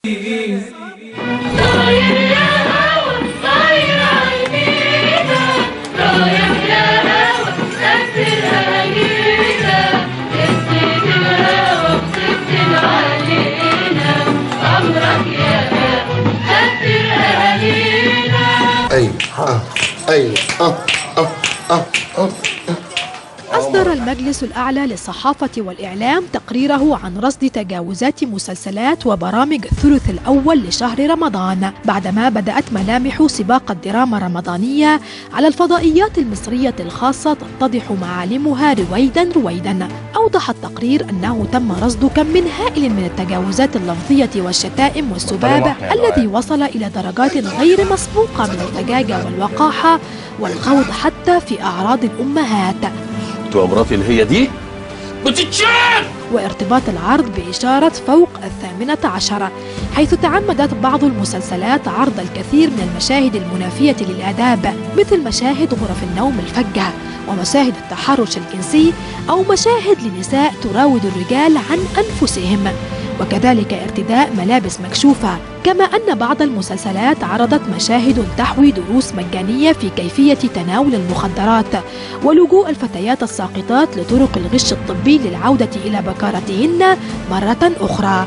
ايوه اه ايوه اه اه اه اه أصدر المجلس الأعلى للصحافة والإعلام تقريره عن رصد تجاوزات مسلسلات وبرامج الثلث الأول لشهر رمضان بعدما بدأت ملامح سباق الدراما الرمضانية على الفضائيات المصرية الخاصة تتضح معالمها رويدا رويدا أوضح التقرير أنه تم رصد كم من هائل من التجاوزات اللفظية والشتائم والسباب الذي وصل إلى درجات غير مسبوقة من اللجاجة والوقاحة والخوض حتى في أعراض الأمهات تبقى مراتي اللي هي دي بتتشال وارتباط العرض بإشارة فوق الثامنة عشرة حيث تعمدت بعض المسلسلات عرض الكثير من المشاهد المنافية للآداب مثل مشاهد غرف النوم الفجة ومشاهد التحرش الجنسي أو مشاهد لنساء تراود الرجال عن أنفسهم وكذلك ارتداء ملابس مكشوفة كما أن بعض المسلسلات عرضت مشاهد تحوي دروس مجانية في كيفية تناول المخدرات ولجوء الفتيات الساقطات لطرق الغش الطبي للعودة إلى بكارتهن مرة أخرى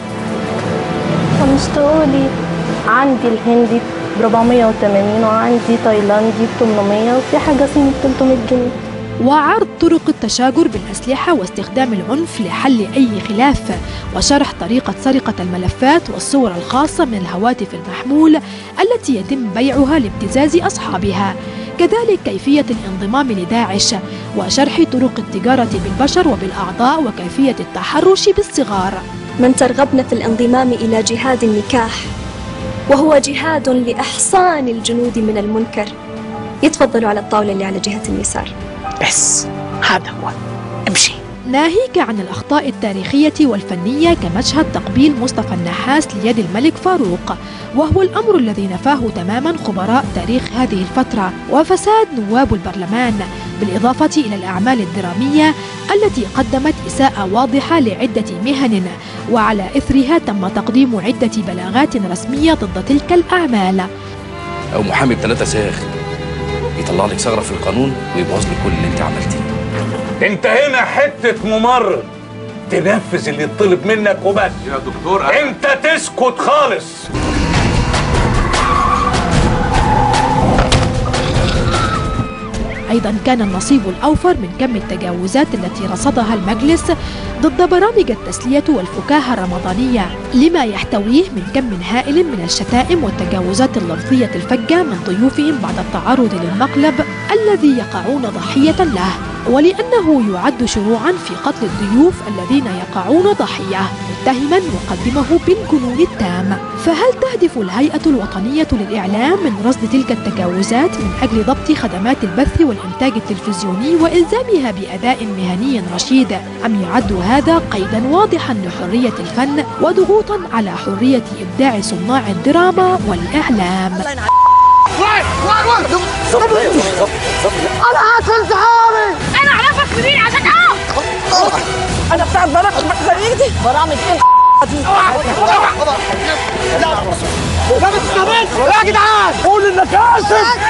فمش تقولي عندي الهندي ب 480 وعندي تايلاندي ب 800 وفي حاجة صيني ب 300 جنيه وعرض طرق التشاجر بالأسلحة واستخدام العنف لحل أي خلاف وشرح طريقة سرقة الملفات والصور الخاصة من الهواتف المحمول التي يتم بيعها لابتزاز أصحابها كذلك كيفية الانضمام لداعش وشرح طرق التجارة بالبشر وبالأعضاء وكيفية التحرش بالصغار من ترغبن في الانضمام إلى جهاد النكاح وهو جهاد لإحصان الجنود من المنكر يتفضلوا على الطاولة اللي على جهة اليسار بس هذا هو امشي ناهيك عن الأخطاء التاريخية والفنية كمشهد تقبيل مصطفى النحاس ليد الملك فاروق وهو الأمر الذي نفاه تماما خبراء تاريخ هذه الفترة وفساد نواب البرلمان بالإضافة إلى الأعمال الدرامية التي قدمت إساءة واضحة لعدة مهن وعلى إثرها تم تقديم عدة بلاغات رسمية ضد تلك الأعمال او محامي بثلاثة ساغ يطلع لك ثغره في القانون ويبوظ لك كل اللي انت عملتيه انت هنا حتة ممرض تنفذ اللي يطلب منك وبس يا دكتور انت تسكت خالص أيضا كان النصيب الأوفر من كم التجاوزات التي رصدها المجلس ضد برامج التسلية والفكاهة الرمضانية لما يحتويه من كم هائل من الشتائم والتجاوزات اللفظية الفجة من ضيوفهم بعد التعرض للمقلب الذي يقعون ضحية له ولأنه يعد شروعا في قتل الضيوف الذين يقعون ضحية متهما مقدمه بالجنون التام فهل تهدف الهيئة الوطنية للإعلام من رصد تلك التجاوزات من أجل ضبط خدمات البث والإنتاج التلفزيوني وإلزامها بأداء مهني رشيد أم يعد هذا قيدا واضحا لحرية الفن وضغوطا على حرية إبداع صناع الدراما والإعلام انا اعرفك منين عشان اه انا بتاع برامج زي دي برامج ايه دي لا بتستهبل يا جدعان قول انك اسف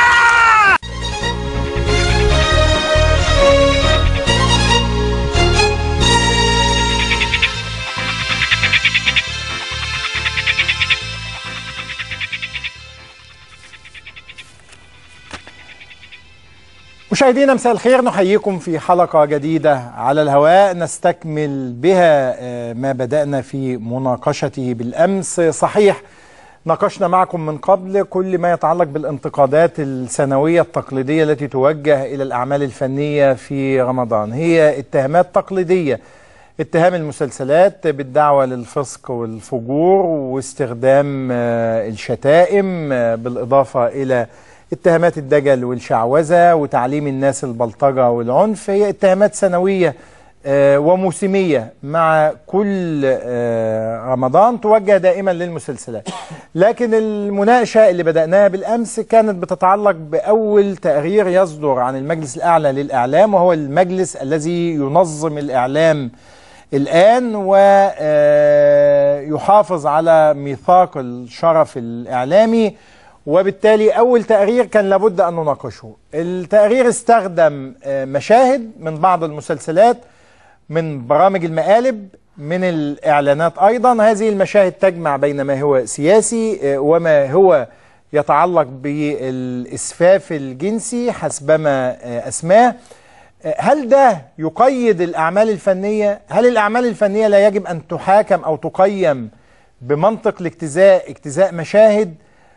مشاهدينا مساء الخير نحييكم في حلقة جديدة على الهواء نستكمل بها آه، ما بدأنا في مناقشته بالأمس صحيح ناقشنا معكم من قبل كل ما يتعلق بالانتقادات السنوية التقليدية التي توجه إلى الأعمال الفنية في رمضان هي اتهامات تقليدية اتهام المسلسلات بالدعوة للفسق والفجور واستخدام آه، الشتائم آه، بالإضافة إلى اتهامات الدجل والشعوذة وتعليم الناس البلطجة والعنف هي اتهامات سنوية آه، وموسمية مع كل آه، رمضان توجه دائما للمسلسلات لكن المناقشة اللي بدأناها بالأمس كانت بتتعلق بأول تقرير يصدر عن المجلس الأعلى للإعلام وهو المجلس الذي ينظم الإعلام الآن ويحافظ على ميثاق الشرف الإعلامي وبالتالي أول تقرير كان لابد أن نناقشه التقرير استخدم آه، مشاهد من بعض المسلسلات من برامج المقالب من الإعلانات أيضا هذه المشاهد تجمع بين ما هو سياسي آه، وما هو يتعلق بالإسفاف الجنسي حسبما آه، أسماه آه، هل ده يقيد الأعمال الفنية؟ هل الأعمال الفنية لا يجب أن تحاكم أو تقيم بمنطق الاجتزاء اجتزاء مشاهد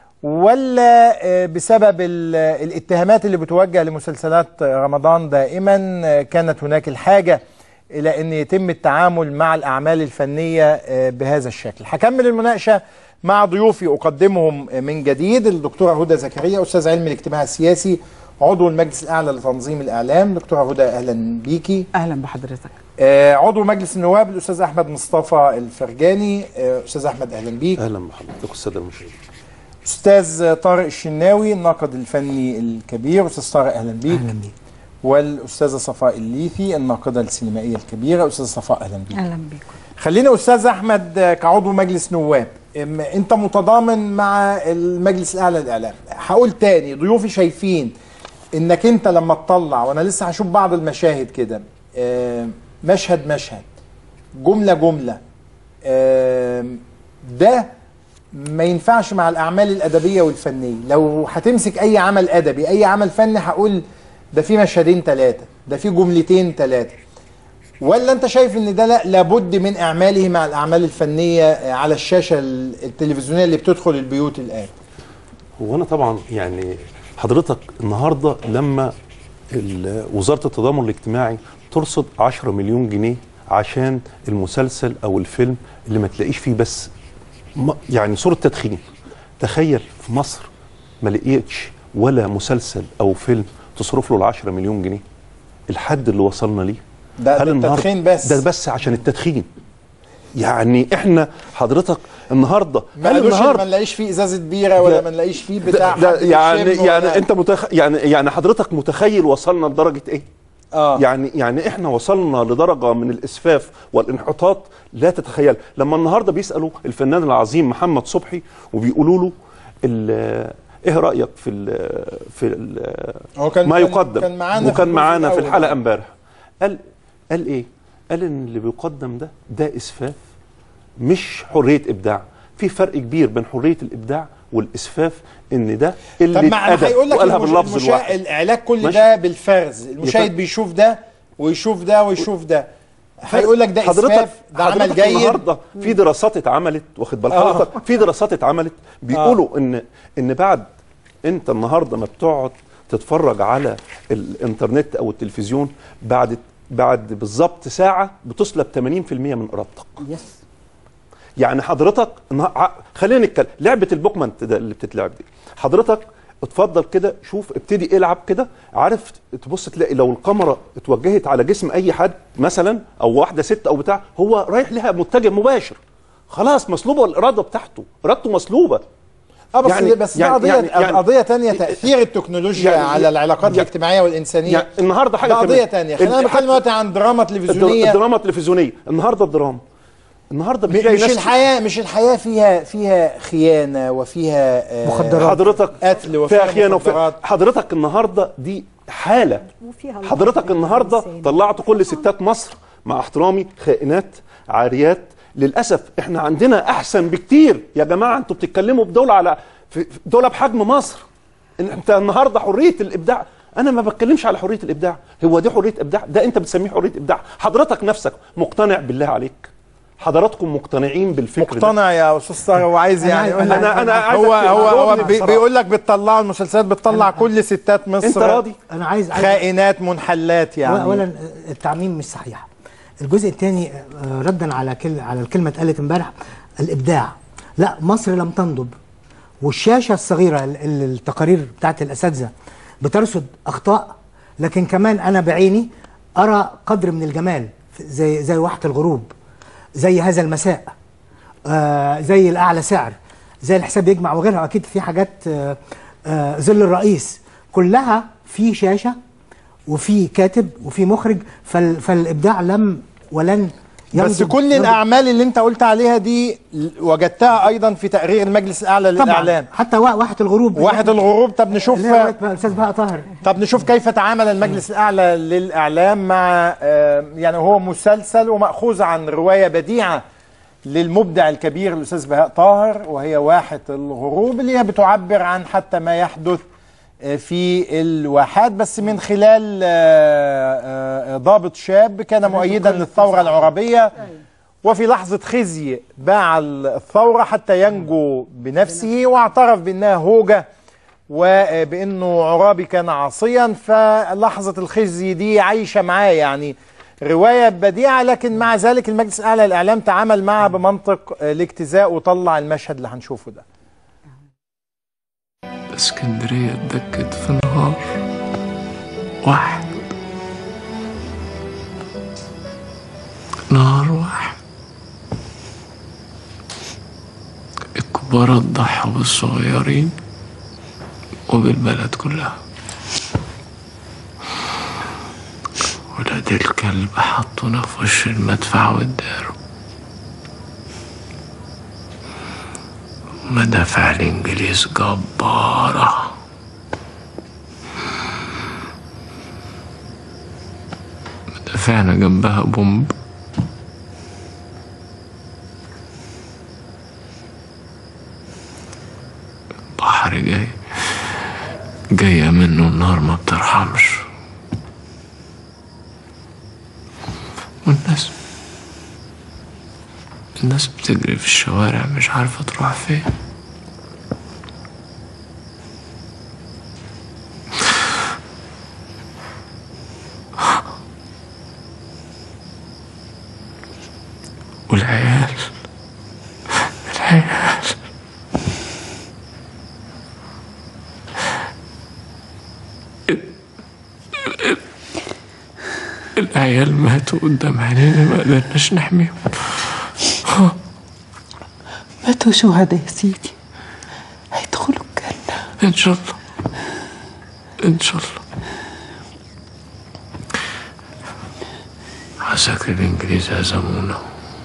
ولا آه، بسبب ال- الاتهامات اللي بتوجه لمسلسلات رمضان دائما آه، كانت هناك الحاجة إلى أن يتم التعامل مع الأعمال الفنية آه، بهذا الشكل هكمل المناقشة مع ضيوفي أقدمهم آه، من جديد الدكتورة هدى زكريا أستاذ علم الاجتماع السياسي عضو المجلس الأعلى لتنظيم الإعلام دكتورة هدى أهلا بيكي اهلا بحضرتك آه، عضو مجلس النواب الأستاذ أحمد مصطفى الفرجاني آه، أستاذ أحمد أهلا بيك اهلا بحضرتك والساده المشاهدين أستاذ طارق الشناوي الناقد الفني الكبير أستاذ طارق أهلا بيك أهلا بيك والأستاذة صفاء الليثي الناقدة السينمائية الكبيرة أستاذة صفاء أهلا بيك اهلا بيك خلينا أستاذ أحمد آه، كعضو مجلس نواب أم، أنت متضامن مع المجلس الأعلى للإعلام هقول تاني ضيوفي شايفين إنك أنت لما تطلع وأنا لسه هشوف بعض المشاهد كده آه، مشهد مشهد جملة جملة آه، ده ما ينفعش مع الأعمال الأدبية والفنية لو هتمسك أي عمل أدبي أي عمل فني هقول ده في مشهدين ثلاثة ده في جملتين ثلاثة ولا انت شايف ان ده لا لابد من اعماله مع الاعمال الفنيه على الشاشه التلفزيونيه اللي بتدخل البيوت الان هو انا طبعا يعني حضرتك النهارده لما ال- وزاره التضامن الاجتماعي ترصد 10 مليون جنيه عشان المسلسل او الفيلم اللي ما تلاقيش فيه بس م- يعني صوره تدخين تخيل في مصر ما لقيتش ولا مسلسل او فيلم تصرف له ال 10 مليون جنيه الحد اللي وصلنا ليه ده- هل ده النهاردة- التدخين بس. ده بس عشان التدخين يعني احنا حضرتك النهارده ما هل قالوش إن النهارده ما نلاقيش فيه ازازه بيره ولا ده- ما نلاقيش فيه بتاع ده, ده حد يعني بيشم يعني ولا- انت متخ... يعني يعني حضرتك متخيل وصلنا لدرجه ايه؟ اه يعني يعني احنا وصلنا لدرجه من الاسفاف والانحطاط لا تتخيل لما النهارده بيسالوا الفنان العظيم محمد صبحي وبيقولوا له ال- ايه رايك في ال في ال هو كان ما كان- يقدم كان معانا في وكان الجزء معانا في الأول. الحلقه امبارح قال قال ايه؟ قال ان اللي بيقدم ده ده اسفاف مش حريه ابداع في فرق كبير بين حريه الابداع والاسفاف ان ده اللي طب ما انا هيقول لك وقالها المش... باللفظ المشا... الواحد العلاج كل ماشي. ده بالفرز المشاهد يفرق. بيشوف ده ويشوف ده ويشوف ده هيقول لك ده حضرتك اسفاف ده عمل حضرتك جيد النهارده في دراسات اتعملت واخد بال آه. حضرتك في دراسات اتعملت بيقولوا ان ان بعد انت النهارده ما بتقعد تتفرج على الانترنت او التلفزيون بعد بعد بالظبط ساعه بتسلب 80% من ارادتك يس يعني حضرتك النها- ع- خلينا نتكلم لعبه البوكمنت ده اللي بتتلعب دي حضرتك اتفضل كده شوف ابتدي العب كده عارف تبص تلاقي لو الكاميرا اتوجهت على جسم اي حد مثلا او واحده ست او بتاع هو رايح لها متجه مباشر خلاص مسلوبه الاراده بتاعته ارادته مسلوبه اه بس يعني- يعني بس يعني- يعني قضيه يعني- يعني- قضيه تانية تاثير التكنولوجيا يعني- على العلاقات يعني- الاجتماعيه والانسانيه يعني النهارده حاجه ده قضيه كمان. تانية خلينا ال- نتكلم حتى دلوقتي عن دراما الدر- تلفزيونيه الدراما التلفزيونيه النهارده الدراما النهارده م- بتلاقي مش ناس الحياه مش الحياه فيها فيها خيانه وفيها آه، مخدرات. حضرتك قتل وفيها فيها خيانه وفيها مخدرات. حضرتك النهارده دي حاله وفيها حضرتك النهارده طلعت كل ستات مصر مع احترامي خائنات عاريات للاسف احنا عندنا احسن بكتير يا جماعه انتوا بتتكلموا بدوله على في في دوله بحجم مصر إن انت النهارده حريه الابداع انا ما بتكلمش على حريه الابداع هو دي حريه ابداع ده انت بتسميه حريه ابداع حضرتك نفسك مقتنع بالله عليك حضراتكم مقتنعين بالفكر ده مقتنع يا استاذ طارق هو عايز يعني يقول لك أنا- أنا عايزك هو هو هو تجاوبني بي- بصراحة. بيقول لك بتطلعوا المسلسلات بتطلع كل ستات مصر انت راضي انا عايز عايز خائنات منحلات يعني اولا التعميم مش صحيح الجزء الثاني ردا على كل على الكلمه اتقالت امبارح الابداع لا مصر لم تنضب والشاشه الصغيره ال- ال- التقارير بتاعت الاساتذه بترصد اخطاء لكن كمان انا بعيني ارى قدر من الجمال زي زي واحه الغروب زي هذا المساء آه زي الاعلى سعر زي الحساب يجمع وغيرها اكيد في حاجات آه آه ظل الرئيس كلها في شاشه وفي كاتب وفي مخرج فال فالابداع لم ولن بس ينضب- كل ينضب. الاعمال اللي انت قلت عليها دي وجدتها ايضا في تقرير المجلس الاعلى للاعلام طبعا حتى وا- واحد الغروب واحد الغروب طب نشوف اللي هي رواية الاستاذ بهاء طاهر طب نشوف كيف تعامل المجلس الاعلى للاعلام مع آه، يعني هو مسلسل وماخوذ عن روايه بديعه للمبدع الكبير الاستاذ بهاء طاهر وهي واحة الغروب اللي هي بتعبر عن حتى ما يحدث آه، في الواحات بس من خلال آه، آه، ضابط شاب كان مؤيدا للثوره العربيه وفي لحظة خزي باع الثورة حتى ينجو بنفسه واعترف بأنها هوجة وبأنه عرابي كان عاصيا فلحظة الخزي دي عايشة معاه يعني رواية بديعة لكن مع ذلك المجلس الأعلى للإعلام تعامل معها بمنطق الاجتزاء وطلع المشهد اللي هنشوفه ده اسكندرية اتدكت في نهار واحد نهار واحد الكبار ضحوا بالصغيرين وبالبلد كلها ولاد الكلب حطونا في وش المدفع والدار مدافع الإنجليز جبارة مدافعنا جنبها بومب بحر جاي جاية منه النار ما بترحمش والناس الناس بتجري في الشوارع مش عارفة تروح فين والعيال العيال العيال ماتوا قدام عينينا ما قدرناش نحميهم ماتوا شهداء يا سيدي هيدخلوا الجنة إن شاء الله إن شاء الله عساكر الإنجليز هزمونا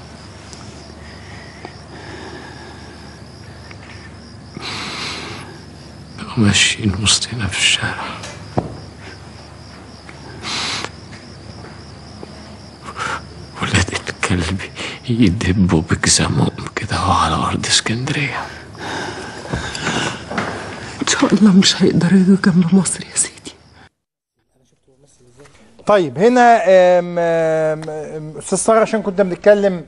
وماشيين وسطنا في الشارع ولاد الكلب يدبوا بجزمهم كده على أرض اسكندرية إن شاء الله مش هيقدروا يجوا جنب مصر يا سيدي طيب هنا آم، آم، آم، استاذ ساره عشان كنا بنتكلم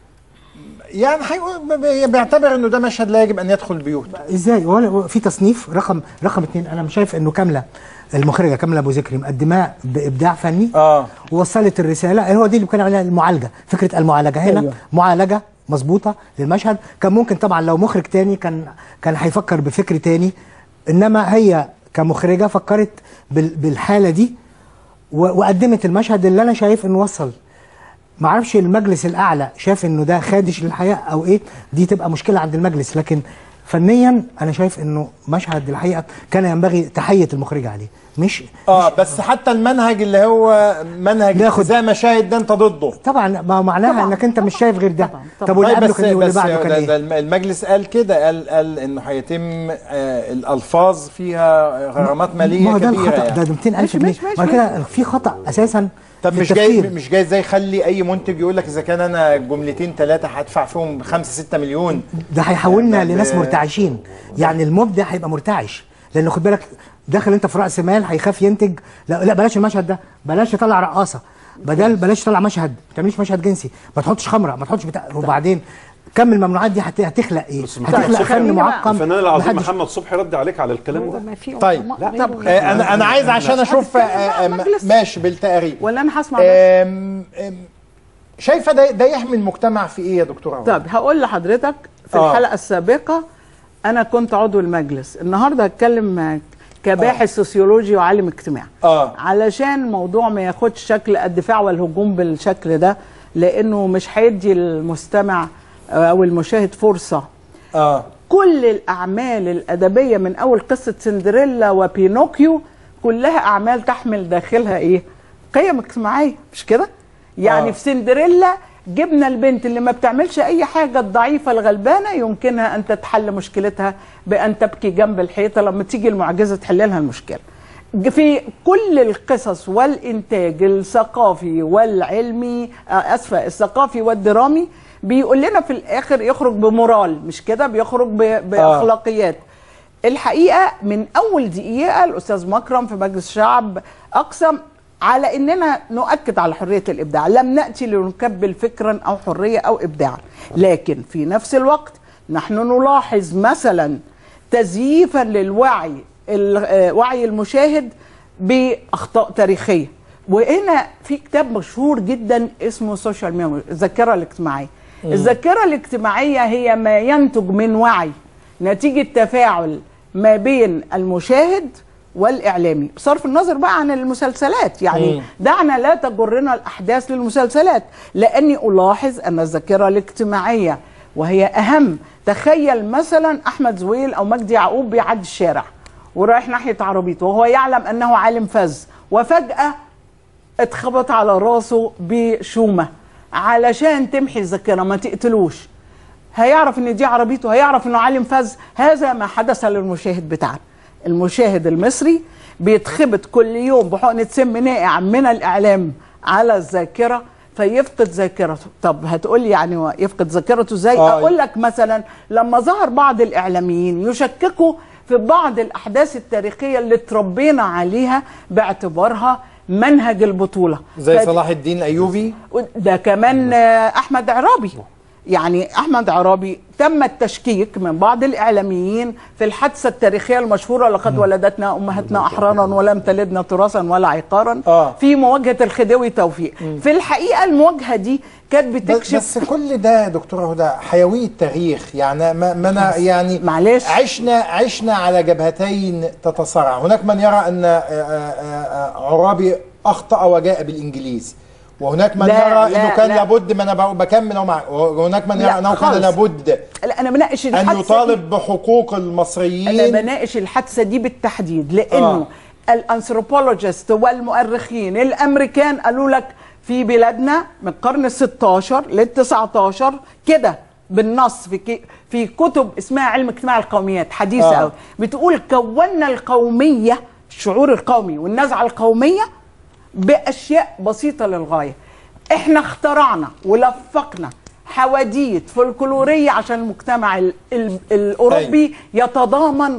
يعني هيقول- بيعتبر انه ده مشهد لا يجب ان يدخل البيوت ازاي ولا في تصنيف رقم رقم اثنين انا مش شايف انه كامله المخرجه كامله ابو ذكري مقدماه بابداع فني اه ووصلت الرساله هو دي اللي كان عليها المعالجه فكره المعالجه هنا أيوة. أيوه. معالجه مظبوطه للمشهد كان ممكن طبعا لو مخرج تاني كان كان هيفكر بفكر تاني انما هي كمخرجه فكرت بال- بالحاله دي و- وقدمت المشهد اللي انا شايف انه وصل ما اعرفش المجلس الاعلى شاف انه ده خادش للحياه او ايه دي تبقى مشكله عند المجلس لكن فنيا انا شايف انه مشهد الحقيقه كان ينبغي تحيه المخرجه عليه مش اه بس حتى المنهج اللي هو منهج زي مشاهد ده انت ضده طبعا ما معناها طبعا انك انت مش شايف غير ده طب واللي طيب قبله بس كان ايه واللي بس بعده كان ده- ايه ده الم- المجلس قال كده قال قال انه هيتم آه الالفاظ فيها غرامات ماليه ما هو ده كبيره الخطا يعني ده 200000 جنيه ما كده في خطا اساسا طب في مش جاي التفكير. مش جاي ازاي يخلي اي منتج يقول لك اذا كان انا جملتين ثلاثه هدفع فيهم 5 6 مليون ده هيحولنا ده- لناس ده- مرتعشين يعني المبدع هيبقى مرتعش لان خد بالك داخل انت في راس مال هيخاف ينتج لا, لا بلاش المشهد ده بلاش تطلع رقاصه بدل بلاش تطلع مشهد ما تعمليش مشهد جنسي ما تحطش خمره ما تحطش بتاع وبعدين كم الممنوعات دي هت- هتخلق ايه هتخلق فن معقم الفنان العظيم محدش- محمد صبحي رد عليك على الكلام ده طيب طب آه انا انا عايز عشان اشوف آه، آه، ماشي بالتقريب ولا انا هسمع آم، آم، شايفه ده ده يحمي المجتمع في ايه يا دكتوره عمر؟ طب هقول لحضرتك في آه. الحلقه السابقه انا كنت عضو المجلس النهارده هتكلم معاك كباحث سوسيولوجي وعالم اجتماع اه علشان الموضوع ما ياخدش شكل الدفاع والهجوم بالشكل ده لانه مش هيدي المستمع او المشاهد فرصه اه كل الاعمال الادبيه من اول قصه سندريلا وبينوكيو كلها اعمال تحمل داخلها ايه قيم اجتماعيه مش كده يعني آه. في سندريلا جبنا البنت اللي ما بتعملش اي حاجه الضعيفه الغلبانه يمكنها ان تتحل مشكلتها بان تبكي جنب الحيطه لما تيجي المعجزه تحل لها المشكله في كل القصص والانتاج الثقافي والعلمي آه، اسفه الثقافي والدرامي بيقول لنا في الاخر يخرج بمورال مش كده بيخرج ب- باخلاقيات الحقيقه من اول دقيقه الاستاذ مكرم في مجلس الشعب اقسم على اننا نؤكد على حريه الابداع لم ناتي لنكبل فكرا او حريه او ابداعا لكن في نفس الوقت نحن نلاحظ مثلا تزييفا للوعي ال- آه، وعي المشاهد باخطاء تاريخيه وهنا في كتاب مشهور جدا اسمه سوشيال ميموري الذاكره الاجتماعيه مم. الذاكره الاجتماعيه هي ما ينتج من وعي نتيجه تفاعل ما بين المشاهد والاعلامي بصرف النظر بقى عن المسلسلات يعني مم. دعنا لا تجرنا الاحداث للمسلسلات لاني الاحظ ان الذاكره الاجتماعيه وهي اهم تخيل مثلا احمد زويل او مجدي يعقوب بيعدي الشارع ورايح ناحيه عربيته وهو يعلم انه عالم فذ وفجاه اتخبط على راسه بشومه علشان تمحي الذاكره ما تقتلوش هيعرف ان دي عربيته هيعرف انه عالم فذ هذا ما حدث للمشاهد بتاعنا المشاهد المصري بيتخبط كل يوم بحقنه سم نائع من الاعلام على الذاكره فيفقد ذاكرته طب هتقولي يعني هو يفقد ذاكرته ازاي آه. اقول لك مثلا لما ظهر بعض الاعلاميين يشككوا في بعض الاحداث التاريخيه اللي اتربينا عليها باعتبارها منهج البطوله زي ف- صلاح الدين الايوبي ده كمان آه، احمد عرابي يعني احمد عرابي تم التشكيك من بعض الاعلاميين في الحادثه التاريخيه المشهوره لقد ولدتنا امهاتنا احرارا ولم تلدنا تراثا ولا عقارا آه. في مواجهه الخديوي توفيق في الحقيقه المواجهه دي كانت بتكشف بس كل ده يا دكتوره هدى حيويه تاريخ يعني ما, ما انا يعني معلش عشنا عشنا على جبهتين تتصارع هناك من يرى ان آه، آه، آه، عرابي اخطا وجاء بالانجليز وهناك من لا، يرى لا، انه كان لا. لابد ما انا ب- بكمل أهو مع- وهناك من لا، يرى انه كان خالص. لابد لا انا بناقش ان الحادثه دي- يطالب بحقوق المصريين انا بناقش الحادثه دي بالتحديد لانه آه. الانثروبولوجيست والمؤرخين الامريكان قالوا لك في بلادنا من القرن ال 16 لل 19 كده بالنص في كي في كتب اسمها علم اجتماع القوميات حديثه آه. قوي بتقول كونا القوميه الشعور القومي والنزعه القوميه باشياء بسيطه للغايه احنا اخترعنا ولفقنا حواديت فولكلوريه عشان المجتمع ال ال الاوروبي يتضامن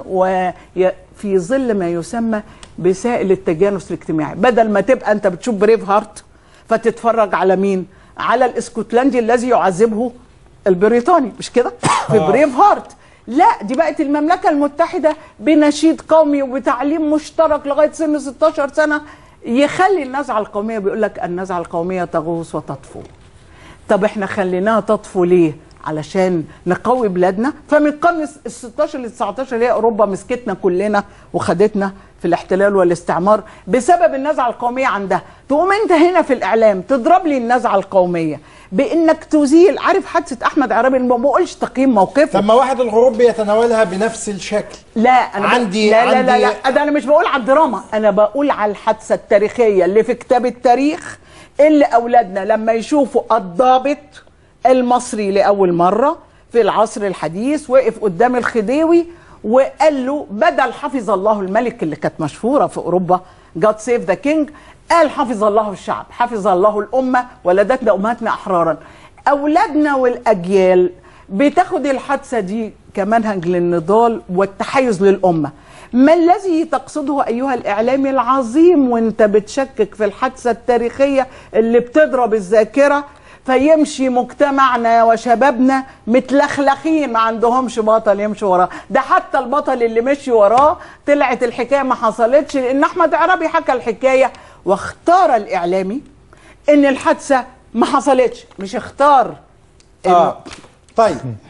وفي ظل ما يسمى بسائل التجانس الاجتماعي بدل ما تبقى انت بتشوف بريف هارت فتتفرج على مين على الاسكتلندي الذي يعذبه البريطاني مش كده في آه. بريف هارت لا دي بقت المملكه المتحده بنشيد قومي وبتعليم مشترك لغايه سن 16 سنه يخلي النزعه القوميه بيقول لك النزعه القوميه تغوص وتطفو طب احنا خليناها تطفو ليه علشان نقوي بلادنا فمن القرن ال 16 لل 19 هي اوروبا مسكتنا كلنا وخدتنا في الاحتلال والاستعمار بسبب النزعه القوميه عندها تقوم انت هنا في الاعلام تضرب لي النزعه القوميه بانك تزيل عارف حادثه احمد عرابي أنا ما بقولش تقييم موقفه لما واحد الغرب بيتناولها بنفس الشكل لا انا عندي- لا لا لا, عندي- لا ده انا مش بقول على الدراما انا بقول على الحادثه التاريخيه اللي في كتاب التاريخ اللي اولادنا لما يشوفوا الضابط المصري لاول مره في العصر الحديث وقف قدام الخديوي وقال له بدل حفظ الله الملك اللي كانت مشهوره في اوروبا جاد سيف ذا كينج قال حفظ الله الشعب حفظ الله الامه ولدتنا امهاتنا احرارا اولادنا والاجيال بتاخد الحادثه دي كمنهج للنضال والتحيز للامه ما الذي تقصده ايها الاعلامي العظيم وانت بتشكك في الحادثه التاريخيه اللي بتضرب الذاكره فيمشي مجتمعنا وشبابنا متلخلخين ما عندهمش بطل يمشي وراه ده حتى البطل اللي مشي وراه طلعت الحكايه ما حصلتش لان احمد عرابي حكى الحكايه واختار الاعلامي ان الحادثه ما حصلتش مش اختار اه طيب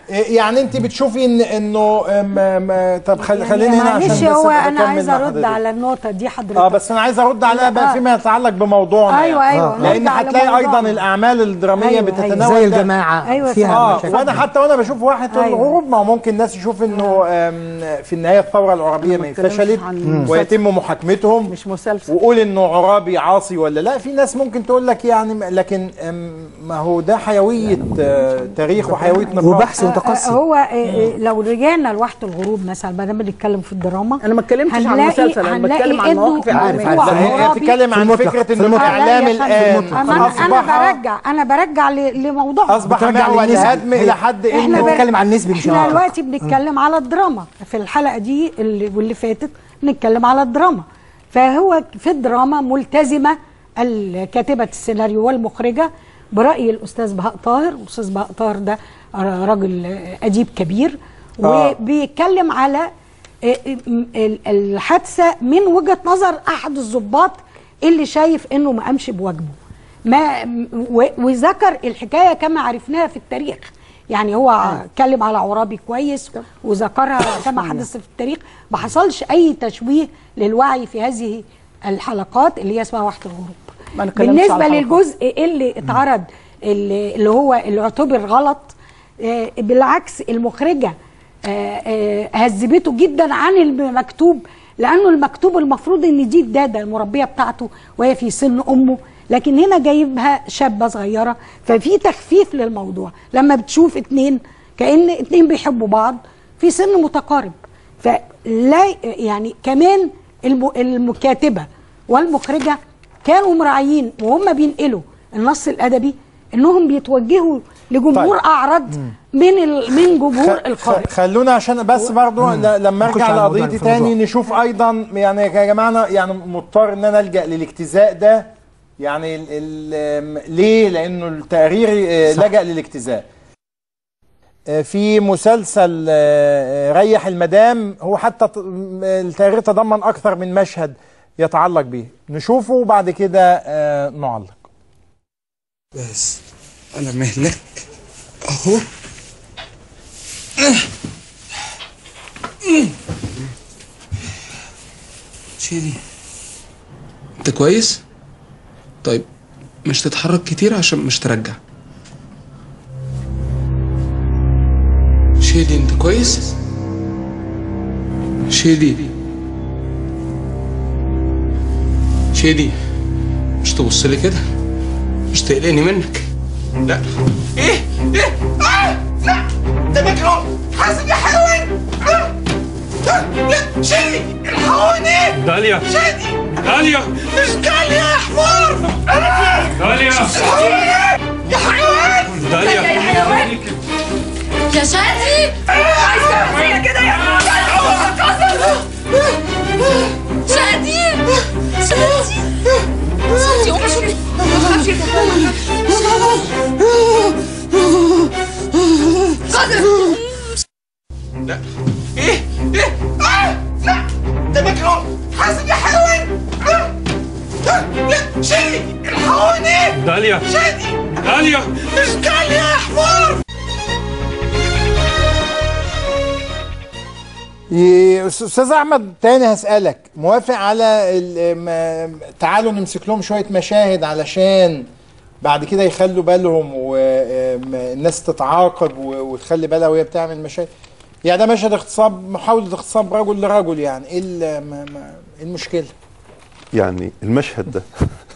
يعني انت بتشوفي ان انه ما ما طب خل... خليني هنا عشان معلش بس هو أبقى انا أكمل عايزه مع ارد حضرتك. على النقطه دي حضرتك اه بس انا عايز ارد عليها بقى آه. فيما يتعلق بموضوعنا أيوة، يعني. أيوة، لان نرجع هتلاقي لموضوعنا. ايضا الاعمال الدراميه أيوة، بتتناول زي ده. الجماعة أيوة، فيها اه مشاكل. وانا حتى وانا بشوف واحد أيوة. الغروب ما هو ممكن الناس يشوف انه آم، في النهايه الثوره العربيه ما بتكلمش فشلت عن ويتم محاكمتهم مش مسلسل وقول انه عرابي عاصي ولا لا في ناس ممكن تقول لك يعني لكن آم، ما هو ده حيويه آه، تاريخ وحيويه نقاش وبحث آه، متقصي هو آه، آه، لو رجعنا لوحده الغروب مثلا ما دام بنتكلم في الدراما انا ما اتكلمتش عن هنلاقي- المسلسل انا هنلاقي بتكلم عن إنه مواقف عارف، اعلاميه عارف. لا هي عرابي- بتتكلم في عن المطلق، فكره في انه المطلق. الاعلام لا يا فندم، الان أنا انا اصبح برجع انا برجع ل- لموضوعنا اصبح بترجع معول للنسبة. الهدم الى حد احنا انه بن- بنتكلم عن النسبي مش احنا المطلق. دلوقتي بنتكلم على الدراما في الحلقه دي اللي واللي فاتت بنتكلم على الدراما فهو في الدراما ملتزمه الكاتبه السيناريو والمخرجه براي الاستاذ بهاء طاهر الاستاذ بهاء طاهر ده راجل اديب كبير آه. وبيتكلم على ال- الحادثه من وجهه نظر احد الضباط اللي شايف انه ما قامش بواجبه ما و- وذكر الحكايه كما عرفناها في التاريخ يعني هو اتكلم على عرابي كويس وذكرها كما حدث في التاريخ ما حصلش اي تشويه للوعي في هذه الحلقات اللي هي اسمها واحة الغروب ما نتكلمش بالنسبه على الحلقات. للجزء اللي اتعرض اللي, اللي هو اللي اعتبر غلط آه، بالعكس المخرجه آه، آه، هذبته جدا عن المكتوب لانه المكتوب المفروض ان دي الداده المربيه بتاعته وهي في سن امه لكن هنا جايبها شابه صغيره ففي تخفيف للموضوع لما بتشوف اتنين كان اتنين بيحبوا بعض في سن متقارب فلا يعني كمان الم- المكاتبه والمخرجه كانوا مراعيين وهم بينقلوا النص الادبي انهم بيتوجهوا لجمهور طيب. اعرض من ال... من جمهور خ- القارئ خ- خلونا عشان بس برضو ل- لما نخش ارجع على الموضوع لقضيتي في الموضوع. تاني نشوف ايضا يعني يا جماعه أنا يعني مضطر ان انا الجا للاجتزاء ده يعني ال ال ليه؟ لانه التقرير آه، لجا للاجتزاء. آه، في مسلسل آه، آه، ريح المدام هو حتى ت- م- التقرير تضمن اكثر من مشهد يتعلق به نشوفه وبعد كده آه، نعلق بس على مهلك اهو شيلي انت كويس طيب مش تتحرك كتير عشان مش ترجع شيلي انت كويس شيلي شيلي مش تبص لي كده مش تقلقني منك لا ايه ايه آه! لا ده مجنون حاسب يا حيوان آه! آه! لا شادي الحقوني داليا شادي داليا مش داليا يا حمار آه! داليا الحقوني يا حيوان داليا يا حيوان يا شادي عايز تعمل فيا كده يا شادي شادي شادي امشي ما تخافش قادر لا ايه ايه آه! لا ده مجنون حاسب يا حيوان آه! آه! لا شادي الحقوني داليا شادي داليا مش داليا يا حمار ي- استاذ احمد تاني هسالك موافق على ال- م- تعالوا نمسك لهم شويه مشاهد علشان بعد كده يخلوا بالهم والناس تتعاقب و- وتخلي بالها وهي بتعمل مشاهد يعني ده مشهد اغتصاب محاوله اغتصاب رجل لرجل يعني ايه ال- ما- ما- إيه المشكله يعني المشهد ده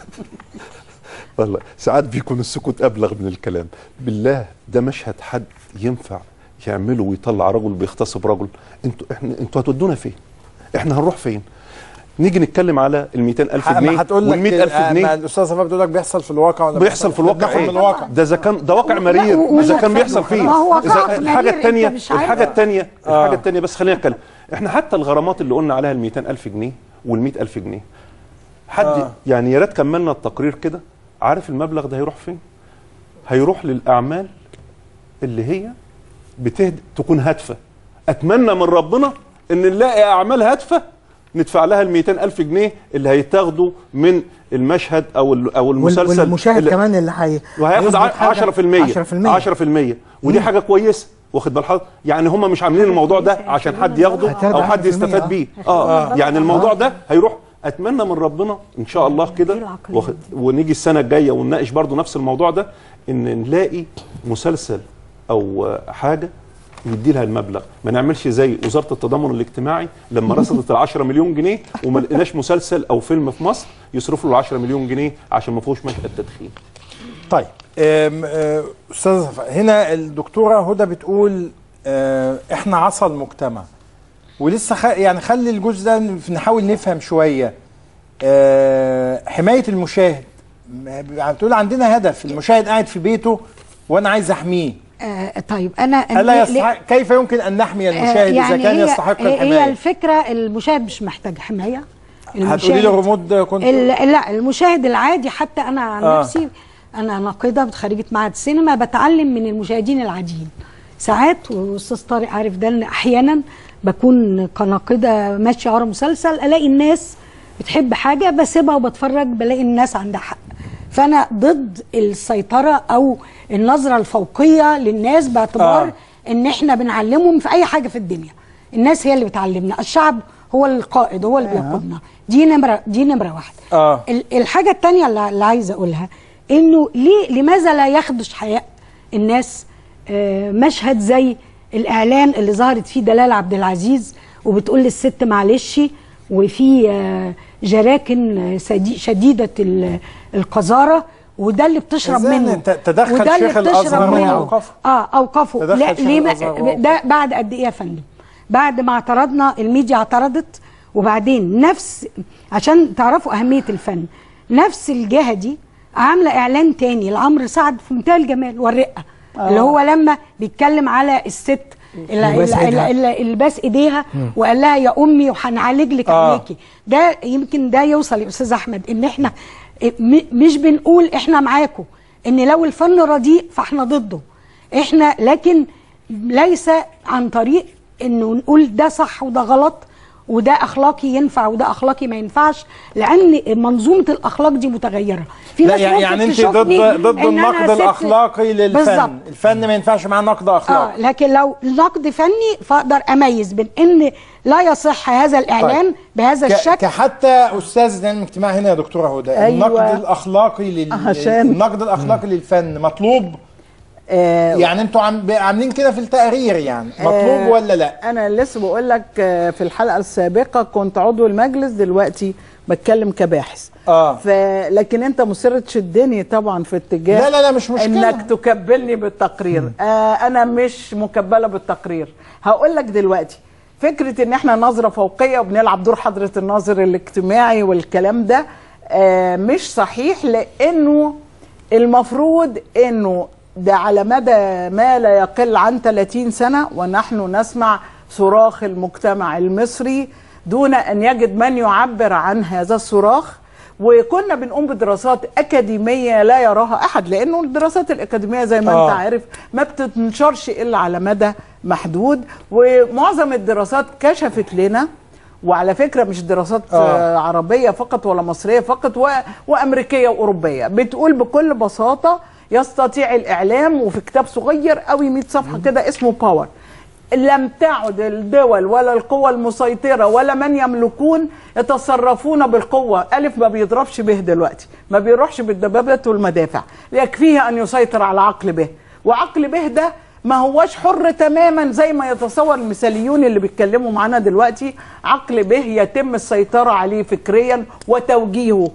والله ساعات بيكون السكوت ابلغ من الكلام بالله ده مشهد حد ينفع يعمله ويطلع رجل بيغتصب رجل انتوا احنا انتوا هتودونا فين احنا هنروح فين نيجي نتكلم على ال 200000 ح- جنيه ما هتقول وال لك 100000 آه، ما جنيه الاستاذ صفاء بتقول لك بيحصل في الواقع ولا بيحصل في الواقع بناخد ايه من الواقع ده اذا كان ده واقع مرير و- اذا كان و- بيحصل فيه ما هو إذا واقع الحاجه مرير، الثانيه أنت مش عارف. الحاجه الثانيه آه. الحاجه الثانيه بس خلينا نتكلم احنا حتى الغرامات اللي قلنا عليها ال 200000 جنيه وال 100000 جنيه حد آه. يعني يا ريت كملنا التقرير كده عارف المبلغ ده هيروح فين هيروح للاعمال اللي هي بتهد تكون هادفه اتمنى من ربنا ان نلاقي اعمال هادفه ندفع لها ال 200000 جنيه اللي هيتاخدوا من المشهد او ال- او وال- المسلسل والمشاهد اللي كمان اللي حي وهياخد هيثبت حاجة 10% 10% 10% ودي حاجه كويسه واخد بال حضرتك يعني هم مش عاملين الموضوع ده عشان حد ياخده او حد يستفاد بيه اه يعني الموضوع ده هيروح اتمنى من ربنا ان شاء الله كده واخد- ونيجي السنه الجايه ونناقش برضو نفس الموضوع ده ان نلاقي مسلسل او آه، حاجه ندي لها المبلغ ما نعملش زي وزاره التضامن الاجتماعي لما رصدت ال 10 مليون جنيه وما لقيناش مسلسل او فيلم في مصر يصرفوا له 10 مليون جنيه عشان ما فيهوش مشهد تدخين طيب أم، أه، استاذ صفا، هنا الدكتوره هدى بتقول أه، احنا عصا المجتمع ولسه خ... يعني خلي الجزء ده نحاول نفهم شويه أه، حمايه المشاهد م- بتقول عندنا هدف المشاهد قاعد في بيته وانا عايز احميه آه طيب انا الا ليه- يستحق كيف يمكن ان نحمي آه، المشاهد اذا كان هي يستحق هي الحمايه الفكره المشاهد مش محتاج حمايه هتقولي لي رمود كنت ال- لا المشاهد العادي حتى انا عن آه. نفسي انا ناقده خريجه معهد السينما بتعلم من المشاهدين العاديين ساعات واستاذ طارق عارف ده ان احيانا بكون كناقده ماشيه ورا مسلسل الاقي الناس بتحب حاجه بسيبها وبتفرج بلاقي الناس عندها حق فانا ضد السيطره او النظره الفوقيه للناس باعتبار آه. آه. ان احنا بنعلمهم في اي حاجه في الدنيا الناس هي اللي بتعلمنا الشعب هو القائد هو اللي بيقودنا دي نمره دي نمره واحد اه ال- الحاجه الثانيه اللي اللي عايزه اقولها انه ليه لماذا لا يخدش حياء الناس آه، مشهد زي الاعلان اللي ظهرت فيه دلال عبد العزيز وبتقول للست معلش وفي آه، جراكن آه، سدي- شديده ال- القذاره وده اللي بتشرب إزاي منه ت- تدخل وده اللي شيخ الأزهر بتشرب منه وأوقفه؟ اه اوقفه تدخل لا شيخ ليه ما الأزهر وأوقفه. ده بعد قد ايه يا فندم بعد ما اعترضنا الميديا اعترضت وبعدين نفس عشان تعرفوا اهميه الفن نفس الجهه دي عامله اعلان تاني لعمرو سعد في منتهى الجمال والرقه آه. اللي هو لما بيتكلم على الست اللي, اللي باس اللي, إيدها. اللي, اللي باس ايديها مم. وقال لها يا امي وهنعالج لك آه. عينيكي ده يمكن ده يوصل يا استاذ احمد ان احنا م- مش بنقول احنا معاكم ان لو الفن رديء فاحنا ضده احنا لكن ليس عن طريق انه نقول ده صح وده غلط وده اخلاقي ينفع وده اخلاقي ما ينفعش لان منظومه الاخلاق دي متغيره في لا ناس يعني, ممكن يعني انت تشوفني ضد ضد إن أنا النقد ست- الاخلاقي للفن بالظبط. الفن ما ينفعش معاه نقد اخلاقي اه لكن لو نقد فني فاقدر اميز بين ان لا يصح هذا الاعلان طيب. بهذا ك- الشكل كحتى استاذ العلم الاجتماعي هنا يا دكتوره هدى أيوة. النقد الاخلاقي لل... عشان- النقد الاخلاقي للفن مطلوب يعني انتوا عم... عاملين كده في التقرير يعني مطلوب آه، ولا لا انا لسه بقول لك آه، في الحلقه السابقه كنت عضو المجلس دلوقتي بتكلم كباحث اه ف... لكن انت مصر تشدني طبعا في اتجاه لا لا لا مش مشكلة. انك تكبلني بالتقرير آه انا مش مكبله بالتقرير هقول لك دلوقتي فكره ان احنا نظره فوقيه وبنلعب دور حضره الناظر الاجتماعي والكلام ده آه مش صحيح لانه المفروض انه ده على مدى ما لا يقل عن 30 سنه ونحن نسمع صراخ المجتمع المصري دون ان يجد من يعبر عن هذا الصراخ وكنا بنقوم بدراسات اكاديميه لا يراها احد لانه الدراسات الاكاديميه زي ما آه. انت عارف ما بتنشرش الا على مدى محدود ومعظم الدراسات كشفت لنا وعلى فكره مش دراسات آه. آه. عربيه فقط ولا مصريه فقط و... وامريكيه واوروبيه بتقول بكل بساطه يستطيع الاعلام وفي كتاب صغير قوي 100 صفحه كده اسمه باور لم تعد الدول ولا القوى المسيطرة ولا من يملكون يتصرفون بالقوة ألف ما بيضربش به دلوقتي ما بيروحش بالدبابات والمدافع يكفيه أن يسيطر على عقل به وعقل به ده ما هوش حر تماما زي ما يتصور المثاليون اللي بيتكلموا معانا دلوقتي عقل به يتم السيطرة عليه فكريا وتوجيهه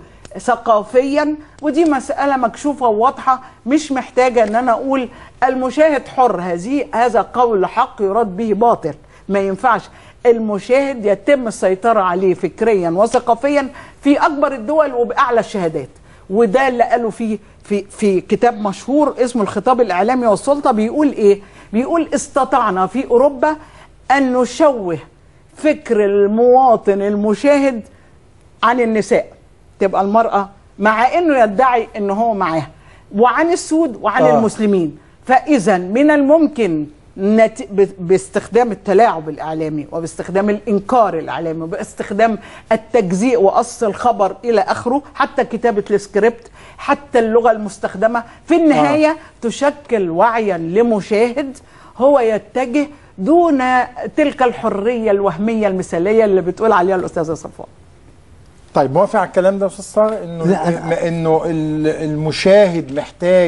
ثقافيا ودي مسألة مكشوفة وواضحة مش محتاجة ان انا اقول المشاهد حر هذه هذا قول حق يراد به باطل ما ينفعش المشاهد يتم السيطرة عليه فكريا وثقافيا في اكبر الدول وباعلى الشهادات وده اللي قالوا فيه في في كتاب مشهور اسمه الخطاب الاعلامي والسلطه بيقول ايه؟ بيقول استطعنا في اوروبا ان نشوه فكر المواطن المشاهد عن النساء تبقى المرأة مع انه يدعي ان هو معاها وعن السود وعن آه. آه. المسلمين فاذا من الممكن نت... ب- باستخدام التلاعب الاعلامي وباستخدام الانكار الاعلامي وباستخدام التجزيء وقص الخبر الى اخره حتى كتابه السكريبت حتى اللغه المستخدمه في النهايه آه. تشكل وعيا لمشاهد هو يتجه دون تلك الحريه الوهميه المثاليه اللي بتقول عليها الاستاذه صفوان طيب موافق على الكلام ده يا استاذ طارق انه لا، م- انه ال- المشاهد محتاج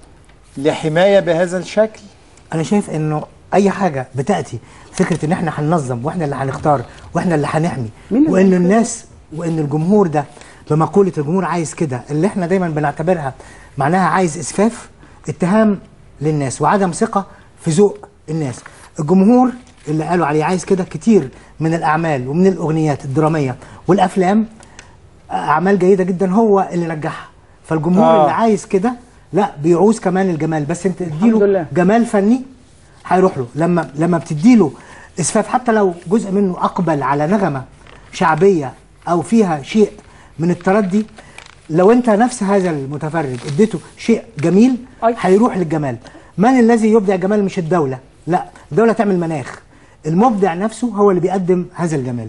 لحمايه بهذا الشكل انا شايف انه اي حاجه بتاتي فكره ان احنا هننظم واحنا اللي هنختار واحنا اللي هنحمي مين اللي وان هيختار؟ الناس وان الجمهور ده بمقوله الجمهور عايز كده اللي احنا دايما بنعتبرها معناها عايز اسفاف اتهام للناس وعدم ثقه في ذوق الناس الجمهور اللي قالوا عليه عايز كده كتير من الاعمال ومن الاغنيات الدراميه والافلام اعمال جيده جدا هو اللي نجحها فالجمهور آه. اللي عايز كده لا بيعوز كمان الجمال بس انت الحمد تديله لله. جمال فني هيروح له لما لما بتديله اسفاف حتى لو جزء منه اقبل على نغمه شعبيه او فيها شيء من التردي لو انت نفس هذا المتفرج اديته شيء جميل هيروح للجمال من الذي يبدع الجمال مش الدوله لا الدوله تعمل مناخ المبدع نفسه هو اللي بيقدم هذا الجمال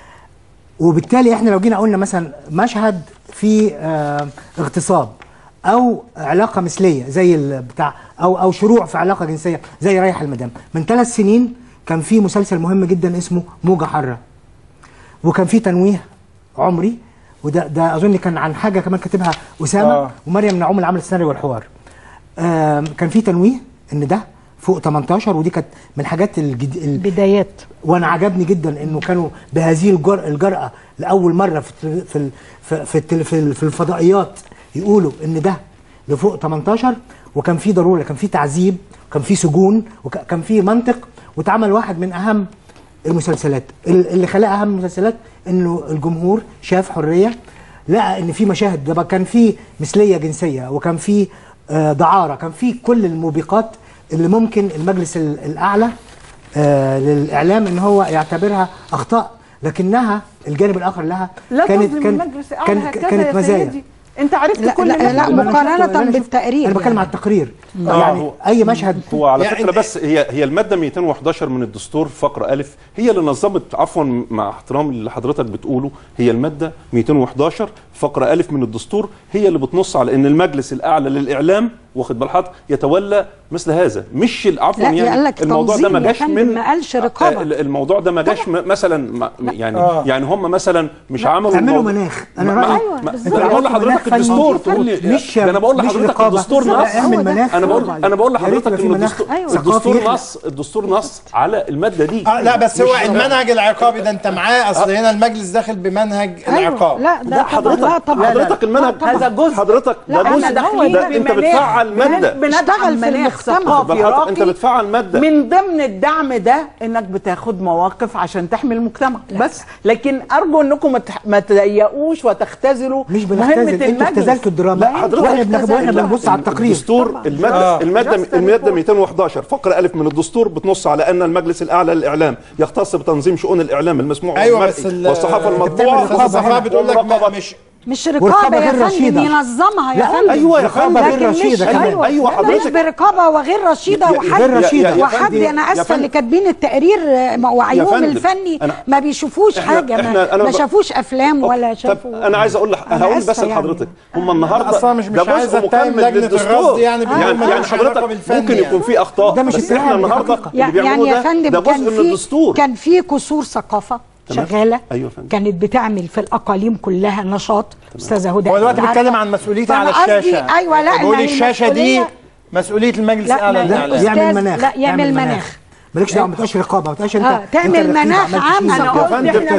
وبالتالي احنا لو جينا قلنا مثلا مشهد في آه اغتصاب او علاقه مثليه زي ال- بتاع او او شروع في علاقه جنسيه زي رايح المدام من ثلاث سنين كان في مسلسل مهم جدا اسمه موجه حاره وكان في تنويه عمري وده ده اظن كان عن حاجه كمان كاتبها اسامه آه. آه. ومريم نعوم اللي عملت السيناريو والحوار آم، كان في تنويه ان ده فوق 18 ودي كانت من الحاجات الجد... البدايات وانا عجبني جدا انه كانوا بهذه الجر... الجرأه لاول مره في التل- في ال- في في, التل... في, ال- في الفضائيات يقولوا ان ده لفوق 18 وكان في ضروره كان في تعذيب كان في سجون وكان في منطق واتعمل واحد من اهم المسلسلات ال- اللي خلاه اهم المسلسلات انه الجمهور شاف حريه لقى ان في مشاهد ده بقى كان في مثليه جنسيه وكان في آه، دعاره كان في كل الموبقات اللي ممكن المجلس ال- الاعلى آه، للاعلام ان هو يعتبرها اخطاء لكنها الجانب الاخر لها لا كانت تظلم كان المجلس الأعلى كان هكذا كانت يا مزايا سيدي. انت عرفت لا كل لا اللي لا إحنا قلناه. مقارنه بالتقرير انا بتكلم يعني. على التقرير آه، يعني هو- اي مشهد هو على يعني فكره بس هي هي الماده 211 من الدستور فقره الف هي اللي نظمت عفوا مع احترام اللي حضرتك بتقوله هي الماده 211 فقره الف من الدستور هي اللي بتنص على ان المجلس الاعلى للاعلام واخد بال حضرتك يتولى مثل هذا مش ال- عفوا لا، يعني قال لك الموضوع ده تنظيم ما يا جاش فندم، من ما قالش رقابة. آه، الموضوع ده ما جاش م- مثلا ما- يعني آه. يعني هم مثلا مش عملوا اعملوا الموضوع- مناخ انا ما- رايي ما- أيوة، ما- بالظبط. انا بقول مناخ لحضرتك فني. الدستور تقول لي مش ده انا بقول مش لحضرتك رقابة. الدستور لا، نص اعمل مناخ انا بقول برافو انا بقول عليك. يا ريت لحضرتك يبقى في ان مناخ الدستور أيوة. ثقافي الدستور يخلق. نص الدستور نص على الماده دي آه لا بس هو مش- المنهج العقابي ده انت معاه اصل هنا المجلس داخل بمنهج العقاب لا لا ده طبعا حضرتك لا طبعا حضرتك المنهج هذا جزء. حضرتك لا، ده أنا جزء داخلين ده انت بمناخ. بتفعل ماده بندعم اشتغل في مناخ المجتمع. ثقافي بل حضرتك انت راقي بتفعل ماده من ضمن الدعم ده انك بتاخد مواقف عشان تحمي المجتمع بس لكن ارجو انكم ما تح- ما تضيقوش وتختزلوا مش مهمه بنختزل انتوا المجلس اختزلتوا الدراما لا حضرتك واحنا بن- واحنا لا، بنبص على التقرير الدستور الماده آه. الماده Just a الماده report. 211 فقره الف من الدستور بتنص على ان المجلس الاعلى للاعلام يختص بتنظيم شؤون الاعلام المسموع ايوه والمرئي بس ال- والصحافه بتعمل المطبوعه رقابة صفاء بتقول لك ما- والمراقبة. مش مش ورقابة رقابه يا غير فندم رشيدة. ينظمها يا لا، فندم أيوة يا رقابة فندم. غير لكن مش رشيدة كمان. ايوه أيوة لا، مش حضرتك. برقابه وغير رشيده يا- يا- وحد يا- يا- يا وحد فندم- انا يا اسفه فندم. اللي كاتبين التقرير آه، وعيهم فندم، الفني أنا- ما بيشوفوش إحنا- حاجه إحنا- ما, أنا ما ب- شافوش افلام ولا طب شافوا انا عايز اقول لح... أنا هقول بس آسفة يعني. لحضرتك هم النهارده أصلاً مش- مش ده عايز جزء أتهم مكمل لجنة للدستور الرصد يعني بيقولوا يعني, مالهاش يعني حضرتك علاقة بالفن ممكن يعني. يكون في اخطاء ده مش بس اتهام، احنا دي النهارده حقيقة. اللي يعني بيعملوه يا ده فندم ده كان جزء من في الدستور كان في قصور ثقافه تمام. شغاله أيوة فندم. كانت بتعمل في الاقاليم كلها نشاط استاذه هدى هو دلوقتي أكيد بيتكلم عارفة. عن مسؤوليتي فأنا على قصدي- الشاشه ايوه لا بيقول ما هي الشاشه دي المسؤولية- مسؤوليه المجلس لا، الاعلى ما- للاعلام أستاذ- يعمل مناخ لا، يعمل مناخ. مالكش دعوه ما تبقاش رقابه ما تبقاش انت اه أنت تعمل الرقيب مناخ عملت عام فلوس. انا يا قلت فندم، احنا ال-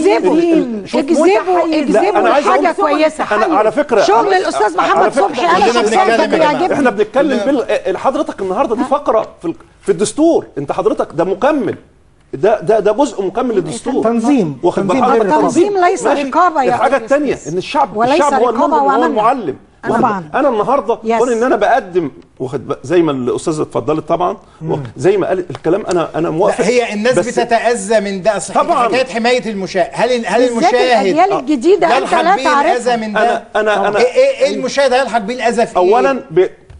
اكذبوا شوف اكذبوا متحيزين. لا، أنا اكذبوا عايز أقول- حاجه كويسه انا على فكره شغل أنا- الاستاذ على محمد فكرة صبحي انا كلنا شخصيا بنتكلم كان يا جماعة. بيعجبني احنا بنتكلم بال... حضرتك النهارده دي فقره في ال- في الدستور انت حضرتك ده مكمل ده ده ده جزء مكمل للدستور تنظيم. واخد تنظيم بال غير حضرتك؟ التنظيم ليس ماشي. رقابة يا الحاجه أستاذ الثانيه ياسر. ان الشعب وليس الشعب هو رقابة المنتج وهو ومنع. المعلم واخد طبعاً. بال- انا النهارده يس. كون ان انا بقدم واخد بال- زي ما الاستاذه اتفضلت طبعا زي ما قالت الكلام انا انا موافق لا هي الناس بس- بتتاذى من ده أصل طبعاً. حكايه حمايه المشاهد هل هل بالذات المشاهد الأجيال الجديدة أنت يلحق لا بيه تعرفها. الاذى من أنا- ده أنا- أنا- ايه ايه إيه المشاهد هيلحق بيه الاذى في إيه؟ اولا ب...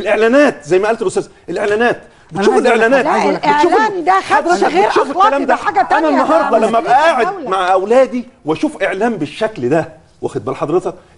الاعلانات زي ما قالت الاستاذ الاعلانات بتشوف عايز أقول لك الاعلانات حاجة. لا بتشوف الاعلان ده خدش حضرتك غير بتشوف اخلاقي الكلام ده حاجه تانية انا النهارده ده لما ابقى قاعد الدولة. مع اولادي واشوف اعلان بالشكل ده واخد بال حضرتك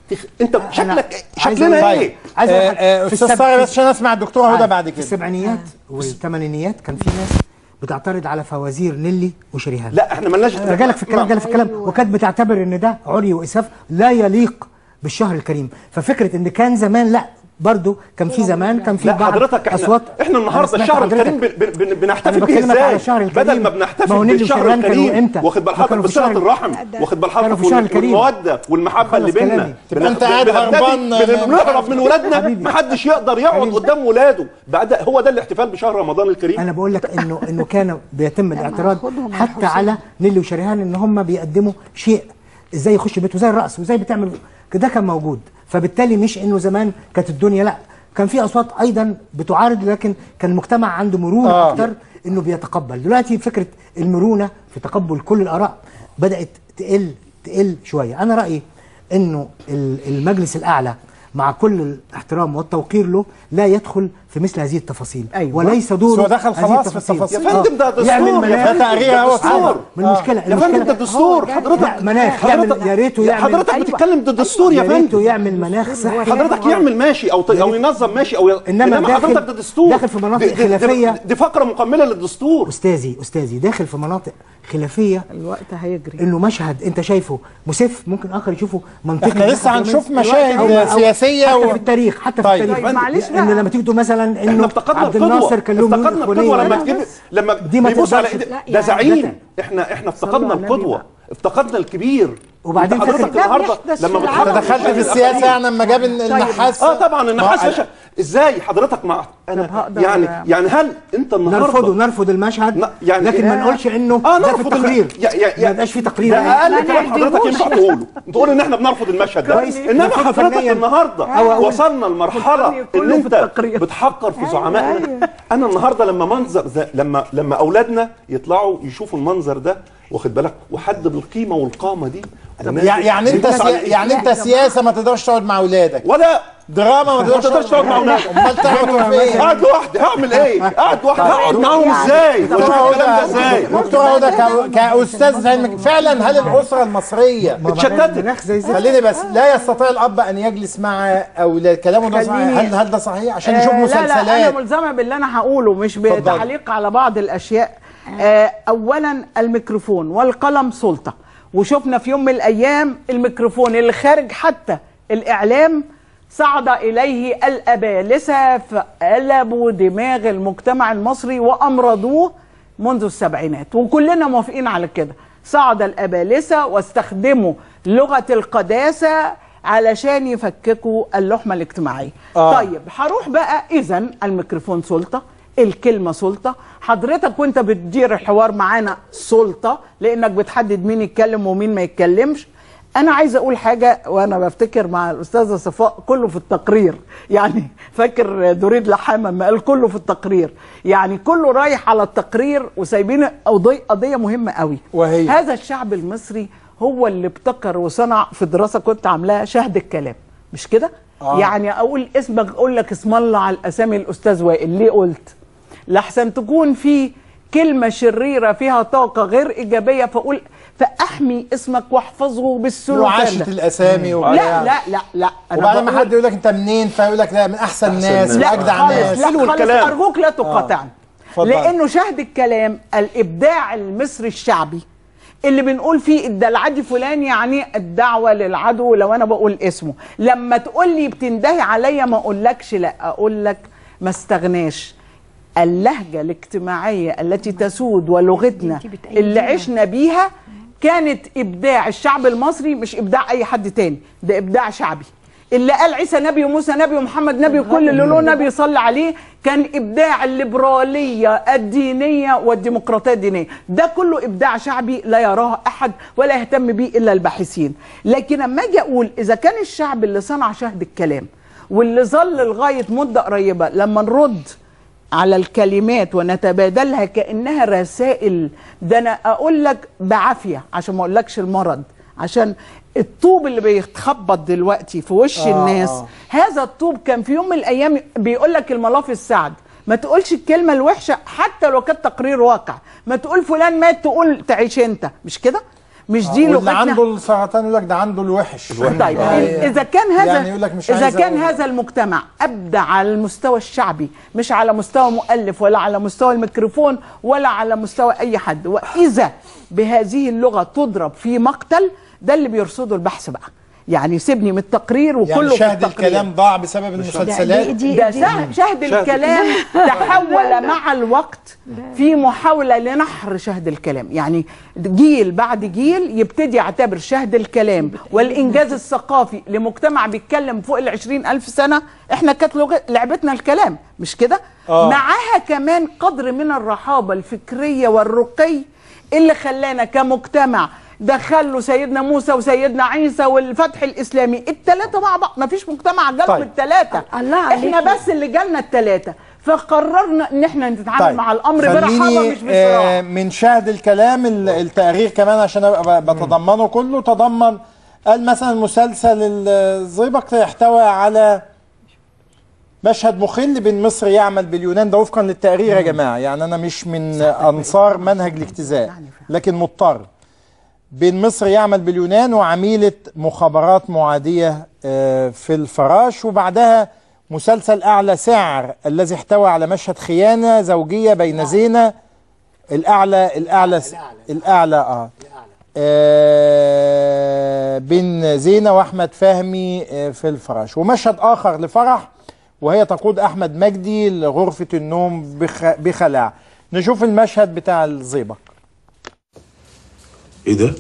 تخ... انت شكلك عايز شكلنا أقول- ايه عايز أقول حاجة. آه، آه، في أستاذ السب- طارق بس عشان اسمع الدكتوره هدى عارف، بعد في كده السبعينيات والثمانينيات كان في ناس بتعترض على فوازير نيلي وشريهان لا احنا مالناش انا جالك في الكلام جالك في الكلام وكانت بتعتبر ان ده عري واساف لا يليق بالشهر الكريم ففكره ان كان زمان لا برضو كان في زمان كان في لا بعض حضرتك احنا اصوات احنا أنا النهارده سمعت الشهر حضرتك. الكريم بن- بن- بن- أنا بنحتفل بيه بكلمك ازاي على الشهر الكريم. بدل ما ما بنحتفل هو نيلي بالشهر وشريهان كانوا الكريم إمتى؟ واخد بال كانوا حضرتك في بصله الشهر- الرحم واخد بال كانوا حضرتك في الشهر وال- الكريم. والموده والمحبه اللي خلص بيننا كلامي. تبقى أنت قاعد هربان بنهرب من ولادنا محدش يقدر يقعد قدام ولاده بعد هو ده الاحتفال بشهر رمضان الكريم انا بقول لك انه انه كان بيتم الاعتراض خدهم حتى الحسين. على نيلي وشريهان ان هم بيقدموا شيء ازاي يخش بيته زي الرقص وزي بتعمل ده كان موجود فبالتالي مش انه زمان كانت الدنيا لا كان في اصوات ايضا بتعارض لكن كان المجتمع عنده مرونه آه. آه. اكتر انه بيتقبل دلوقتي فكره المرونه في تقبل كل الاراء بدات تقل تقل شويه انا رايي انه ال- المجلس الاعلى مع كل الاحترام والتوقير له لا يدخل في مثل هذه التفاصيل أيوة. وليس دوره بس هو دخل هذه خلاص في التفاصيل. التفاصيل. يا فندم ده دستور يعمل يا مناخ فندم تقرير ده أهو دستور من المشكله يا فندم ده دستور لا حضرتك مناخ يعمل يا ريته يعمل حضرتك أيوة. بتتكلم ده دستور يا يا ريته فندم يعمل مناخ صحي حضرتك يعمل ماشي او او ينظم ماشي او إنما داخل- حضرتك ده دستور داخل في مناطق دي- دي- دي- خلافية. دي فقره مكمله للدستور استاذي استاذي داخل في مناطق خلافيه الوقت هيجري انه مشهد انت شايفه مسف ممكن اخر يشوفه منطقي احنا لسه هنشوف الوقت مشاهد أو- أو سياسية حتى و- في التاريخ حتى في طيب. التاريخ طيب معلش ان بقى. لما تيجي تقول مثلا احنا انه افتقدنا عبد القدوه الناصر كان له ميول افتقدنا إخوانية. القدوه لما لا، تجيب بس. لما دي ما بيبص على تقدرش- إيد- لا، ده يعني زعيم ده- احنا احنا صلوا افتقدنا على النبي القدوه بقى. افتقدنا الكبير وبعدين أنت حضرتك فاكر- ده النهارده بيحدث لما في بتحط العالم. دخلت في السياسه يعني لما جاب النحاس اه طبعا النحاس ما- باشا ازاي حضرتك مع انا هقدر- يعني يعني هل انت النهارده نرفضه نرفض المشهد ن- يعني لكن ما نقولش انه اه ده في نرفض التقرير الم- يا يا ما يبقاش في تقرير ده اقل ما كلام حضرتك نعدموش. ينفع تقوله تقول ان احنا بنرفض المشهد ده كويس. انما نرفضه حضرتك فنياً. النهارده أو أقول- وصلنا لمرحله ان كله في انت التقرير. بتحقر في زعمائنا انا النهارده لما منظر زي لما لما اولادنا يطلعوا يشوفوا المنظر ده واخد بالك وحد بالقيمه والقامه دي الناس يعني يعني انت بتبص على سيا... يعني انت سياسه ما تقدرش تقعد مع اولادك ولا دراما ما ما تقدرش تقعد مع اولادك امال تقعد فين قاعد لوحدي هعمل ايه؟ قاعد لوحدي هقعد معاهم ازاي؟ واشوف دكتور الكلام ده هدى ازاي؟ دكتور هدى كا- كاستاذ علم فعلا هل الاسره المصريه ما اتشتتت. بعدين المناخ زي زي خليني بس لا يستطيع الاب ان يجلس مع اولاد كلامه ده صحيح خليني- هل هل ده صحيح عشان نشوف آه، لا لا انا مسلسلات ملزمه باللي انا هقوله مش اتفضل. بتعليق على بعض الاشياء آه، اولا الميكروفون والقلم سلطه وشفنا في يوم من الايام الميكروفون اللي خارج حتى الاعلام صعد اليه الابالسه فقلبوا دماغ المجتمع المصري وامرضوه منذ السبعينات وكلنا موافقين على كده صعد الابالسه واستخدموا لغه القداسه علشان يفككوا اللحمه الاجتماعيه آه. طيب هروح بقى اذا الميكروفون سلطه الكلمه سلطه حضرتك وانت بتدير الحوار معانا سلطه لانك بتحدد مين يتكلم ومين ما يتكلمش انا عايزه اقول حاجه وانا بفتكر مع الاستاذه صفاء كله في التقرير يعني فاكر دريد لحامه ما قال كله في التقرير يعني كله رايح على التقرير وسايبين قضيه قضيه مهمه قوي وهي؟ هذا الشعب المصري هو اللي ابتكر وصنع في دراسه كنت عاملاها شهد الكلام مش كده آه. يعني اقول اسمك اقول لك اسم الله على الاسامي الاستاذ وائل ليه قلت لحسن تكون في كلمه شريره فيها طاقه غير ايجابيه فاقول فاحمي اسمك واحفظه بالسلوك وعاشت الاسامي وبتاع. لا لا لا لا وبعد ما بقول- حد يقول لك انت منين فيقول لك لا من احسن الناس الناس. لا واجدع خالص ناس لا حلو خالص الكلام. ارجوك لا تقاطعني اتفضل. لانه شهد الكلام الابداع المصري الشعبي اللي بنقول فيه الدلع دي فلان يعني الدعوه للعدو لو انا بقول اسمه لما تقول لي بتندهي عليا ما اقولكش لا اقول لك ما استغناش اللهجه الاجتماعيه التي تسود ولغتنا انتي بتأيديها. اللي عشنا بيها كانت ابداع الشعب المصري مش ابداع اي حد تاني ده ابداع شعبي اللي قال عيسى نبي وموسى نبي ومحمد نبي وكل اللي له نبي يصلي عليه كان ابداع الليبراليه الدينيه والديمقراطيه الدينيه ده كله ابداع شعبي لا يراه احد ولا يهتم به الا الباحثين لكن اما اجي اقول اذا كان الشعب اللي صنع شهد الكلام واللي ظل لغايه مده قريبه لما نرد على الكلمات ونتبادلها كانها رسائل ده انا اقول لك بعافيه عشان ما اقولكش المرض عشان الطوب اللي بيتخبط دلوقتي في وش آه، آه الناس آه. هذا الطوب كان في يوم من الايام بيقول لك الملاف السعد ما تقولش الكلمه الوحشه حتى لو كانت تقرير واقع ما تقول فلان مات تقول تعيش انت مش كده مش دي واللي لغتنا عنده السرطان يقول لك ده عنده الوحش طيب يعني- اذا كان هذا يعني يقول لك مش اذا عايز كان أقول. هذا المجتمع ابدع على المستوى الشعبي مش على مستوى مؤلف ولا على مستوى الميكروفون ولا على مستوى اي حد واذا بهذه اللغه تضرب في مقتل ده اللي بيرصده البحث بقى يعني سيبني من التقرير وكله يعني في شاهد التقرير الكلام ضاع بسبب المسلسلات ده شهد, شهد الكلام تحول مع الوقت في محاولة لنحر شهد الكلام يعني جيل بعد جيل يبتدي يعتبر شهد الكلام والإنجاز الثقافي لمجتمع بيتكلم فوق العشرين ألف سنة احنا كانت لغة لعبتنا الكلام مش كده آه. معاها كمان قدر من الرحابة الفكرية والرقي اللي خلانا كمجتمع دخلوا سيدنا موسى وسيدنا عيسى والفتح الاسلامي الثلاثه مع بعض ما فيش مجتمع جالهم طيب. الثلاثه الله احنا عليكي. بس اللي جالنا الثلاثه فقررنا ان احنا نتعامل طيب. مع الامر برحابه خليني، مش بصراع آه، من شاهد الكلام ال- التقرير كمان عشان ابقى ب- بتضمنه كله تضمن قال مثلا مسلسل الزئبق يحتوي على مشهد مخل بين مصر يعمل باليونان ده وفقا للتقرير يا جماعه يعني انا مش من انصار منهج الاجتزاء لكن مضطر بين مصر يعمل باليونان وعميله مخابرات معاديه آه، في الفراش وبعدها مسلسل اعلى سعر الذي احتوى على مشهد خيانه زوجيه بين زينه الاعلى الاعلى الاعلى اه آه، بين زينة وأحمد فهمي آه، في الفراش ومشهد آخر لفرح وهي تقود أحمد مجدي لغرفة النوم بخ... بخلاع نشوف المشهد بتاع الزيبق ايه ده؟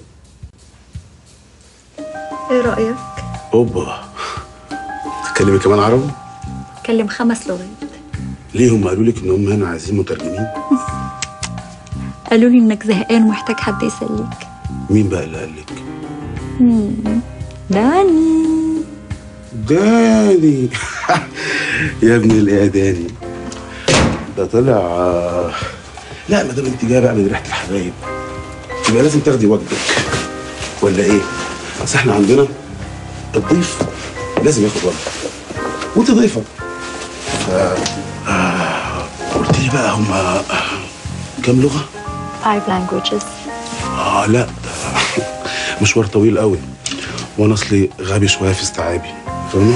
ايه رأيك؟ اوبا تتكلمي كمان عربي؟ كلم خمس لغات ليه هم قالوا لك ان هم هنا عايزين مترجمين؟ قالوا لي انك زهقان ومحتاج حد يسليك مين بقى اللي قال لك؟ مم. داني داني يا ابن الاعداني ده طلع آه، لا ما دام انت جايه بقى من ريحه الحبايب يبقى لازم تاخدي واجبك ولا ايه؟ اصل احنا عندنا الضيف لازم ياخد واجبه وانت ضيفه ف آه، قلت لي بقى هما كام لغه؟ five languages اه لا ده مشوار طويل قوي وانا اصلي غبي شويه في استيعابي فاهمه؟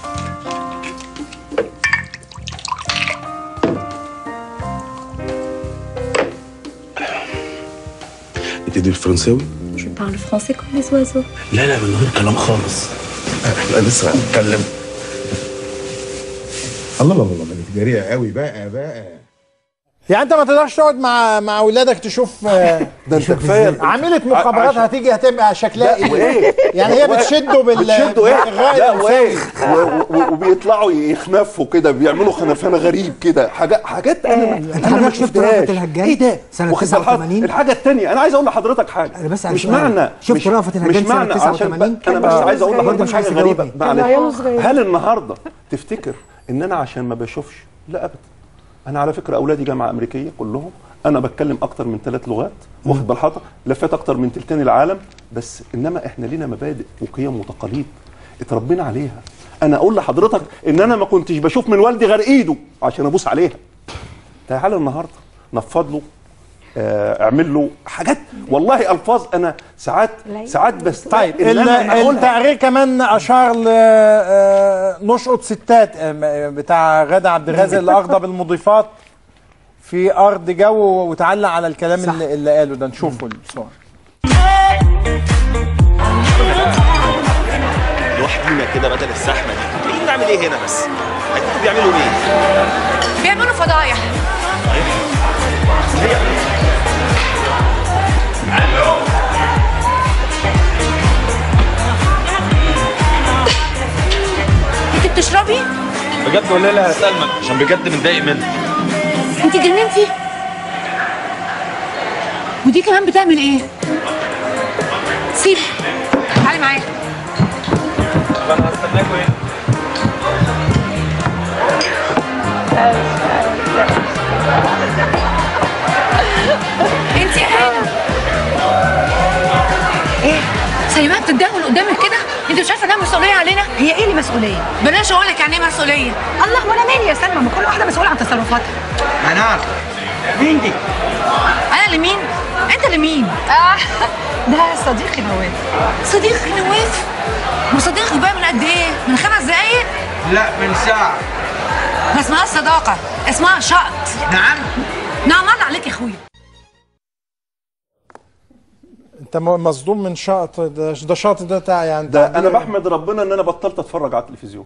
انت دي الفرنساوي؟ Je parle français comme les oiseaux لا لا من غير كلام خالص احنا لسه هنتكلم الله الله الله انت جريئه قوي بقى بقى يعني انت ما تقدرش تقعد مع مع اولادك تشوف آه، ده انت كفايه عامله مخابرات عشان- هتيجي هتبقى شكلها لا، ايه؟ وإيه؟ يعني هي بتشده بال بتشدوا ايه؟ بالإغراء لا الإنساني. وايه و- و- وبيطلعوا يخنفوا كده بيعملوا خنفانه غريب كده حاجات حاجات انا انت انا ما حضرتك شفت شفتهاش. رأفت الهجان ايه ده؟ سنة واخد بالك؟ 89 الحاجه الثانيه انا عايز اقول لحضرتك حاجه أنا بس مش عشان- معنى شفت مش رأفت الهجان مش سنة معنى عشان 89 ب- انا بس كان عايز اقول برضه لحضرتك مش حاجه عايز غريبه تجاوبني. معلش عياله صغير. هل النهارده تفتكر ان انا عشان ما بشوفش لا ابدا انا على فكره اولادي جامعه امريكيه كلهم انا بتكلم اكتر من ثلاث لغات واخد بال حضرتك لفيت اكتر من تلتين العالم بس انما احنا لينا مبادئ وقيم وتقاليد اتربينا عليها انا اقول لحضرتك ان انا ما كنتش بشوف من والدي غير ايده عشان ابوس عليها تعال النهارده نفض له آه، اعمل له حاجات والله الفاظ انا ساعات ساعات بس طيب إن ال- أنا أقولها. التقرير كمان اشار ل آه، نشأة ستات آه، بتاع غادة عبد الرازق اللي اغضب المضيفات في ارض جو وتعلق على الكلام اللي, اللي قاله ده نشوفه الصور لوحدينا كده بدل الزحمه دي جايين نعمل ايه هنا بس هيكونوا بيعملوا ايه بيعملوا فضايح انت بتشربي؟ بجد ولا لا يا سلمى عشان بجد متضايق منك انت جننتي؟ ودي كمان بتعمل ايه؟ سيب تعالي معايا طب انا هستناكوا ايه انت يا هانم ايه؟ سليمان بتتدهول قدامك كده؟ انت مش عارفه انها مسؤوليه علينا؟ هي ايه اللي مسؤوليه؟ بلاش اقول لك يعني ايه مسؤوليه الله وانا مالي يا سلمى ما كل واحده مسؤوله عن تصرفاتها منار مين دي انا اللي مين؟ انت اللي مين؟ آه ده صديقي نواف صديقي نواف وصديقي بقى من قد ايه من خمس دقايق لا من ساعة ما اسمهاش صداقه اسمها شقط نعم نعم الله عليك يا اخويا انت م- مصدوم من شاط ده ده شاط ده بتاع يعني ده انا تعبير- بحمد ربنا ان انا بطلت اتفرج على التلفزيون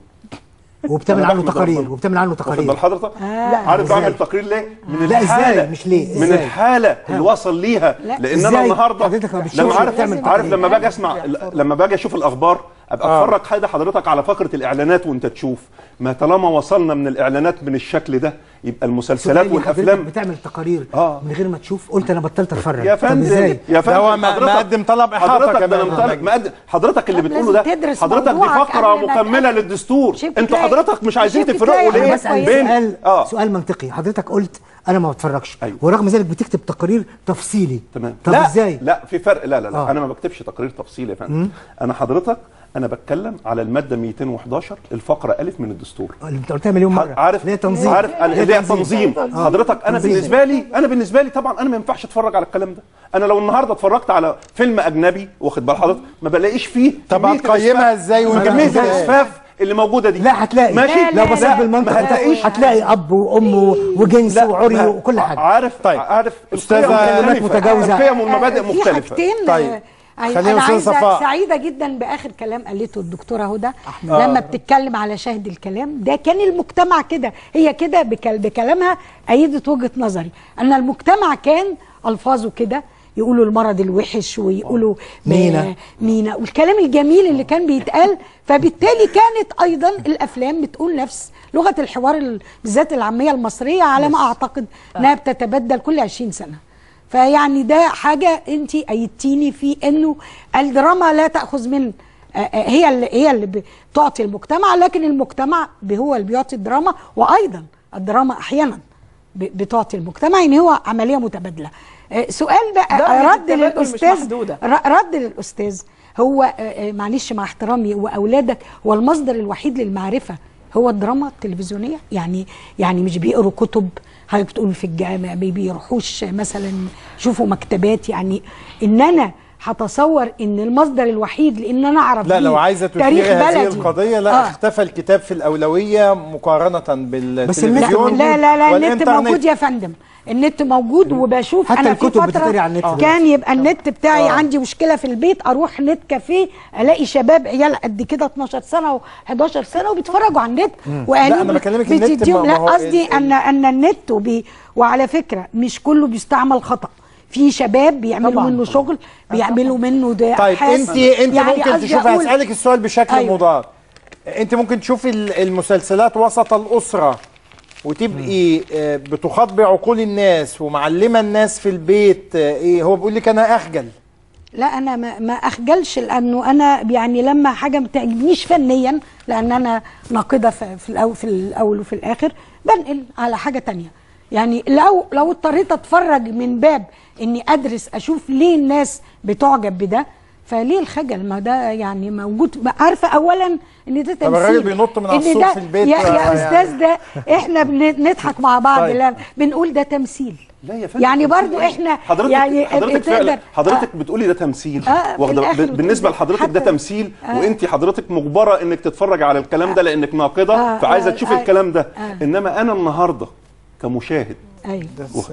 وبتعمل أنا عنه بحمد تقارير ربنا. وبتعمل عنه واخد تقارير بال حضرتك لا، عارف إزاي؟ بعمل تقرير ليه من لا، الحاله إزاي؟ مش ليه؟ من إزاي؟ الحاله اللي وصل ليها لا، لان انا إزاي؟ النهارده حضرتك ما بتشوفش لما عارف بتعمل عارف تقرير. لما باجي اسمع لما باجي اشوف الاخبار ابقى آه. اتفرج حاجه حضرتك على فقره الاعلانات وانت تشوف ما طالما وصلنا من الاعلانات من الشكل ده يبقى المسلسلات سؤالي حضرتك والافلام بتعمل تقارير آه. من غير ما تشوف قلت انا بطلت اتفرج يا طب فندم ازاي يا فندم هو ما- حضرتك- مقدم طلب إحاطة حضرتك ده كمان. أنا مطالب- مقدم حضرتك اللي طب بتقوله ده لازم تدرس حضرتك دي موضوعك فقره قبل ما مكمله تقدم. للدستور شبت انتوا تلاقي- حضرتك مش عايزين شبت تفرقوا تلاقي ليه أنا بسأل بين سؤال اه سؤال منطقي حضرتك قلت انا ما بتفرجش أيوه. ورغم ذلك بتكتب تقارير تفصيلي تمام طب لا ازاي لا في فرق لا لا لا آه. انا ما بكتبش تقرير تفصيلي يا فندم مم. انا حضرتك انا بتكلم على الماده 211 الفقره الف من الدستور اللي انت قلتها مليون مره عارف ليه تنظيم عارف أنا- اللي هي تنظيم آه. حضرتك انا تنظيم. بالنسبه لي انا بالنسبه لي طبعا انا ما ينفعش اتفرج على الكلام ده انا لو النهارده اتفرجت على فيلم اجنبي واخد بال حضرتك ما بلاقيش فيه طب كمية هتقيمها الإسفاف- إزاي وأنت كميه بتقول إيه؟ الاسفاف اللي موجوده دي لا هتلاقي ماشي لو بصيت لا، بالمنطق ما هتلاقيش هتلاقي اب وام وجنس وعري ما- وكل حاجه عارف طيب عارف أستاذة القيم كلمات مختلفة. متجاوزة. القيم والمبادئ في مختلفه حاجتين طيب. آه، خلينا انا أستاذ عايزه صفاء. سعيده جدا باخر كلام قالته الدكتوره هدى آه. لما بتتكلم على شاهد الكلام ده كان المجتمع كده هي كده بكل- بكلامها ايدت وجهه نظري ان المجتمع كان الفاظه كده يقولوا المرض الوحش ويقولوا ب- مينا. مينا والكلام الجميل اللي كان بيتقال فبالتالي كانت ايضا الافلام بتقول نفس لغه الحوار ال- بالذات العاميه المصريه على ما اعتقد انها بتتبدل كل 20 سنه فيعني ده حاجه انت ايدتيني في انه الدراما لا تاخذ من آه، آه، هي اللي هي اللي بتعطي المجتمع لكن المجتمع ب- هو اللي بيعطي الدراما وايضا الدراما احيانا ب- بتعطي المجتمع يعني هو عمليه متبادله آه، سؤال بقى درجة رد التبادل مش للاستاذ محدودة. ر- رد للاستاذ هو آه، آه، معلش مع احترامي واولادك هو المصدر الوحيد للمعرفه هو الدراما التلفزيونيه يعني يعني مش بيقروا كتب حضرتك بتقول في الجامع ما بيروحوش مثلا يشوفوا مكتبات يعني ان انا هتصور ان المصدر الوحيد لان انا اعرف لا بيه لو عايزه تاريخ تثيري هذه بلدي. القضيه لا آه. اختفى الكتاب في الاولويه مقارنه بالتلفزيون لا لا لا النت والإنترنت. موجود يا فندم النت موجود وبشوف حتى انا في الكتب فتره بتتقري على النت كان دلوقتي. يبقى النت بتاعي آه. عندي مشكله في البيت اروح نت كافيه الاقي شباب عيال قد كده 12 سنه و11 سنه وبيتفرجوا على النت مم. واهاليهم لا، أنا بكلمك النت بتديهم ما- لا ما هو قصدي ال- ان ان النت وبي وعلى فكره مش كله بيستعمل خطا في شباب بيعملوا طبعاً. منه شغل بيعملوا منه ده طيب أبحاث. انت انت يعني ممكن قصدي تشوفي أقول- هسالك السؤال بشكل أيوة. مضاد انت ممكن تشوفي ال- المسلسلات وسط الاسره وتبقي آه، بتخاطبي عقول الناس ومعلمه الناس في البيت آه، ايه هو بيقول لك انا اخجل لا انا ما, ما اخجلش لانه انا يعني لما حاجه ما تعجبنيش فنيا لان انا ناقده في, في الاول في الاول وفي الاخر بنقل على حاجه تانية يعني لو لو اضطريت اتفرج من باب اني ادرس اشوف ليه الناس بتعجب بده فليه الخجل ما ده يعني موجود عارفه اولا ان ده تمثيل طب الراجل بينط من على إن السور ده- في البيت يا, آه، يا يعني. استاذ ده احنا بنضحك مع بعض طيب. لا بنقول ده تمثيل لا يا فندم يعني تمثيل برضو إيه؟ احنا حضرتك يعني حضرتك تقدر- فعلا حضرتك بتقولي ده تمثيل آه، في واخده الآخر ب- بالنسبه بتقولي لحضرتك ده حتى- تمثيل آه. وانت حضرتك مجبره انك تتفرج على الكلام ده لانك ناقده آه، فعايزه آه، تشوفي آه، الكلام ده آه. انما انا النهارده كمشاهد ايوه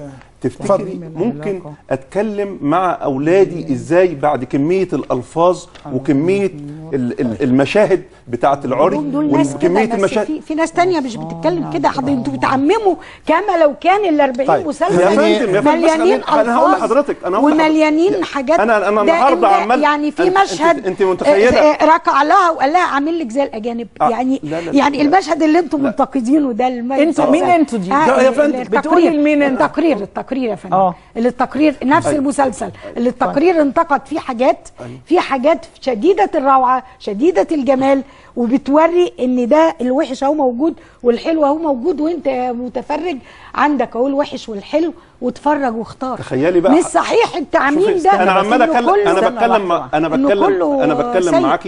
تفتكري ممكن اتكلم مع اولادي ازاي بعد كميه الالفاظ وكميه ال- ال- المشاهد بتاعه العري دول ناس كده وكميه بس المشاهد في, في ناس تانية مش بتتكلم كده حضرتك انتوا بتعمموا كما لو كان ال 40 طيب. مسلسل يا فندم، يا فندم، بس مليانين أنا- أنا هقول ألفاظ لحضرتك، أنا هقول ومليانين حاجات أنا- أنا ده النهاردة إن عمال- يعني في أنت- أنت- مشهد أنت متخيلة؟ آه، آه، ركع لها وقال لها اعمل لك زي الاجانب آه، يعني لا، لا، يعني لا. المشهد اللي انتم منتقدينه ده الم- انتوا مين انتوا دي؟ آه، لا، يا ال- فندم، التقرير بتقولي لمين انت؟ التقرير التقرير يا فندم آه. اللي التقرير نفس أيوة. المسلسل اللي التقرير انتقد فيه حاجات في حاجات شديده الروعه شديده الجمال وبتوري ان ده الوحش اهو موجود والحلو اهو موجود وانت يا متفرج عندك اهو الوحش والحلو واتفرج واختار تخيلي بقى مش صحيح التعميم شوفي، ده انا عمال إنه اتكلم كله- انا بتكلم مع- انا إنه بتكلم كله انا بتكلم سيء. معاكي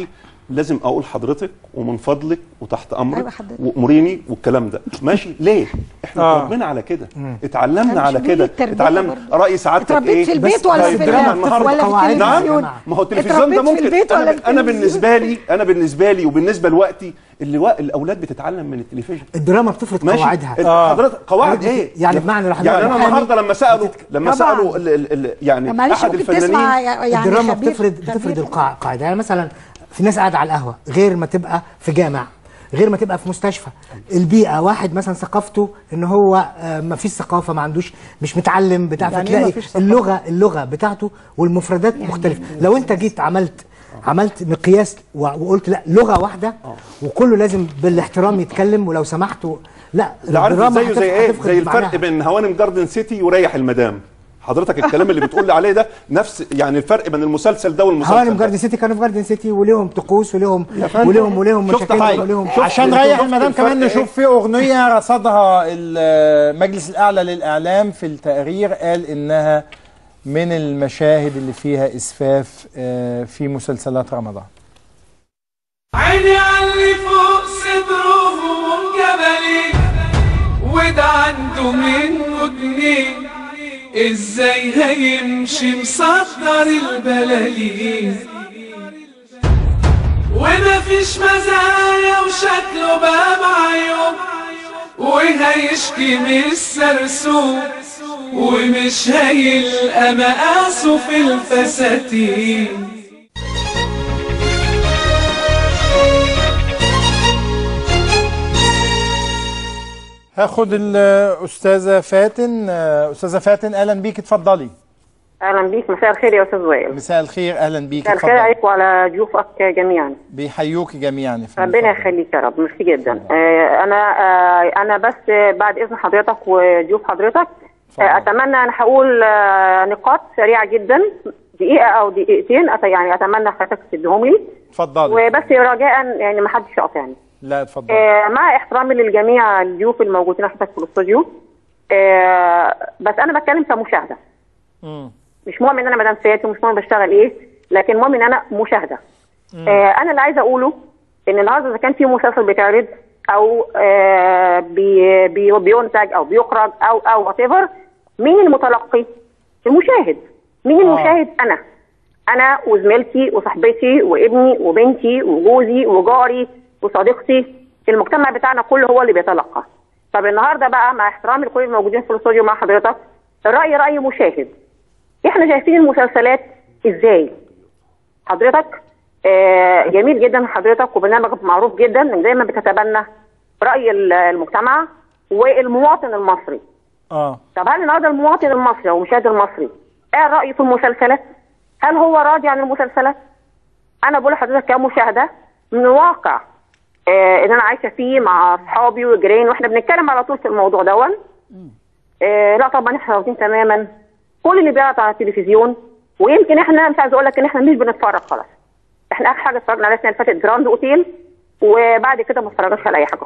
لازم اقول حضرتك ومن فضلك وتحت امرك أيوة حضرتك. وامريني والكلام ده ماشي ليه احنا آه. اتربينا على كده مم. اتعلمنا مش على بيقول كده التربية اتعلمنا برضه. راي سعادتك اتربيت ايه في البيت بس ولا طيب في الدراما ال- النهارده ولا في قواعد. التلفزيون؟ نعم ما هو التلفزيون ده اتربيت في ممكن البيت ولا انا, في أنا التلفزيون؟ بالنسبه لي انا بالنسبه لي وبالنسبه لوقتي اللي و... الاولاد بتتعلم من التلفزيون الدراما بتفرض ماشي قواعدها آه. حضرتك قواعد حضرتك ايه يعني بمعنى لو يعني انا حضرتك النهارده لما سالوا لما طبعاً. سالوا ال... ال... ال... يعني معلش احد ممكن الفنانين تسمع يعني الدراما خبير- بتفرض بتفرض القاع- القاعده يعني مثلا في ناس قاعده على القهوه غير ما تبقى في جامع غير ما تبقى في مستشفى البيئه واحد مثلا ثقافته ان هو آه، ما فيش ثقافه ما عندوش مش متعلم بتاع يعني إيه فتلاقي مفيش ثقافة؟ اللغه اللغه بتاعته والمفردات مختلفه لو انت جيت عملت عملت مقياس و- وقلت لا لغه واحده وكله لازم بالاحترام يتكلم ولو سمحتوا لا ده عارف الدراما زيه هتف- زي ايه هتفقد زي الفرق معناها. بين هوانم جاردن سيتي وريح المدام حضرتك الكلام اللي بتقول لي عليه ده نفس يعني الفرق بين المسلسل ده والمسلسل هوانم ده جاردن سيتي كانوا في جاردن سيتي وليهم طقوس وليهم فندم. وليهم وليهم شفت مشاكل حاجة. وليهم شفت عشان شفت نريح الفرق المدام كمان إيه؟ نشوف في اغنيه رصدها المجلس الاعلى للاعلام في التقرير قال انها من المشاهد اللي فيها اسفاف آه، في مسلسلات رمضان عيني علي فوق صدرهم جبلي وده عنده منه جنيه ازاي هيمشي مصدر البلالين ومفيش مزايا وشكله بقى معيوب وهيشكي من السرسوب ومش هيلقى مقاسه في الفساتين هاخد الاستاذه فاتن آه، استاذه فاتن اهلا بيك اتفضلي اهلا بيك مساء الخير يا استاذ وائل مساء الخير اهلا بيك مساء الخير اتفضلي عليك وعلى ضيوفك جميعا بيحيوك جميعا يا فندم. ربنا يخليك يا رب ميرسي جدا آه، انا آه، انا بس آه، بعد اذن حضرتك وضيوف حضرتك آه، اتمنى انا هقول آه، نقاط سريعه جدا دقيقه او دقيقتين أت- يعني اتمنى حضرتك تديهم لي اتفضلي وبس رجاء يعني ما حدش يقاطعني لا اتفضلي آه، مع احترامي للجميع الضيوف الموجودين حضرتك في الاستوديو آه، بس انا بتكلم كمشاهده مم. مش مهم ان انا مدام سيادتي ومش مهم بشتغل ايه لكن المهم ان انا مشاهده آه انا اللي عايزه اقوله ان النهارده اذا كان في مسلسل بيتعرض او آه بي بي بينتج او بيخرج او او وات ايفر مين المتلقي؟ المشاهد مين المشاهد؟ انا انا وزميلتي وصاحبتي وابني وبنتي وجوزي وجاري وصديقتي المجتمع بتاعنا كله هو اللي بيتلقى طب النهارده بقى مع احترامي لكل الموجودين في الاستوديو مع حضرتك الراي راي مشاهد احنا شايفين المسلسلات ازاي حضرتك آه جميل جدا حضرتك وبرنامجك معروف جدا انك دايما بتتبنى راي ال- المجتمع والمواطن المصري اه طب هل النهارده المواطن المصري او المشاهد المصري ايه رايه في المسلسلات هل هو راضي عن المسلسلات انا بقول لحضرتك كمشاهده من الواقع آه ان انا عايشه فيه مع اصحابي وجيراني واحنا بنتكلم على طول في الموضوع دون آه لا طبعا احنا راضيين تماما كل اللي بيعرض على التلفزيون ويمكن احنا مش عايز اقول لك ان احنا مش بنتفرج خلاص احنا اخر حاجه اتفرجنا عليها السنه اللي فاتت جراند اوتيل وبعد كده ما اتفرجناش على اي حاجه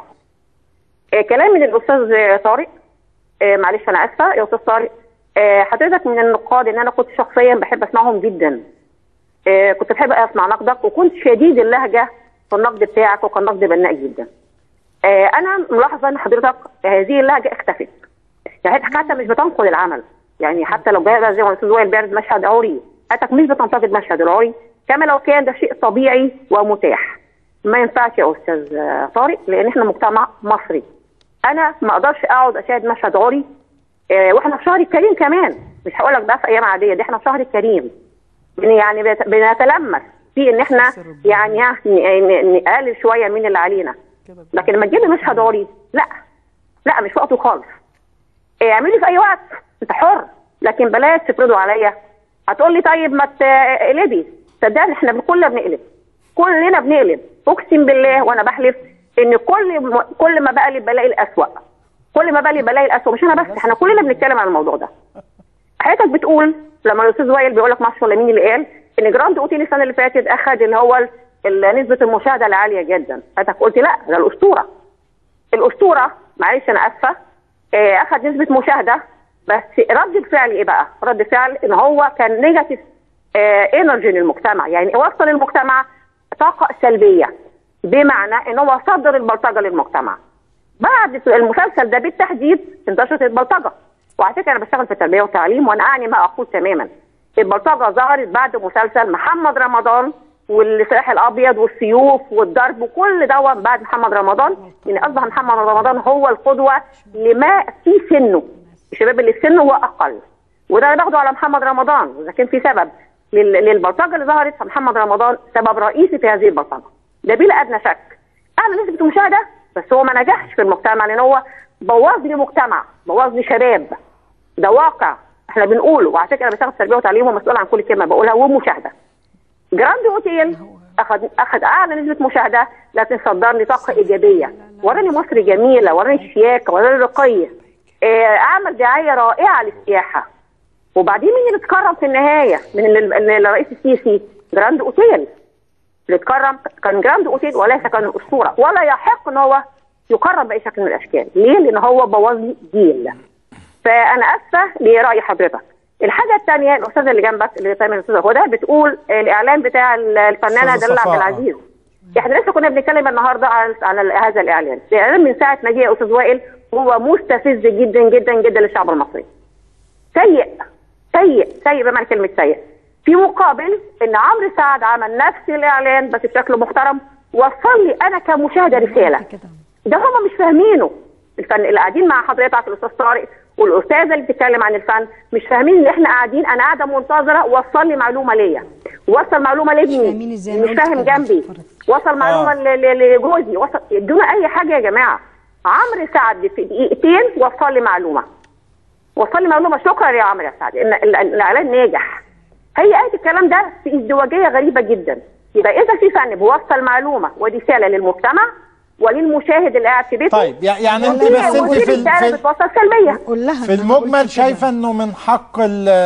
آه كلام من الاستاذ آه، طارق آه معلش انا اسفه يا استاذ طارق آه حضرتك من النقاد ان انا كنت شخصيا بحب اسمعهم جدا آه كنت بحب اسمع نقدك وكنت شديد اللهجه في النقد بتاعك وكان نقد بناء جدا آه انا ملاحظه ان حضرتك هذه اللهجه اختفت يعني حضرتك حتى مش بتنقد العمل يعني حتى لو جاي زي ما الاستاذ وائل بيعرض مشهد عوري حضرتك مش بتنتقد مشهد العوري كما لو كان ده شيء طبيعي ومتاح ما ينفعش يا استاذ آه، طارق لان احنا مجتمع مصري انا ما اقدرش اقعد اشاهد مشهد عوري آه، واحنا في شهر الكريم كمان مش هقول لك بقى في ايام عاديه دي احنا في شهر الكريم بن- يعني بت- بنتلمس في ان احنا يعني ها ن- ن- نقلل شويه من اللي علينا لكن لما تجيب لي مشهد عوري لا لا مش وقته خالص إيه، اعملي في اي وقت انت حر لكن بلاش تفرضوا عليا هتقول لي طيب ما تقلبي صدقني احنا كلنا بنقلب كلنا بنقلب اقسم بالله وانا بحلف ان كل م... كل ما بقلب بلاقي الاسوأ كل ما بقلب بلاقي الاسوأ مش انا بس احنا كلنا بنتكلم عن الموضوع ده حضرتك بتقول لما الاستاذ وائل بيقول لك معرفش ولا مين اللي قال ان جراند اوتيل السنه اللي فاتت اخذ اللي هو ال- ال- نسبه المشاهده العاليه جدا حضرتك قلت لا ده الاسطوره الاسطوره معلش انا اسفه آه، اخذ نسبه مشاهده بس رد الفعل ايه بقى؟ رد فعل ان هو كان نيجاتيف انرجي للمجتمع يعني وصل المجتمع طاقه سلبيه بمعنى ان هو صدر البلطجه للمجتمع بعد المسلسل ده بالتحديد انتشرت البلطجه وعلى فكره انا بشتغل في التربيه والتعليم وانا اعني ما اقول تماما البلطجه ظهرت بعد مسلسل محمد رمضان والسلاح الابيض والسيوف والضرب وكل ده بعد محمد رمضان يعني اصبح محمد رمضان هو القدوه لما في سنه الشباب اللي في سنه هو اقل وده انا باخده على محمد رمضان واذا كان في سبب لل- للبلطجه اللي ظهرت فمحمد رمضان سبب رئيسي في هذه البلطجه ده بلا ادنى شك اعلى نسبه مشاهده بس هو ما نجحش في المجتمع لان هو بوظ لي مجتمع بوظ لي شباب ده واقع احنا بنقوله وعلى فكره انا بشتغل في تربيه وتعليم ومسؤول عن كل كلمه بقولها ومشاهده جراند اوتيل اخذ اخذ اعلى نسبه مشاهده لكن صدر لي طاقه ايجابيه وراني مصر جميله وراني الشياكه وراني الرقيه آه، عمل دعايه رائعه للسياحه وبعدين مين اللي اتكرم في النهايه من ال- ال- الرئيس السيسي جراند اوتيل اللي اتكرم كان جراند اوتيل وليس كان الاسطوره ولا يحق ان هو يكرم باي شكل من الاشكال ليه لان هو بوظ لي جيل فانا اسفه لراي حضرتك الحاجه الثانيه الاستاذه اللي جنبك اللي تامر الاستاذه هدى بتقول الاعلان بتاع الفنانه أستاذة دلال صفاء. عبد العزيز احنا لسه كنا بنتكلم النهارده على على هذا الاعلان الاعلان من ساعه ما جه يا استاذ وائل هو مستفز جدا جدا جدا للشعب المصري سيء سيء سيء بمعنى كلمه سيء في مقابل ان عمرو سعد عمل نفس الاعلان بس بشكل محترم وصل لي انا كمشاهده رساله ده هم مش فاهمينه الفن اللي قاعدين مع حضرتك الاستاذ طارق والاستاذه اللي بتتكلم عن الفن مش فاهمين ان احنا قاعدين انا قاعده منتظره وصل لي معلومه ليا وصل معلومه لابني مش فاهم جنبي وصل معلومه ل- ل- لجوزي وصل ادونا اي حاجه يا جماعه عمرو سعد في دقيقتين وصل لي معلومه وصل لي معلومه شكرا يا عمرو يا سعد ان ال- الاعلان ناجح هي قالت الكلام ده في ازدواجيه غريبه جدا يبقى اذا في فن بيوصل معلومه ورساله للمجتمع وللمشاهد اللي قاعد في بيته طيب يع- يعني انت وفي- بس انت وفي في ال- رسالة في ال- بتوصل سلبيه في المجمل شايفه انه من حق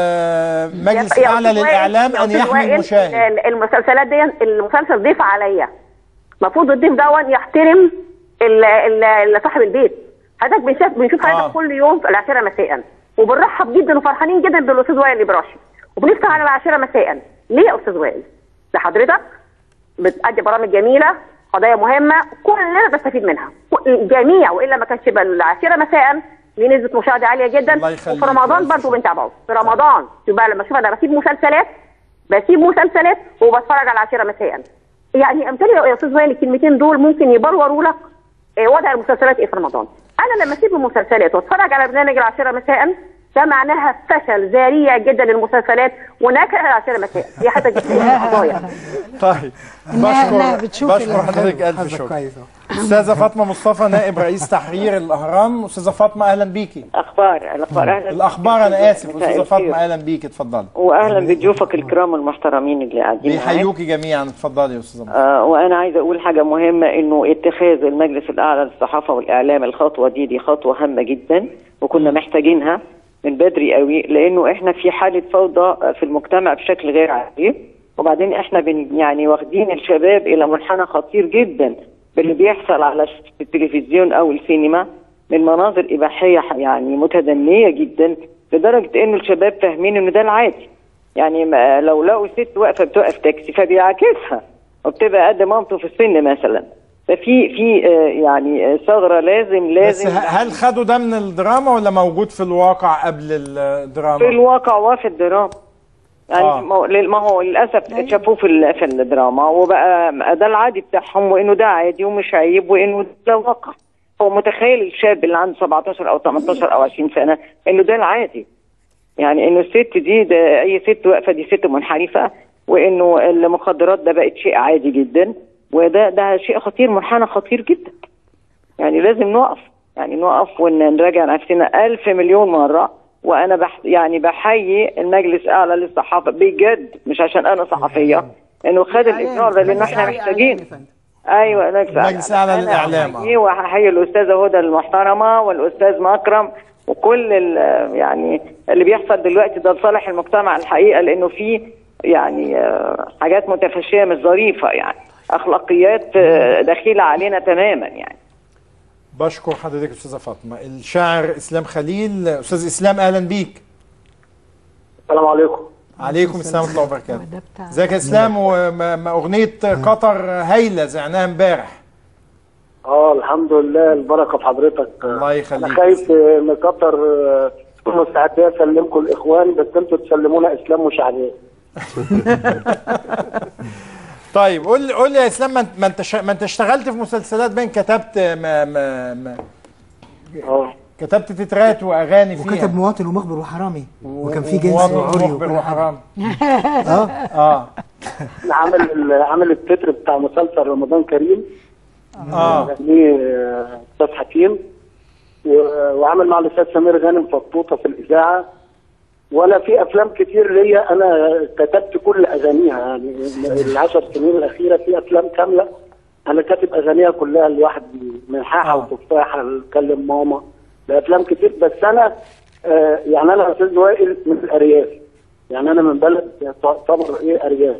المجلس يا الاعلى أستاذ وائل- للاعلام يا ان أستاذ يحمي وائل، المشاهد ال- المسلسلات دي المسلسل ضيف عليا المفروض الضيف دون يحترم ال- ال- صاحب البيت حضرتك بنشوف بنشوف حضرتك كل يوم في العاشره مساء وبنرحب جدا وفرحانين جدا بالاستاذ وائل الابراشي وبنفتح على العاشره مساء ليه يا استاذ وائل؟ لحضرتك بتأدي برامج جميله قضايا مهمه كلنا بستفيد منها الجميع والا ما كانش يبقى العاشره مساء ليه نسبه مشاهده عاليه جدا الله يخليك. وفي رمضان برضه بنتابعه في رمضان يبقى لما اشوف انا بسيب مسلسلات بسيب مسلسلات وبتفرج على العاشره مساء يعني امثال يا استاذ وائل الكلمتين دول ممكن يبروروا لك إيه وضع المسلسلات ايه في رمضان انا لما اسيب المسلسلات واتفرج على برنامج العاشره مساء ده معناها فشل ذريع جدا للمسلسلات ونكره العاشره مساء دي حتى قضايا طيب لا، لا، بشكر بتشوف بشكر ال- حضرتك الف حظك شكر كويس أهو. استاذه فاطمه مصطفى نائب رئيس تحرير الاهرام استاذه فاطمه اهلا بيكي اخبار الاخبار اهلا الاخبار انا اسف مساء استاذه الخير. فاطمه اهلا بيكي اتفضلي واهلا بضيوفك الكرام المحترمين اللي قاعدين معاك بيحيوكي جميعا اتفضلي يا استاذه آه وانا عايزه اقول حاجه مهمه انه اتخاذ المجلس الاعلى للصحافه والاعلام الخطوه دي دي خطوه هامه جدا وكنا محتاجينها من بدري قوي لانه احنا في حاله فوضى في المجتمع بشكل غير عادي وبعدين احنا بن يعني واخدين الشباب الى منحنى خطير جدا باللي بيحصل على ش- التلفزيون او السينما من مناظر اباحيه ح- يعني متدنيه جدا لدرجه انه الشباب فاهمين انه ده العادي يعني ما لو لقوا ست واقفه بتوقف تاكسي فبيعاكسها وبتبقى قد مامته في السن مثلا ففي في آه، يعني آه، ثغره لازم بس لازم ه- هل خدوا ده من الدراما ولا موجود في الواقع قبل الدراما في الواقع وفي الدراما يعني آه. ما هو- ما هو للاسف شافوه في ال- في الدراما وبقى ده العادي بتاعهم وانه ده عادي ومش عيب وانه ده واقع هو متخيل الشاب اللي عنده 17 او 18 او 20 سنه انه ده العادي يعني انه الست دي ده اي ست واقفه دي ست منحرفه وانه المخدرات ده بقت شيء عادي جدا وده ده شيء خطير منحنى خطير جدا يعني لازم نقف يعني نقف ونراجع نفسنا ألف مليون مرة وأنا بح يعني بحيي المجلس الأعلى للصحافة بجد مش عشان أنا صحفية إنه خد الإقرار ده لأن إحنا محتاجين أيوة المجلس الأعلى للإعلام، آه. أحييه وهحيي الأستاذة هدى المحترمة والأستاذ مكرم وكل ال- يعني اللي بيحصل دلوقتي ده لصالح المجتمع الحقيقة لأنه في يعني آه، حاجات متفشية مش ظريفة يعني أخلاقيات آه، دخيلة علينا تماما يعني بشكر حضرتك استاذه فاطمه الشاعر اسلام خليل استاذ اسلام اهلا بيك السلام عليكم عليكم السلام ورحمه الله وبركاته ازيك يا اسلام واغنيه قطر هايله زعناها امبارح اه الحمد لله البركه في حضرتك الله يخليك انا خايف ان قطر آه، تكون مستعده اسلمكم الاخوان بس انتوا تسلمونا اسلام وشعبيه طيب قول لي قول لي يا اسلام ما انت- ما انت شا- ما انت اشتغلت في مسلسلات باين كتبت ما ما ما كتبت تترات واغاني فيها وكتب مواطن ومخبر وحرامي وكان في جنس مواطن وعري ومخبر وكل حاجة. وحرام اه اه انا عامل ال- عامل التتر بتاع مسلسل رمضان كريم اه غنيه آه، استاذ حكيم و- وعامل مع الاستاذ سمير غانم فطوطه في الاذاعه وانا في افلام كتير ليا انا كتبت كل اغانيها يعني العشر سنين الاخيره في افلام كامله انا كاتب اغانيها كلها لوحدي من حاحه وتفاحه لكلم ماما لافلام كتير بس انا آه يعني انا استاذ وائل من الارياف يعني انا من بلد تعتبر ايه ارياف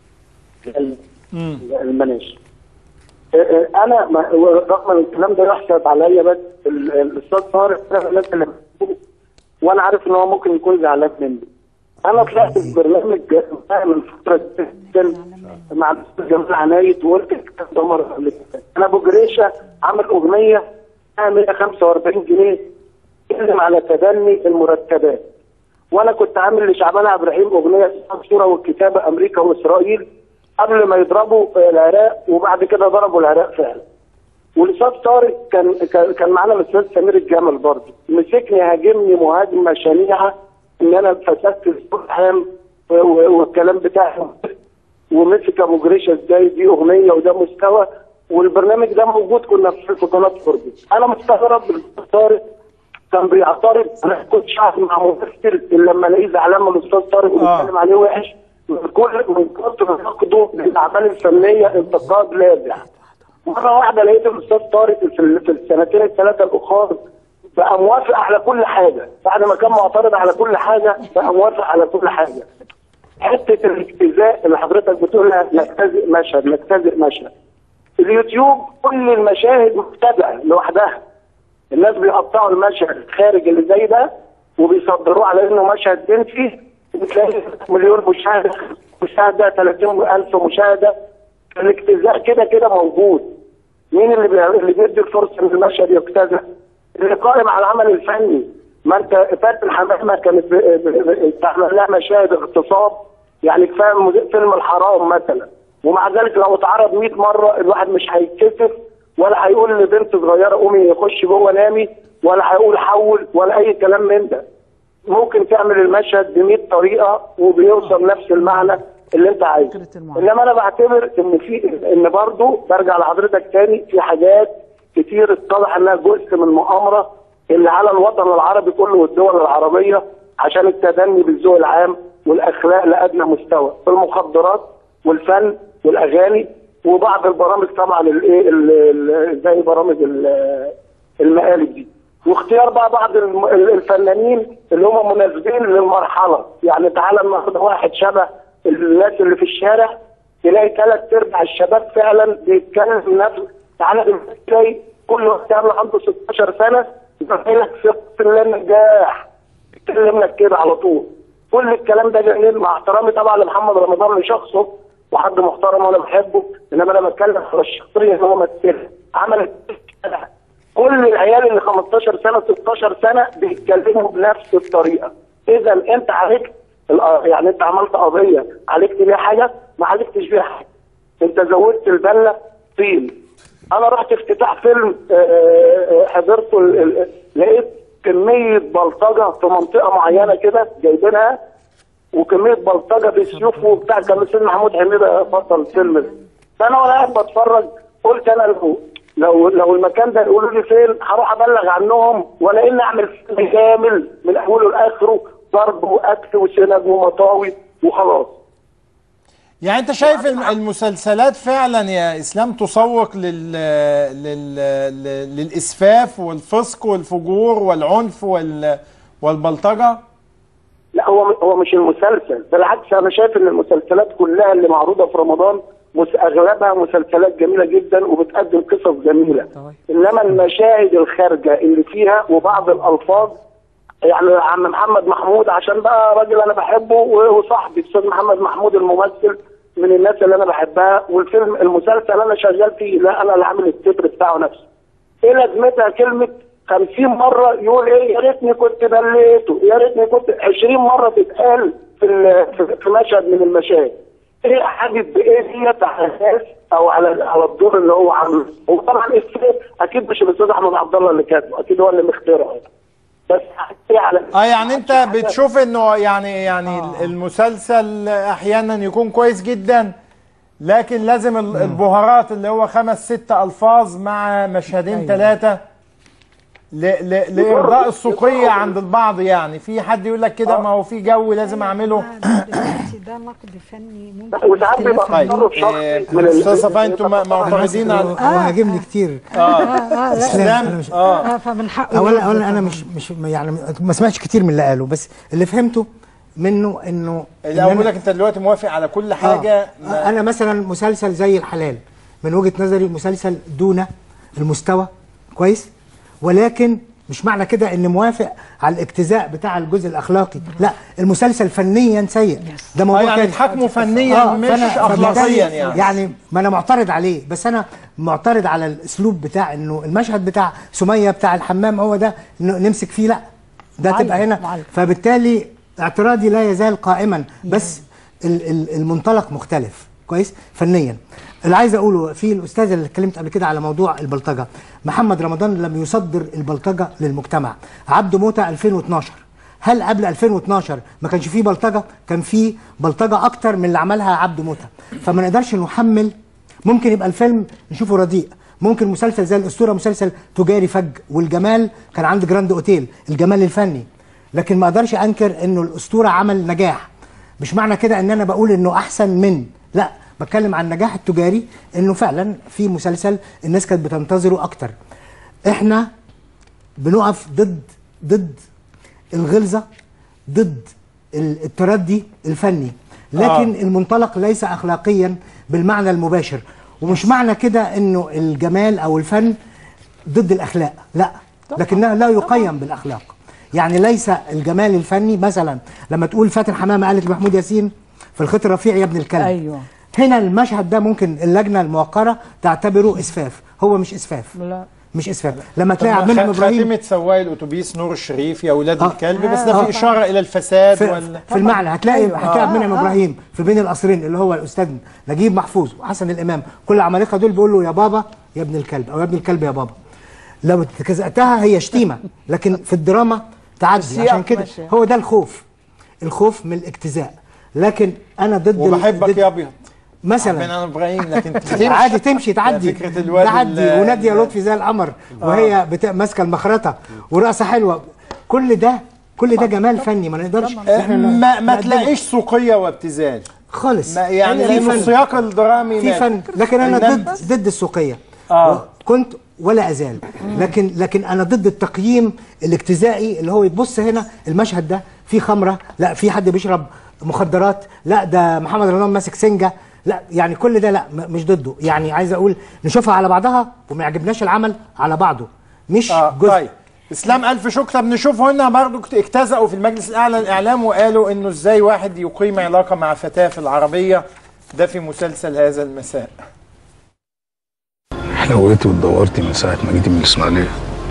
المناش آه، آه، انا ما رغم ان الكلام ده يحسب عليا بس ال- الاستاذ طارق أنا من الناس اللي بحبه، وانا عارف ان هو ممكن يكون زعلان مني انا طلعت في برنامج من فتره جدا مع الاستاذ جمال عنايت وقلت الكلام ده مره قبل كده انا ابو جريشه عامل اغنيه فيها 145 جنيه تتكلم على تدني المرتبات وانا كنت عامل لشعبان عبد الرحيم اغنيه اسمها الصوره والكتابه امريكا واسرائيل قبل ما يضربوا العراق وبعد كده ضربوا العراق فعلا والاستاذ طارق كان كان- كان معانا الاستاذ سمير الجمل برضه مسكني هاجمني مهاجمه شنيعه ان انا فسدت السلحام و- و- والكلام بتاعهم ومسك ابو جريشه ازاي دي اغنيه وده مستوى والبرنامج ده موجود كنا في في قناه فرجه انا مستغرب الاستاذ طارق كان بيعترض انا كنت شاعر مع ممثل إلا لما الاقيه زعلان من الاستاذ طارق وبيتكلم عليه وحش من كل من كتر نقده للاعمال الفنيه انتقاد لاذع مره واحده لقيت الاستاذ طارق في ال- في السنتين الثلاثه الاخر بقى موافق على كل حاجه بعد ما كان معترض على كل حاجه بقى موافق على كل حاجه حته الاجتزاء اللي حضرتك بتقولها نجتزئ مشهد نجتزئ مشهد اليوتيوب كل المشاهد مبتدئه لوحدها الناس بيقطعوا المشهد الخارج اللي زي ده وبيصدروه على انه مشهد جنسي بتلاقي مليون مشاهده مشاهده 30000 مشاهده الاجتزاء كده كده موجود مين اللي بي... اللي بيدي الفرصه ان المشهد يجتزأ؟ اللي قائم على العمل الفني ما انت فاتن حمامه كانت ب... ب... ب... تعمل لها مشاهد اغتصاب يعني كفايه مز- فيلم الحرام مثلا ومع ذلك لو اتعرض 100 مره الواحد مش هيتكسف ولا هيقول لبنت صغيره قومي يخش جوه نامي ولا هيقول حول ولا اي كلام من ده ممكن تعمل المشهد ب 100 طريقه وبيوصل نفس المعنى اللي انت عايزه انما انا بعتبر ان في ان برضه برجع لحضرتك تاني في حاجات كتير اتضح انها جزء من مؤامره اللي على الوطن العربي كله والدول العربيه عشان التدني بالذوق العام والاخلاق لادنى مستوى في المخدرات والفن والاغاني وبعض البرامج طبعا الايه ال- ال- زي برامج ال- المقالب دي واختيار بقى بعض الم- الفنانين اللي هم مناسبين للمرحله يعني تعالى النهارده واحد شبه الناس اللي في الشارع تلاقي ثلاث ارباع الشباب فعلا بيتكلم نفس تعالى دلوقتي تلاقي كل واحد عامل عنده 16 سنه يقول لك في الله النجاح يتكلم لك كده على طول كل الكلام ده جميل مع احترامي طبعا لمحمد رمضان لشخصه وحد محترم وانا بحبه انما انا بتكلم على الشخصيه اللي هو مثلها عملت كل العيال اللي 15 سنه 16 سنه بيتكلموا بنفس الطريقه اذا انت عليك الق- يعني انت عملت قضيه عليكت بيها حاجه ما عليكتش بيها حاجه انت زودت البله طين انا رحت افتتاح فيلم آه، آه، حضرته ال- ال- لقيت كميه بلطجه في منطقه معينه كده جايبينها وكميه بلطجه بالسيوف وبتاع كان الاستاذ محمود حميده فصل الفيلم ده فانا وانا قاعد بتفرج قلت انا لو لو لو المكان ده يقولوا لي فين هروح ابلغ عنهم ولا اني اعمل فيلم كامل من اوله لاخره ضرب واكل وسنج ومطاوي وخلاص يعني انت شايف الم- المسلسلات فعلا يا اسلام تسوق لل... لل... لل... للاسفاف والفسق والفجور والعنف وال... والبلطجه لا هو هو مش المسلسل بالعكس انا شايف ان المسلسلات كلها اللي معروضه في رمضان مس- اغلبها مسلسلات جميله جدا وبتقدم قصص جميله انما المشاهد الخارجه اللي فيها وبعض الالفاظ يعني عم محمد محمود عشان بقى راجل انا بحبه و- وصاحبي الاستاذ محمد محمود الممثل من الناس اللي انا بحبها والفيلم المسلسل انا شغال فيه لا انا اللي عامل التتر بتاعه نفسي ايه لازمتها كلمه 50 مره يقول ايه يا ريتني كنت بليته يا ريتني كنت 20 مره تتقال في ال- في في مشهد من المشاهد ايه حاجه بايه ديت على الناس او على على الدور اللي هو عامله هو طبعا الفيلم اكيد مش الاستاذ احمد عبد الله اللي كاتبه اكيد هو اللي مخترعه بس ايه على اه يعني انت بتشوف انه يعني يعني المسلسل احيانا يكون كويس جدا لكن لازم ال- البهارات اللي هو خمس ست الفاظ مع مشهدين أيوة. ثلاثه لارضاء السوقيه عند البعض يعني في حد يقول لك كده ما هو في جو لازم اعمله دلوقتي ده نقد فني ممكن وساعات بيبقى اختلاف تصرف آه، شخصي من ال- استاذ صفا انتوا ما- معتمدين على هو هاجمني كتير اه اه لا اسلام أنا مش- اه فمن حقه اولا يرد اولا انا طبعاً. مش مش يعني ما سمعتش كتير من اللي قاله بس اللي فهمته منه انه إن الاول أنا- بقول لك انت دلوقتي موافق على كل حاجه آه. انا مثلا مسلسل زي الحلال من وجهه نظري مسلسل دون المستوى كويس ولكن مش معنى كده ان موافق على الاجتزاء بتاع الجزء الاخلاقي لا المسلسل فنيا سيء ده موضوع آه، يعني تاني. تحاكمه فنياً مش فأنا- أخلاقياً فبالتالي يعني. يعني ما انا معترض عليه بس انا معترض على الاسلوب بتاع انه المشهد بتاع سميه بتاع الحمام هو ده إنه نمسك فيه لا ده معلم، تبقى هنا معلم. فبالتالي اعتراضي لا يزال قائما بس ال- ال- المنطلق مختلف كويس فنيا اللي عايز اقوله في الاستاذ اللي اتكلمت قبل كده على موضوع البلطجه محمد رمضان لم يصدر البلطجه للمجتمع عبده موته 2012 هل قبل 2012 ما كانش فيه بلطجه كان فيه بلطجه اكتر من اللي عملها عبده موته فما نقدرش نحمل ممكن يبقى الفيلم نشوفه رديء ممكن مسلسل زي الاسطوره مسلسل تجاري فج والجمال كان عند جراند اوتيل الجمال الفني لكن ما اقدرش انكر انه الاسطوره عمل نجاح مش معنى كده ان انا بقول انه احسن من لا بتكلم عن النجاح التجاري انه فعلا في مسلسل الناس كانت بتنتظره اكتر احنا بنقف ضد ضد الغلظه ضد ال- التردي الفني لكن آه. المنطلق ليس اخلاقيا بالمعنى المباشر ومش معنى كده انه الجمال او الفن ضد الاخلاق لا لكنها لا يقيم بالاخلاق يعني ليس الجمال الفني مثلا لما تقول فاتن حمامه قالت لمحمود ياسين في الخيط الرفيع يا ابن الكلب ايوه هنا المشهد ده ممكن اللجنه الموقره تعتبره اسفاف هو مش اسفاف لا مش اسفاف لما تلاقي طب عبد المنعم خ- ابراهيم خاتمه سواق الاتوبيس نور الشريف يا اولاد آه. الكلب بس ده آه. في اشاره الى الفساد في, ولا في المعنى هتلاقي أيوة. هتلاقي عبد آه. المنعم آه. ابراهيم في بين القصرين اللي هو الاستاذ نجيب محفوظ وحسن الامام كل العمالقه دول بيقولوا يا بابا يا ابن الكلب او يا ابن الكلب يا بابا لو تكزأتها هي شتيمه لكن في الدراما تعدي السياق عشان كده ماشي. هو ده الخوف الخوف من الاجتزاء لكن انا ضد ال- وبحبك ضد- يا ابيض مثلا عبد المنعم ابراهيم لكن تمشي. عادي تمشي تعدي فكره الواد تعدي ال- وناديه لطفي زي القمر وهي بت- ماسكه المخرطه ورقصه حلوه كل ده كل ده جمال فني ما نقدرش إحنا ن- ما, ما نقدمه. تلاقيش سوقيه وابتذال خالص ما يعني في لانه فن. السياق الدرامي في مات. فن لكن انا إنما- ضد ضد السوقيه آه. كنت ولا ازال لكن لكن انا ضد التقييم الاجتزائي اللي هو يبص هنا المشهد ده في خمره لا في حد بيشرب مخدرات لا ده محمد رمضان ماسك سنجه لا يعني كل ده لا م- مش ضده يعني عايز اقول نشوفها على بعضها وما يعجبناش العمل على بعضه مش آه جزء طيب اسلام الف شكر طب نشوفه هنا برضو كت- اجتزأوا في المجلس الاعلى للاعلام وقالوا انه ازاي واحد يقيم علاقه مع فتاه في العربيه ده في مسلسل هذا المساء حلوتي واتدورتي من ساعة ما جيتي من الإسماعيلية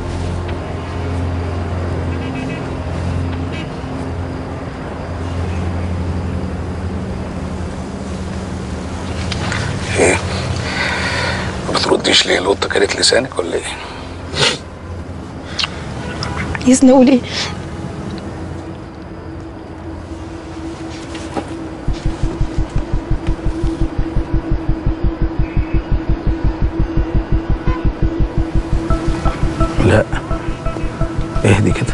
ايه ما بترديش ليه القطة كانت لسانك ولا ايه؟ عايزني اقول ايه لا اهدي كده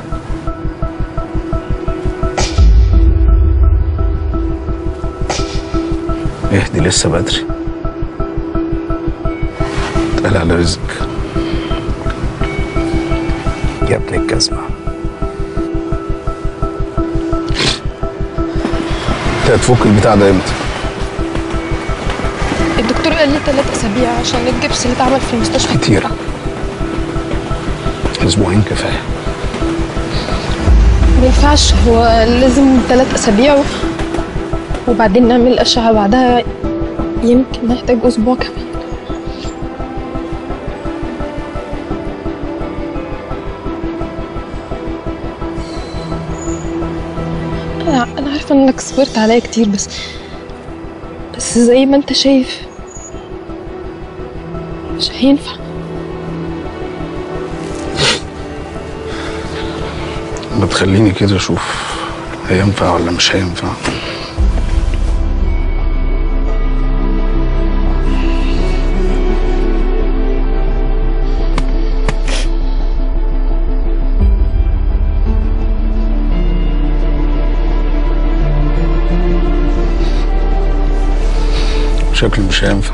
اهدي لسه بدري اتقل على رزقك يا ابن الجزمة انت هتفك البتاع ده امتى؟ الدكتور قال لي ثلاث اسابيع عشان الجبس اللي اتعمل في المستشفى كتير اسبوعين كفايه ما ينفعش هو لازم ثلاث اسابيع و... وبعدين نعمل اشعه بعدها يمكن نحتاج اسبوع كمان انا أنا عارفه انك صبرت عليا كتير بس بس زي ما انت شايف مش هينفع بتخليني كده اشوف هينفع ولا مش هينفع شكله مش هينفع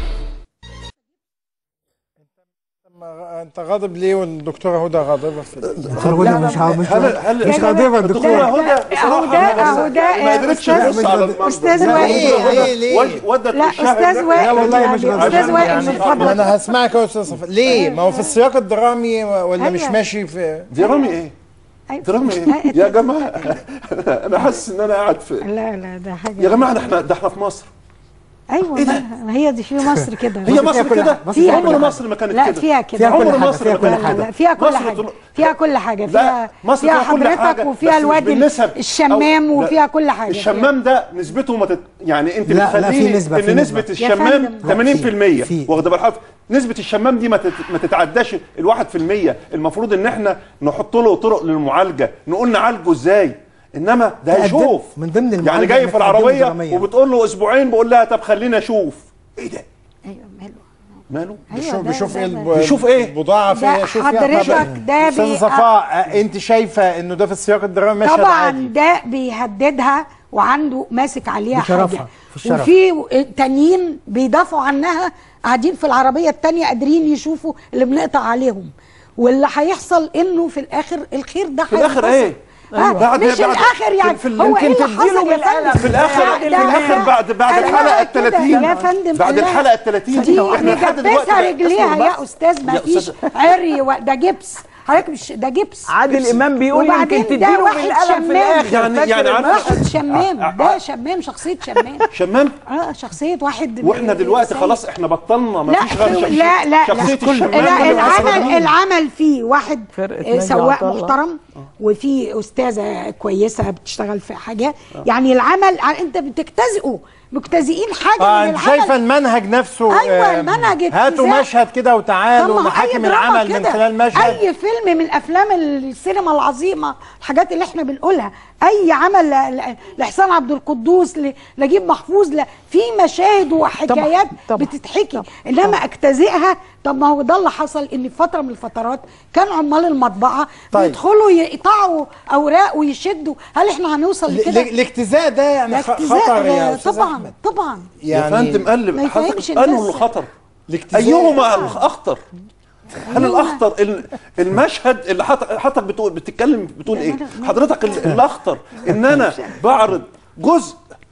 انت غاضب ليه والدكتوره هدى غاضبه في دكتورة هدى مش ها- مش هل- هل- مش غاضبة الدكتورة هدى هدى ما قدرتش تبص على المنظر. استاذ لا، وائل ليه؟ ليه؟ ليه؟ ود- ودت لا الشهر استاذ ده. وائل لا والله مش يعني غاضب استاذ وائل من ما فضلك انا هسمعك يا استاذ صفا ليه ما هو في السياق الدرامي ولا مش أيوة. ماشي في درامي ايه؟ درامي ايه؟ يا جماعه انا حاسس ان انا قاعد في لا لا ده حاجه يا جماعه ده احنا ده احنا في مصر ايوه ما هي دي في مصر كده هي مصر كده فيها عمر كل مصر حاجة. ما كانت لا كده فيها كده عمر كل حاجة، مصر فيها ما كل كانت حاجة. كده لا، فيها كل مصر حاجة طول- فيها كل حاجة لا، فيها مصر فيها فيها كل حضرتك حاجة، وفيها بس مش الواد بالنسب. الشمام أو- وفيها لا، كل حاجة الشمام ده نسبته ما تت... يعني انت لا، لا، في بتخليني نسبة، في ان نسبة. نسبه يا الشمام فندم. 80% واخده بالك حضرتك؟ نسبه الشمام دي ما تت... ما تتعداش ال 1% المفروض ان احنا نحط له طرق للمعالجه نقول نعالجه ازاي انما ده تقدم- هيشوف من ضمن يعني المعالجة جاي إنك في تقدمه العربيه درامياً. وبتقول له اسبوعين بقول لها طب خليني اشوف ايه ده ماله بيشوف ده- بيشوف ده- ايه ده- الب- بيشوف ايه؟ البضاعه ده فيها شوف حضرتك ده استاذه بي- صفاء آه، انت شايفه انه ده في السياق الدرامي مشهد طبعا عادي ده بيهددها وعنده ماسك عليها بشرفها، حاجه في الشرف. وفي تانيين بيدافعوا عنها قاعدين في العربيه التانيه قادرين يشوفوا اللي بنقطع عليهم واللي هيحصل انه في الاخر الخير ده في الاخر هينتصر. ايه؟ آه بعد- مش بعد- الاخر يعني في- في- هو يمكن ايه اللي تديله حصل يا بالقلم. فندم في الآخر- لا، في ده- الآخر ده- بعد- بعد أنا الحلقة كده التلاتين. يا فندم بعد لا. الحلقة التلاتين. دي إحنا لحد دلوقتي مجبسه بقى- رجليها اسمع يا بس. استاذ ما يا فيش أستاذ- عري و- ده جبس حضرتك مش ده جبس عادل جبس. إمام بيقول وبعدين يمكن ده تديله واحد بالقلم في شمام. الآخر. يعني- فاكر يعني عارفة- واحد شمام ده شمام شخصيه شمام شمام اه شخصيه واحد واحنا دلوقتي سيء. خلاص احنا بطلنا ما لا فيش غير شخصية لا لا شخصية لا الشمام لا اللي العمل بتحصل. العمل فيه واحد فرقة آه، ناجي سواق عطا الله. محترم وفي استاذه كويسه بتشتغل في حاجه يعني العمل ع- انت بتجتزئوا مجتزئين حاجه اه من انت العمل شايفه المنهج نفسه أيوة، آه، المنهج هاتوا اجتزاء. مشهد كده طب وتعالوا ما هو نحاكم أي دراما العمل من كده. خلال مشهد اي فيلم من افلام السينما العظيمه الحاجات اللي احنا بنقولها اي عمل ل- ل- لحسين عبد القدوس ل- لنجيب محفوظ ل- في مشاهد وحكايات بتتحكي انما اجتزئها طب ما هو ده اللي حصل ان في فتره من الفترات كان عمال المطبعه طيب. بيدخلوا يقطعوا اوراق ويشدوا هل احنا هنوصل ل- لكده ل- الاجتزاء ده يعني ده خ- اجتزاء، خطر يا آه، استاذ طبعا احمد طبعا يا فندم قلب ما يفهمش حضرتك الناس. انه الخطر الاجتزاء. ايهما الاخطر هل الاخطر ال- المشهد اللي حضرتك حضرتك بتقول بتتكلم بتقول ايه حضرتك ال- الاخطر ان انا بعرض جزء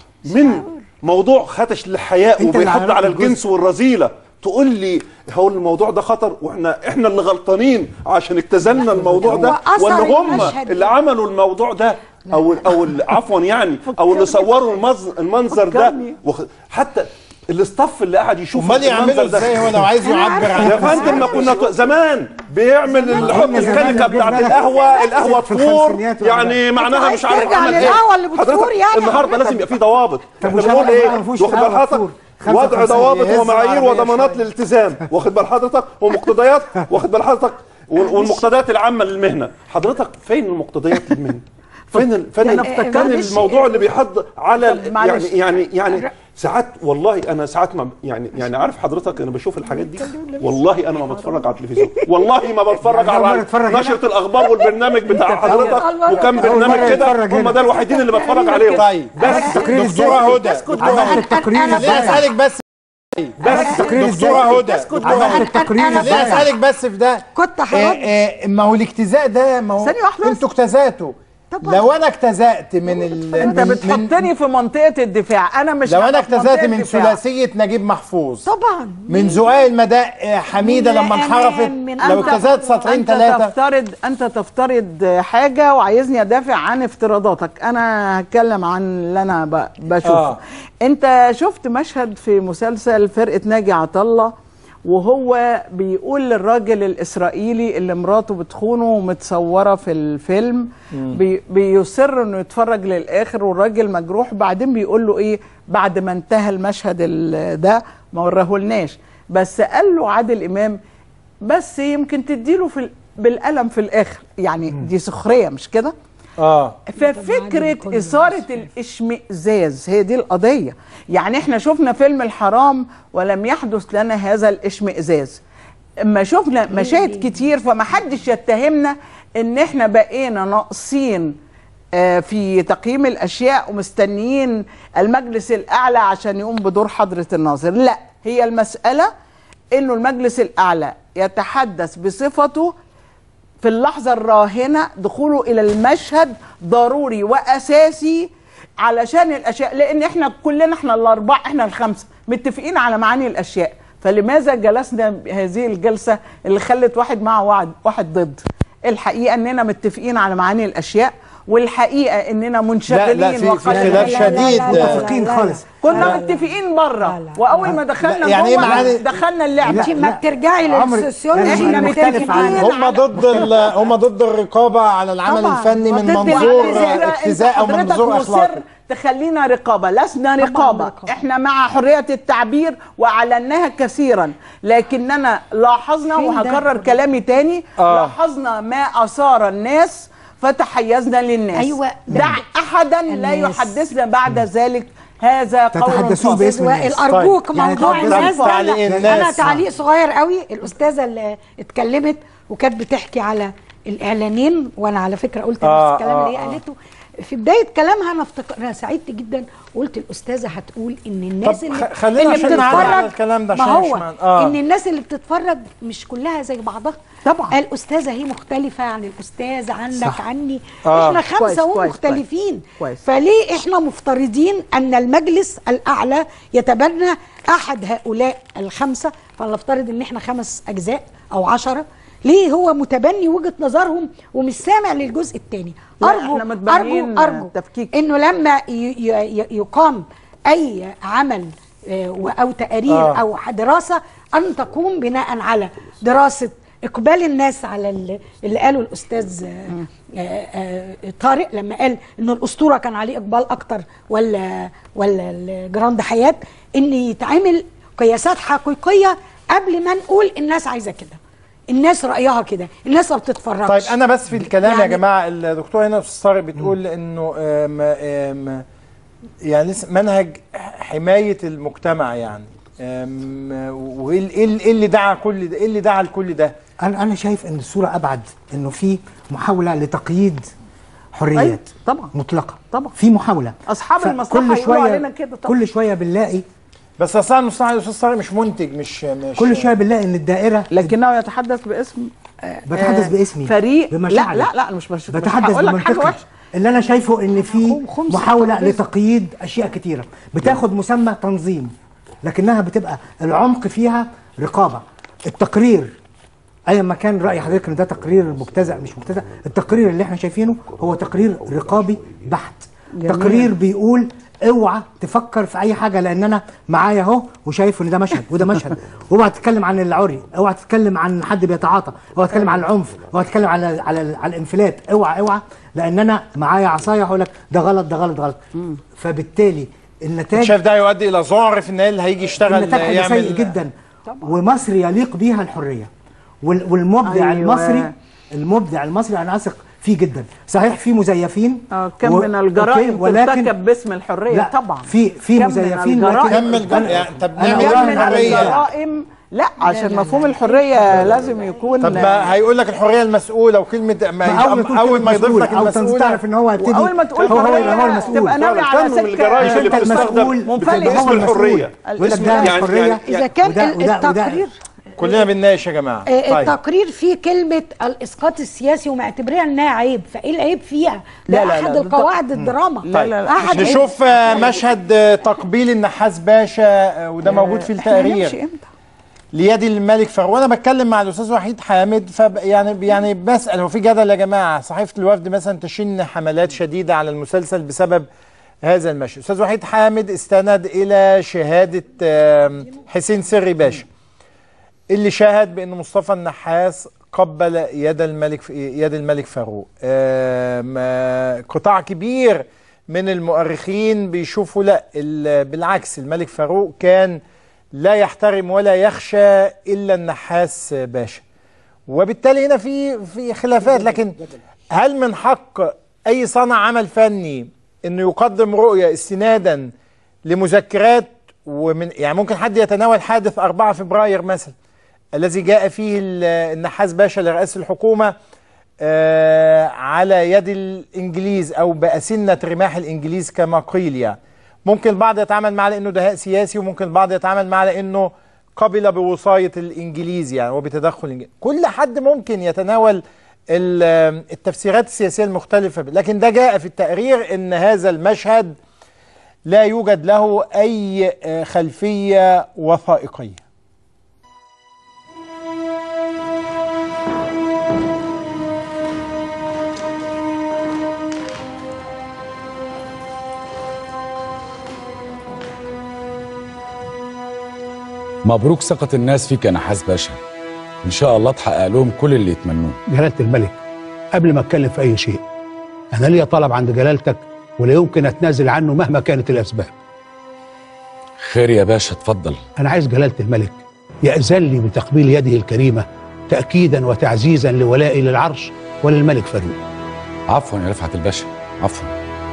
من موضوع خدش للحياء أنت اللي وبيحض عرضت على الجزء. الجنس والرذيله تقول لي هو الموضوع ده خطر واحنا احنا اللي غلطانين عشان اجتزلنا الموضوع ده هو أثر ولا هم المشهد. اللي عملوا الموضوع ده او او ال- عفوا يعني او اللي صوروا المز- المنظر ده فكرني. وخ- حتى الاستاف اللي قاعد يشوف امال يعملوا المنظر ده. ازاي هو لو عايز يعبر عن يا فندم ما كنا ط- زمان بيعمل الحط كنا زمان الكنكه جبنا بتاعت لك القهوه القهوه في تفور الخمسينات ولا يعني معناها عايز مش عارف ترجع عمل ايه للقهوة اللي بتفور حضرتك يعني النهارده حضرتك. لازم يبقى في ضوابط طب احنا وش بنقول عمل ايه ما فيهوش واخد بال قهوة حضرتك تفور. وضع 55 ضوابط يهز ومعايير العربية وضمانات شوية. للالتزام واخد بال حضرتك ومقتضيات واخد بال حضرتك وال- والمقتضيات العامه للمهنه حضرتك فين المقتضيات للمهنه فين ال- فين أنا ال- افتكرت- فين الموضوع اللي بيحض على طب ال- معلش. يعني يعني يعني ساعات والله انا ساعات ما يعني يعني عارف حضرتك انا بشوف الحاجات دي والله انا ما بتفرج على التلفزيون والله ما بتفرج يعني أول مرة على تتفرج هنا؟ نشره الاخبار والبرنامج بتاع حضرتك وكم أول مرة برنامج كده يتفرج هم هنا. ده الوحيدين اللي بتفرج عليهم طيب بس التقرير دكتوره ازاي؟ هدى عملت التقرير ليه ازاي؟ اسالك بس بس التقرير دكتوره هدى عملت التقرير ليه ازاي؟ اسالك بس في ده كنت آه، هرد آه، ما هو الاجتزاء ده ما هو ثانية واحدة انتوا اجتزاتوا لو انا اجتزأت من ال انت من- من- بتحطني في منطقه الدفاع انا مش لو انا هبقى في اجتزأت منطقة من دفاع. ثلاثيه نجيب محفوظ طبعا من زقاق المداء آه، حميده من لما لا انحرفت أمان، من لو أنت- اجتزأت سطرين انت ثلاثه تفترض انت تفترض حاجه وعايزني ادافع عن افتراضاتك انا هتكلم عن اللي انا ب- بشوفه آه. آه. انت شفت مشهد في مسلسل فرقه ناجي عطا الله وهو بيقول للراجل الاسرائيلي اللي مراته بتخونه ومتصوره في الفيلم مم. بي بيصر انه يتفرج للاخر والراجل مجروح بعدين بيقول له ايه بعد ما انتهى المشهد ال- ده ما ورهولناش بس قال له عادل امام بس يمكن تديله في ال- بالقلم في الاخر يعني دي سخريه مش كده اه ففكره اثاره الاشمئزاز هي دي القضيه يعني احنا شفنا فيلم الحرام ولم يحدث لنا هذا الاشمئزاز اما شفنا مشاهد كتير فما حدش يتهمنا ان احنا بقينا ناقصين آه، في تقييم الاشياء ومستنيين المجلس الاعلى عشان يقوم بدور حضره الناظر لا هي المساله انه المجلس الاعلى يتحدث بصفته في اللحظة الراهنة دخوله إلى المشهد ضروري وأساسي علشان الأشياء لأن إحنا كلنا إحنا الأربعة إحنا الخمسة متفقين على معاني الأشياء فلماذا جلسنا هذه الجلسة اللي خلت واحد مع واحد, واحد ضد الحقيقة إننا متفقين على معاني الأشياء والحقيقة إننا منشغلين لا، في- في وقد- خلاف شديد. متفقين خالص. كنا لا. متفقين بره وأول ما دخلنا لا، يعني إيه جوه معاني- دخلنا اللعبة انت ما بترجعي عمرو، للسوسيولوجي إحنا ما مختلف بترجعي عنه. هم ضد ال- هم ضد الرقابه على العمل طبعاً، الفني من وضد منظور الابتذاء. ابتذاء او حضرتك منظور مصر اخلاقي تخلينا رقابه لسنا رقابه احنا مع حريه التعبير واعلناها كثيرا لكننا لاحظنا فين ده؟ وهكرر كلامي تاني آه. لاحظنا ما اثار الناس فتحيزنا للناس أيوة. دع احدا لا الناس. يحدثنا بعد ذلك هذا قول تتحدثون فاصل. باسم الناس. وائل ارجوك طيب، يعني موضوع اتفضل. الناس ده تعليق لا، الناس. انا تعليق صغير قوي الاستاذه اللي اتكلمت وكانت بتحكي على الاعلانين وانا على فكره قلت آه، نفس الكلام آه، اللي هي آه. قالته في بدايه كلامها انا افتكر انا سعدت جدا قلت الاستاذه هتقول ان الناس طب اللي خ- خلينا اللي عشان نعلق على بتتفرج الكلام ده ما عشان هو مش مان- آه. ان الناس اللي بتتفرج مش كلها زي بعضها طبعا الاستاذه هي مختلفه عن الاستاذ عنك صح. عني آه. احنا كويس، خمسه كويس، ومختلفين كويس. فليه احنا مفترضين ان المجلس الاعلى يتبنى احد هؤلاء الخمسه فلنفترض ان احنا خمس اجزاء او عشرة ليه هو متبني وجهه نظرهم ومش سامع للجزء الثاني لا، ارجو إحنا متبنيين ارجو ارجو تفكيك. انه لما ي- ي- ي- يقام اي عمل آه، و- او تقارير آه. او دراسه ان تقوم بناء على دراسه اقبال الناس على ال- اللي قاله الاستاذ آه، آه، آه، طارق لما قال ان الاسطوره كان عليه اقبال اكتر ولا ولا الجراند حياه ان يتعمل قياسات حقيقيه قبل ما نقول الناس عايزه كده الناس رايها كده الناس ما بتتفرجش طيب انا بس في الكلام يا يعني- جماعه الدكتور هنا استاذ طارق بتقول انه آم، آم، يعني لسه منهج حمايه المجتمع يعني آم، وايه ال- إيه ال- إيه اللي دعا كل ده ايه اللي دعا لكل ده انا انا شايف ان الصوره ابعد انه في محاوله لتقييد حريات أيوة، طبعا مطلقه طبعا. في محاوله اصحاب فكل المصلحه يقولوا شوية- علينا كده طبعا كل شويه بنلاقي بس اصلا المصنع الاستاذ طارق مش منتج مش مش كل شويه بنلاقي ان الدائره لكنه يتحدث باسم بتحدث آه، باسمي فريق لا بمشاعري. لا لا مش مش بتحدث مش هقول لك حاجه بمنطقي وحشه اللي انا شايفه ان في خمس محاوله ترابيزة. لتقييد اشياء كتيره بتاخد مسمى تنظيم لكنها بتبقى العمق فيها رقابه التقرير ايا ما كان راي حضرتك ان ده تقرير مبتذع مش مبتذع التقرير اللي احنا شايفينه هو تقرير رقابي بحت جميل. تقرير بيقول اوعى تفكر في اي حاجه لان انا معايا اهو وشايف ان ده مشهد وده مشهد اوعى تتكلم عن العري اوعى تتكلم عن حد بيتعاطى اوعى تتكلم عن العنف اوعى تتكلم على على على الانفلات اوعى اوعى لان انا معايا عصايه هقول لك ده غلط ده غلط ده غلط فبالتالي النتائج شايف ده يؤدي الى ذعر في النهايه اللي هيجي يشتغل النتائج هيبقى سيء يعمل جدا ومصر يليق بيها الحريه وال- والمبدع أيوة. أيوة. المصري المبدع المصري انا اثق فيه جدا صحيح في مزيفين اه كم و- من الجرائم أوكي، ولكن ترتكب باسم الحريه لا طبعا في في كم من مزيفين الجرائم لكن كم الجر- يعني طب أنا نعمل كم أراهن من على الحرية. الجرائم. الجرائم لا عشان مفهوم الحريه لازم يكون طب ما هيقول لك الحريه المسؤوله وكلمه ما اول ما تقول اول ما كلمة يضيف لك مسؤول، او المسؤوله تعرف ان هو هيبتدي واول ما تقول هو هو حرية يبقى هو المسؤول تبقى ناوي على كم من سكه الجرائم مش اللي انت بتستخدم المسؤول منفلت. بتبقى باسم هو المسؤول الحرية. يقول لك باسم- ده يعني- الحريه يعني- اذا كان وده- وده- وده- التقرير كلنا بنناقش يا جماعه آه، طيب التقرير فيه كلمة الإسقاط السياسي ومعتبرها إنها عيب فإيه العيب فيها؟ ده لا، لا، أحد لا، القواعد الدراما طيب أحد نشوف آه، مشهد آه، تقبيل النحاس باشا آه، وده موجود في إحنا هنمشي التقرير إمتى؟ ليد الملك فاروق وانا بتكلم مع الاستاذ وحيد حامد فب يعني يعني بسال هو في جدل يا جماعه صحيفه الوفد مثلا تشن حملات شديده على المسلسل بسبب هذا المشهد استاذ وحيد حامد استند الى شهاده آم، حسين سري باشا اللي شاهد بان مصطفى النحاس قبل يد الملك يد الملك فاروق آم، آه، قطاع كبير من المؤرخين بيشوفوا لا ال- بالعكس الملك فاروق كان لا يحترم ولا يخشى الا النحاس باشا وبالتالي هنا في في خلافات لكن هل من حق اي صانع عمل فني انه يقدم رؤيه استنادا لمذكرات ومن يعني ممكن حد يتناول حادث 4 فبراير مثلا الذي جاء فيه ال- النحاس باشا لرئاسه الحكومه آه، على يد الانجليز او باسنه رماح الانجليز كما قيل يعني ممكن البعض يتعامل مع على انه دهاء سياسي وممكن البعض يتعامل مع على انه قبل بوصايه الانجليز يعني وبتدخل الانجليز كل حد ممكن يتناول ال- التفسيرات السياسيه المختلفه لكن ده جاء في التقرير ان هذا المشهد لا يوجد له اي آه، خلفيه وثائقيه مبروك ثقة الناس فيك يا نحاس باشا إن شاء الله تحقق لهم كل اللي يتمنوه جلالة الملك قبل ما اتكلم في اي شيء انا ليا طلب عند جلالتك ولا يمكن اتنازل عنه مهما كانت الاسباب خير يا باشا اتفضل انا عايز جلالة الملك يأذن لي بتقبيل يده الكريمة تأكيدا وتعزيزا لولائي للعرش وللملك فاروق عفوا يا رفعت الباشا عفوا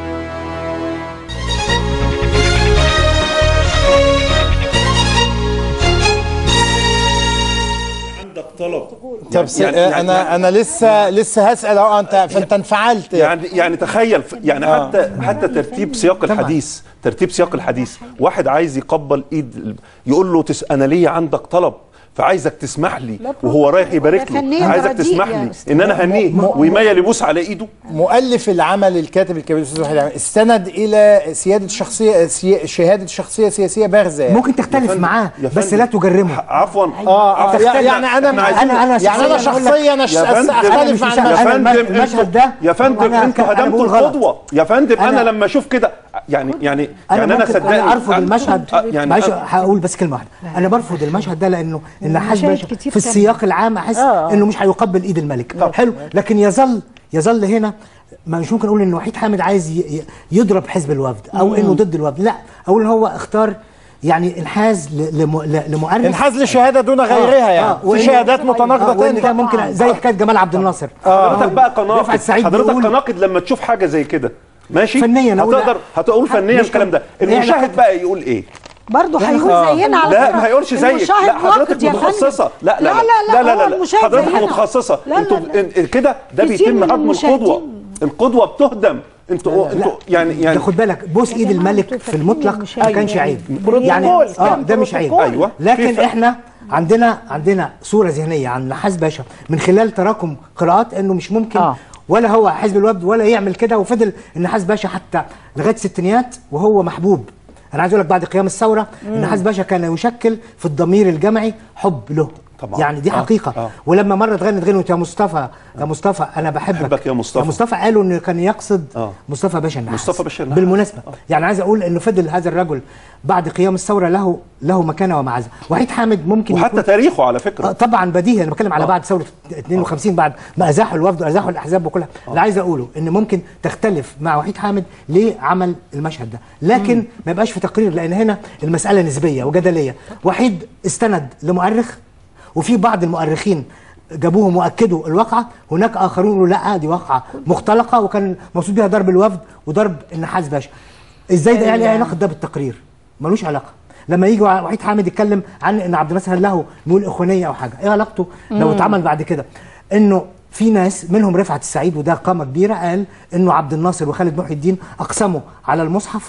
عندك طلب طب س- انا انا لسه لسه هسال اهو انت فانت انفعلت يعني يعني تخيل ف- يعني حتى حتى ترتيب سياق الحديث ترتيب سياق الحديث واحد عايز يقبل ايد ال- يقول له تس انا ليا عندك طلب فعايزك تسمح لي وهو رايح يبارك ده فنيا له عايزك رديء تسمح يا لي أستاذ. ان انا هنيه م- م- ويميل يبوس على ايده مؤلف العمل الكاتب الكبير الاستاذ وحيد عامر استند الى سياده شخصيه سي- شهاده شخصيه سياسيه بارزه يعني. ممكن تختلف معاه بس لا تجرمه عفوا اه اه تختلف. يعني انا إحنا عايزين- انا انا يعني انا شخصيا أنا يا فندم- اختلف عن يا فندم المشهد ده يا فندم أنا انتوا ك- أنا هدمتوا بقول غلط. القدوه يا فندم انا, أنا- لما اشوف كده يعني يعني انا يعني انا ممكن صدقني انا ارفض المشهد آه، يعني معلش أنا- هقول بس كلمه واحده انا برفض المشهد ده لانه النحاس مشاهد باشا كتير في تانية. السياق العام احس آه. انه مش هيقبل ايد الملك طب حلو لكن يظل يظل هنا ما مش ممكن اقول ان وحيد حامد عايز ي- ي- يضرب حزب الوفد او مم. انه ضد الوفد لا اقول ان هو اختار يعني انحاز ل- لم- ل- لمؤرخ انحاز لشهاده دون غيرها يعني في وإن- شهادات متناقضه آه، وإن تانية كان ممكن زي حكايه جمال عبد الناصر حضرتك بقى رفعت كناقد سعيد حضرتك بيقول- كناقد لما تشوف حاجه زي كده ماشي فنيا أقول هتقدر هتقول فنيا مش الكلام ده إيه المشاهد بقى يقول ايه برضه لا، هيقول آه. زينا على لا فكرة. ما هيقولش زيك المشاهد لا حضرتك ناقد يا فندم. متخصصه لا لا لا لا لا, لا لا, هو لا, المشاهد حضرتك زينا. متخصصه لا لا انتوا لا. إن- كده ده كتير بيتم من هضم المشاهدين. القدوه القدوه بتهدم انتوا انتوا يعني يعني ده خد بالك بوس ايد الملك في المطلق ما أيوة. كانش عيب بروتوكول، يعني كان اه ده مش عيب بروتوكول. أيوة. لكن في ف- احنا عندنا عندنا صوره ذهنيه عن نحاس باشا من خلال تراكم قراءات انه مش ممكن آه. ولا هو حزب الوفد ولا يعمل كده وفضل النحاس باشا حتى لغايه الستينيات وهو محبوب انا عايز اقول لك بعد قيام الثوره مم. النحاس باشا كان يشكل في الضمير الجمعي حب له طبعا. يعني دي آه. حقيقه آه. ولما مره اتغنت غنوه يا مصطفى يا مصطفى انا بحبك بحبك يا مصطفى. يا مصطفى قالوا انه كان يقصد آه. مصطفى باشا النحاس مصطفى باشا النحاس. بالمناسبه يعني عايز اقول انه فضل هذا الرجل بعد قيام الثوره له له مكانه ومعزه وحيد حامد ممكن وحتى يكون تاريخه على فكره آه طبعا بديهي انا بتكلم على بعد ثوره 52 بعد ما ازاحوا الوفد وازاحوا الاحزاب وكلها اللي عايز اقوله ان ممكن تختلف مع وحيد حامد ليه عمل المشهد ده لكن مم. ما يبقاش في تقرير لان هنا المساله نسبيه وجدليه وحيد استند لمؤرخ وفي بعض المؤرخين جابوهم واكدوا الواقعه هناك اخرون يقولوا لا دي واقعه مختلقه وكان مقصود بها ضرب الوفد وضرب النحاس باشا ازاي ده يعني ايه علاقه ده بالتقرير ملوش علاقه لما يجي وحيد حامد يتكلم عن ان عبد الناصر له ميول اخوانيه او حاجه ايه علاقته لو مم. اتعمل بعد كده انه في ناس منهم رفعت السعيد وده قامه كبيره قال انه عبد الناصر وخالد محي الدين اقسموا على المصحف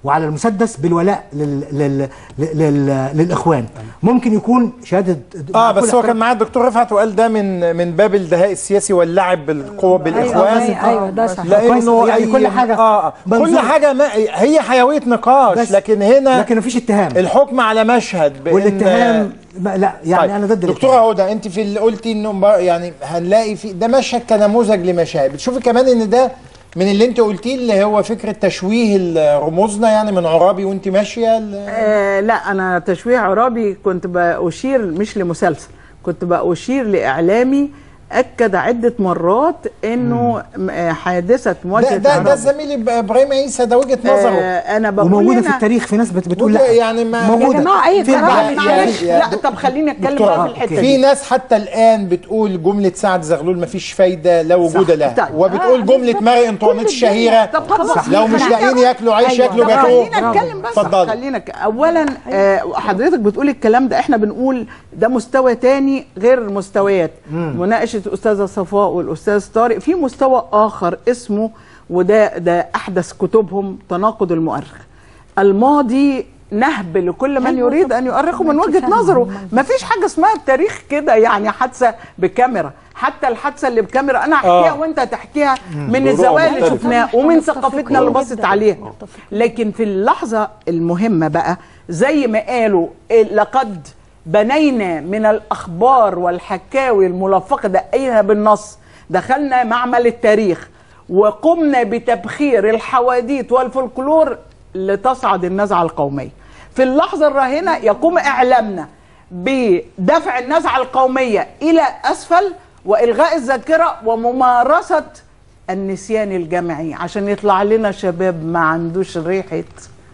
وعلى المسدس بالولاء لل... لل... لل... لل... للاخوان ممكن يكون شهاده اه مع كل بس هو كان احترام- معاه الدكتور رفعت وقال ده من من باب الدهاء السياسي واللعب بالقوه بالاخوان أيوة، أيوة، ده صح. لانه يعني أي- كل حاجة اه آه. كل منظور. حاجه ما هي حيويه نقاش بس. لكن هنا لكن مفيش اتهام الحكم على مشهد بإن والاتهام ما- لا يعني طيب. انا ضد دكتوره هدى انت في اللي قلتي انه بقى- يعني هنلاقي في ده مشهد كنموذج لمشاهد بتشوفي كمان ان ده من اللي انت قلتيه اللي هو فكره تشويه ال- رموزنا يعني من عرابي وانت ماشيه ال- آه لا انا تشويه عرابي كنت بأشير مش لمسلسل كنت بأشير لإعلامي أكد عدة مرات إنه م- آه، حادثة ده مواجهة ده, ده عرابي. زميلي ب- ابراهيم عيسى ده وجهه نظره آه أنا بقول وموجوده هنا- في التاريخ في ناس بت- بتقول لا لا يعني ما موجوده في بقى- معلش يعني- لا طب خليني اتكلم دكتورة، بقى في الحته في دي ناس حتى الان بتقول جمله سعد زغلول ما فيش فايده لا وجود صح. لها طيب. وبتقول جمله ماري انطوانيت الشهيره طب خلاص لو مش لاقيين ياكلوا عيش أيوة. ياكلوا طب جاتوه خلينا نتكلم بس اتفضلي. خلينا ك... اولا آه حضرتك بتقول الكلام ده احنا بنقول ده مستوى تاني غير المستويات مناقشه الاستاذه صفاء والاستاذ طارق في مستوى اخر اسمه وده ده احدث كتبهم تناقض المؤرخ الماضي نهب لكل من يريد ان يؤرخه من وجهه نظره ما فيش حاجه اسمها التاريخ كده يعني حادثه بكاميرا حتى الحادثه اللي بكاميرا انا احكيها آه. وانت تحكيها من بروح الزوايا اللي مختلفة. شفناها ومن ثقافتنا اللي جداً. بصت عليها لكن في اللحظة المهمة بقى زي ما قالوا إيه، لقد بنينا من الأخبار والحكاوي الملفقة دقينا بالنص دخلنا معمل التاريخ وقمنا بتبخير الحواديت والفولكلور لتصعد النزعة القومية في اللحظة الراهنة يقوم إعلامنا بدفع النزعة القومية إلى أسفل وإلغاء الذاكرة وممارسة النسيان الجمعي عشان يطلع لنا شباب ما عندوش ريحه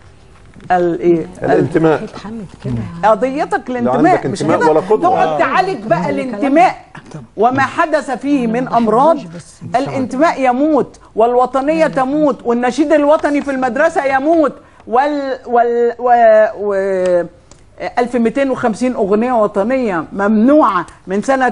الايه الانتماء قضيتك لا الانتماء عندك مش انتماء كده ولا قدوة. تقعد آه. تعالج بقى الانتماء وما حدث فيه من امراض الانتماء يموت والوطنيه تموت والنشيد الوطني في المدرسه يموت وال وال و, و 1250 أغنية وطنية ممنوعة من سنة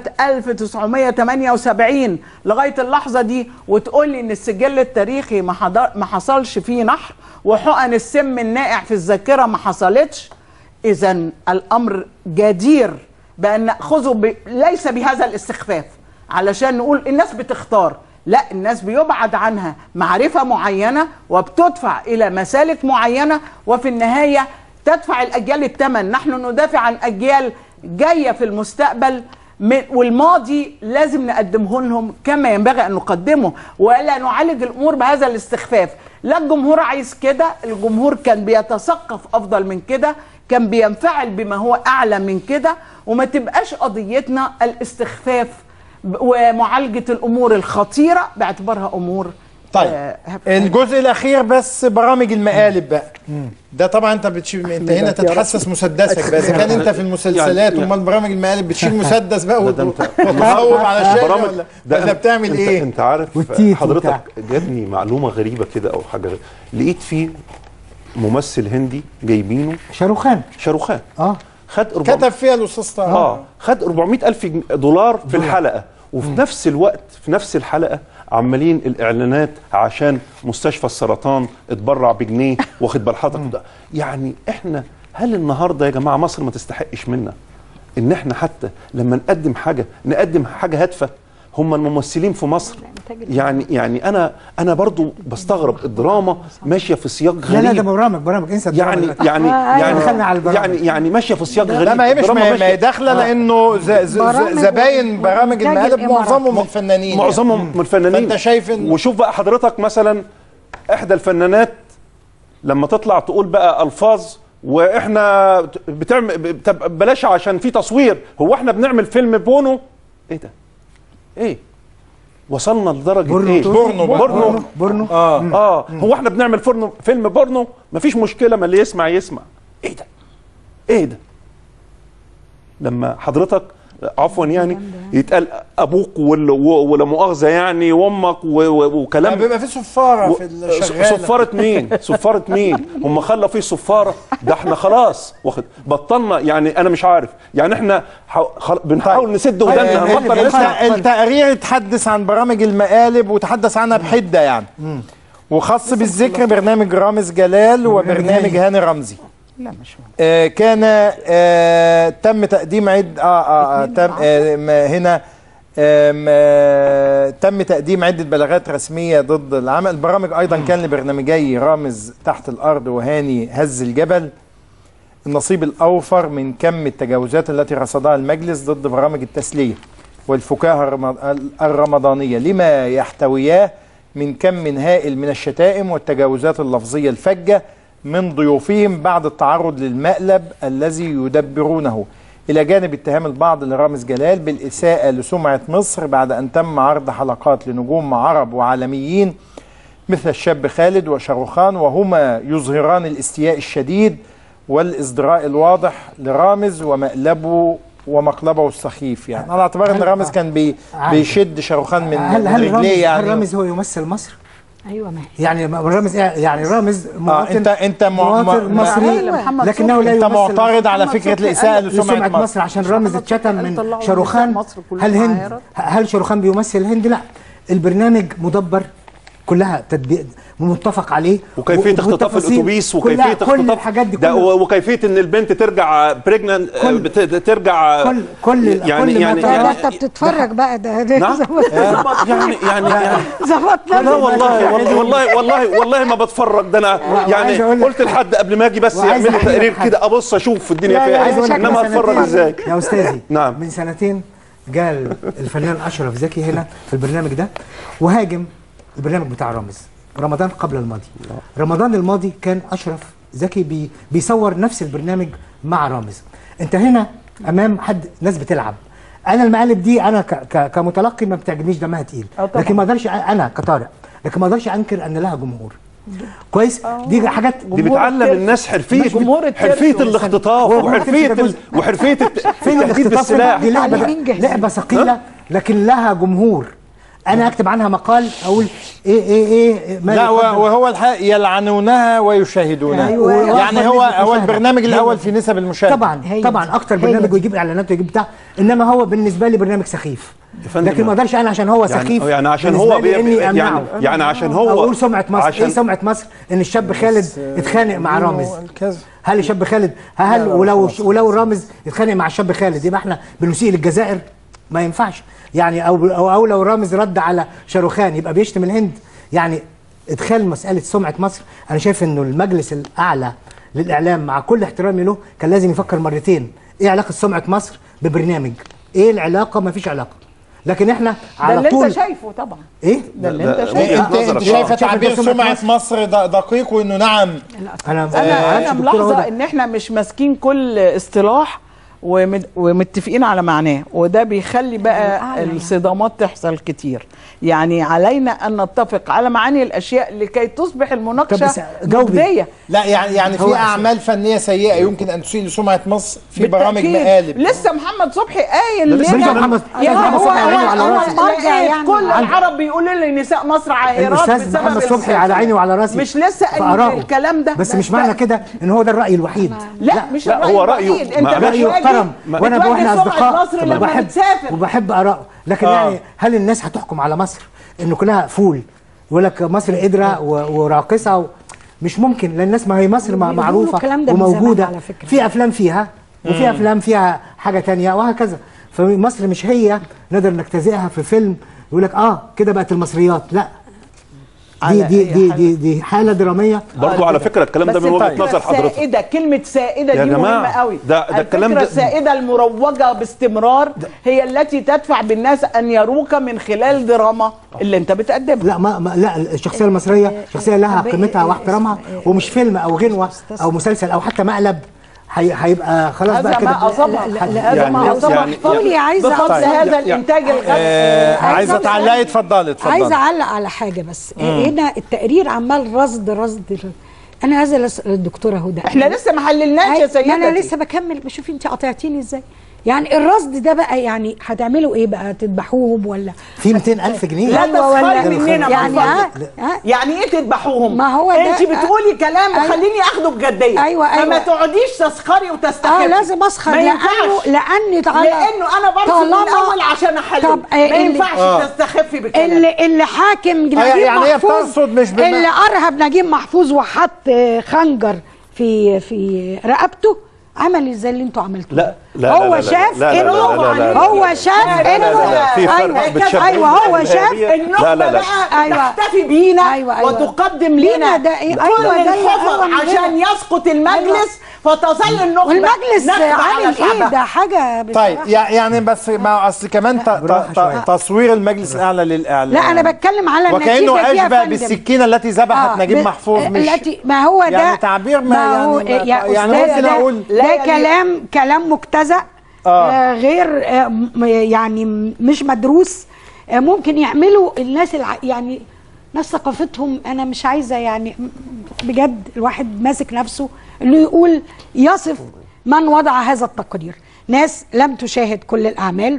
1978 لغاية اللحظة دي وتقول لي إن السجل التاريخي ما, حضر ما حصلش فيه نحر وحقن السم النائع في الذاكرة ما حصلتش إذا الأمر جدير بأن نأخذه ب... ليس بهذا الاستخفاف علشان نقول الناس بتختار لا الناس بيبعد عنها معرفة معينة وبتدفع إلى مسالك معينة وفي النهاية تدفع الأجيال الثمن نحن ندافع عن أجيال جاية في المستقبل من- والماضي لازم نقدمه لهم كما ينبغي أن نقدمه ولا نعالج الأمور بهذا الاستخفاف لا الجمهور عايز كده الجمهور كان بيتثقف أفضل من كده كان بينفعل بما هو أعلى من كده وما تبقاش قضيتنا الاستخفاف ب- ومعالجة الأمور الخطيرة باعتبارها أمور طيب آه، الجزء الاخير بس برامج المقالب بقى ده طبعا انت بتشيل انت هنا يا رب. تتحسس مسدسك بقى اذا كان انت في المسلسلات يعني- امال برامج المقالب بتشيل مسدس بقى لا، ده وت- انت- وتصوب على الشاشه برامج- ولا ده ولا أنا- بتعمل انت ايه؟ انت عارف والتيت حضرتك وبتاع. جاتني معلومه غريبه كده او حاجه غريبة. لقيت فيه ممثل هندي جايبينه شاروخان شاروخان اه خد 400 كتب فيها الاستاذ طه اه خد 400 الف جن- دولار في الحلقه وفي نفس الوقت في نفس الحلقه عمالين الاعلانات عشان مستشفى السرطان اتبرع بجنيه واخد بال حضرتك ده. يعني احنا هل النهارده يا جماعه مصر ما تستحقش منا ان احنا حتى لما نقدم حاجه نقدم حاجه هادفه هم الممثلين في مصر يعني يعني انا انا برضو بستغرب الدراما ماشيه في سياق غريب لا لا ده برامج برامج انسى الدراما يعني دلوقتي. يعني آه، يعني دخلنا على البرامج يعني يعني ماشيه في سياق غريب لا ما هي مش الدراما ما هي- ما هي ماشية- داخله آه. لانه ز- ز- ز- برامج زباين برامج وإنتاج المقالب الإمارات. معظمهم من فنانين معظمهم من فنانين فانت شايف ان وشوف بقى حضرتك مثلا احدى الفنانات لما تطلع تقول بقى الفاظ واحنا بتعمل طب بلاش عشان في تصوير هو احنا بنعمل فيلم بونو ايه ده ايه وصلنا لدرجه بورنو ايه تقول؟ بورنو بورنو. بورنو بورنو اه اه هو احنا بنعمل فيلم فيلم بورنو مفيش مشكله ما اللي يسمع يسمع ايه ده ايه ده لما حضرتك عفوا يعني يتقال ابوك وال- و- ولا مؤاخذه يعني وامك و- و- وكلام بيبقى في صفاره في س- الشغاله صفارة مين؟ صفارة مين؟ هم خلوا فيه صفارة ده احنا خلاص واخد بطلنا يعني انا مش عارف يعني احنا حو... خل... بنحاول نسد ودنا ال- هنبطل ال- نسمع التقرير اتحدث عن برامج المقالب وتحدث عنها بحده يعني وخاص بالذكر برنامج رامز جلال وبرنامج هاني رمزي لا مش آه كان آه تم تقديم عد اه اه, آه تم آه ما هنا آم، آه تم تقديم عدة بلاغات رسمية ضد العمل البرامج أيضا كان لبرنامجي رامز تحت الأرض وهاني هز الجبل النصيب الأوفر من كم التجاوزات التي رصدها المجلس ضد برامج التسلية والفكاهة الرم- الرمضانية لما يحتوياه من كم هائل من الشتائم والتجاوزات اللفظية الفجة من ضيوفهم بعد التعرض للمقلب الذي يدبرونه إلى جانب اتهام البعض لرامز جلال بالإساءة لسمعة مصر بعد أن تم عرض حلقات لنجوم عرب وعالميين مثل الشاب خالد وشاروخان وهما يظهران الاستياء الشديد والازدراء الواضح لرامز ومقلبه ومقلبه السخيف يعني على اعتبار ان هل- رامز كان بي عادي. بيشد شاروخان من هل من هل رامز رجليه هل يعني رامز هو يمثل مصر؟ ايوه ما يعني رامز يعني رامز مواطن انت انت مع- مواطن مع- مصري محمد لكنه لا انت يمثل معترض على محمد فكره صبحي الاساءه قال لسمعه مصر مصر عشان رامز اتشتم من طلعوا شاروخان نساء مصر كلها هل هند عايرات. هل شاروخان بيمثل الهند؟ لا البرنامج مدبر كلها تدبير متفق عليه وكيفيه اختطاف وبالتفاصيل الاتوبيس كلها- وكيفيه كل اختطاف الحاجات دي ده كلها. و- وكيفيه ان البنت ترجع بريجنان ترجع كل كل يعني كل يعني, ده يعني انت بتتفرج بقى ده ده نعم؟ ظبط- يعني يعني يعني ظبطنا لا والله والله والله والله والله ما بتفرج ده انا وعايز يعني أقول لك- قلت لحد قبل ما اجي بس وعايز يعمل لي أحكي لك تقرير حاجة. كده ابص اشوف الدنيا لا، لا، فيها عايز أقول ايه لك انما من اتفرج سنتين- ازاي يا استاذي نعم من سنتين جال الفنان اشرف زكي هنا في البرنامج ده وهاجم البرنامج بتاع رامز رمضان قبل الماضي رمضان الماضي كان اشرف زكي بي بيصور نفس البرنامج مع رامز انت هنا امام حد ناس بتلعب انا المقالب دي انا ك ك كمتلقي ما بتعجبنيش دمها تقيل طبعاً. لكن ما اقدرش انا كطارق لكن ما اقدرش انكر ان لها جمهور كويس دي حاجات دي بتعلم الناس حرفيه مش بت- حرفيه الاختطاف هو ما وحرفيه كانش ال- جزء. وحرفيه الت- فين التهديد الاختطاف بالسلاح دي لعبه لعبه ثقيله لكن لها جمهور انا اكتب عنها مقال اقول ايه ايه ايه ما لا يقدم. و- وهو الحق يلعنونها ويشاهدونها أيوة. يعني هو أكبر هو نسبة البرنامج مشاهدة. الاول في نسب المشاهده طبعا طبعا اكتر برنامج ويجيب اعلانات ويجيب بتاع انما هو بالنسبه لي برنامج سخيف فندم، لكن ما اقدرش انا عشان هو يعني- سخيف يعني عشان بالنسبة هو لي بي- اني يعني- امنعه يعني عشان هو- اقول سمعه مصر عشان- ايه سمعه مصر ان الشاب خالد اتخانق مع رامز هل الشاب خالد هل ولو ولو رامز اتخانق مع الشاب خالد يبقى احنا بنسيء للجزائر ما ينفعش يعني او او, أو لو رامز رد على شاروخان يبقى بيشتم الهند يعني ادخال مساله سمعه مصر انا شايف انه المجلس الاعلى للاعلام مع كل احترامي له كان لازم يفكر مرتين ايه علاقه سمعه مصر ببرنامج ايه العلاقه ما فيش علاقه لكن احنا ده على اللي طول انت شايفه طبعا ايه ده اللي ده- انت ده- شايفه انت انت شايفه تعبير سمعه مصر د- دقيق وانه نعم انا انا انا دكتورة ملاحظه هدى. ان احنا مش ماسكين كل اصطلاح ومد- ومتفقين على معناه وده بيخلي بقى الصدامات تحصل كتير يعني علينا ان نتفق على معاني الاشياء لكي تصبح المناقشه مجديه لا يعني يعني هو في اعمال فنيه سيئه يمكن ان تسيء لسمعه مصر في برامج بالتأكيد. مقالب لسه محمد صبحي قايل ده لسه لنا- محمد- يا محمد هو صبحي هو عينه على هو راسي. لقيت يعني. كل عند- العرب بيقولوا لي نساء مصر عاهرات الاستاذ بسبب محمد صبحي المسلسل. على عيني وعلى راسي مش لسه في قايل آرائه. الكلام ده بس مش معنى كده ان هو ده الراي الوحيد لا, مش لا، الرأي هو الوحيد. رأيه- انت ما- رأيه بتواجه- يحترم وانا بتواجه واحنا سمعة اصدقاء مصر لما وبحب بتسافر وبحب اراء لكن آه. يعني هل الناس هتحكم على مصر انه كلها فول يقول لك مصر قدره و- وراقصه و... مش ممكن لان الناس ما هي مصر ما- بيقولوا معروفه الكلام ده من زمان وموجوده على فكرة. في افلام فيها وفي مم. افلام فيها حاجه تانية وهكذا فمصر مش هي نقدر نجتزئها في فيلم يقول لك اه كده بقت المصريات لا دي على دي أي دي, حال. دي دي حاله دراميه برضو على فكره الكلام ده بس من وجهه الفكرة نظر حضرتك السائدة كلمة سائدة يا دي جماعة، مهمة قوي ده- ده الكلام الفكرة ده- السائدة المروجة باستمرار هي التي تدفع بالناس أن يروك من خلال دراما اللي أنت بتقدمها لا ما, ما لا الشخصيه المصريه شخصيه لها قيمتها واحترامها ومش فيلم او غنوه او مسلسل او حتى مقلب هي- هيبقى خلاص بقى هذا كده ما أصابها لا- لا- هذا يعني- ما أصابها يعني- قولي عايزة بفضل أوصل- هذا يعني- الإنتاج آه الغني عايزه تعلقي اتفضلي اتفضلي عايزه اعلق على حاجه بس مم. هنا التقرير عمال رصد رصد رصد. انا عايزه اسال الدكتوره هدى إحنا لسه ما حللناش يا أي- ما انا سيدتي. لسه بكمل بشوف انت قطعتيني ازاي يعني الرصد ده بقى يعني هتعملوا ايه بقى تذبحوهم ولا في 200000 جنيه لا تسخري مننا يعني يعني ها ها يعني ايه تذبحوهم؟ ما هو ده- انت بتقولي كلام أيوة. خليني اخده بجديه أيوة، فما أيوة. تقعديش تسخري وتستخفي اه لازم اسخر ما لانه ينفعش. لاني تعالى لانه انا برفض من الاول عشان احلل طب ما ينفعش آه. تستخفي بكلام اللي اللي حاكم نجيب يعني هي محفوظ بتقصد مش بما- اللي ارهب نجيب محفوظ وحط خنجر في في رقبته عمل زي اللي انتوا عملتوه لا لا هو لا لا شاف لا لا انه لا لا لا لا هو لا. شاف لا لا لا انه لا. في فرق ايوه بتشبهه ايوه هو بالإرهابية. شاف النخبة لا لا لا. بقى تحتفي بينا أيوة، أيوة. وتقدم لينا لنا ده إيه؟ كل أيوة، ده اللي الحفر أيوة من عشان هنا. يسقط المجلس فتظل النخبة والمجلس نخبة على عامل ايه شعبها. ده حاجه طيب بصراحة. يع- يعني بس مع اصل كمان ت- ت- شوية. ت- تصوير المجلس الاعلى للاعلام لا انا بتكلم على النتيجه وكانه دي يا اشبه فندم. بالسكينه التي ذبحت آه، نجيب ب- محفوظ مش التي ما هو ده يعني تعبير ما هو يعني ما- يا يعني أستاذ ممكن ده, أقول ده لا يليق. كلام كلام مجتزأ آه. آه غير آه م- يعني م- مش مدروس آه ممكن يعملوا الناس الع... يعني ناس ثقافتهم انا مش عايزه يعني م- بجد الواحد ماسك نفسه انه يقول يصف من وضع هذا التقرير ناس لم تشاهد كل الاعمال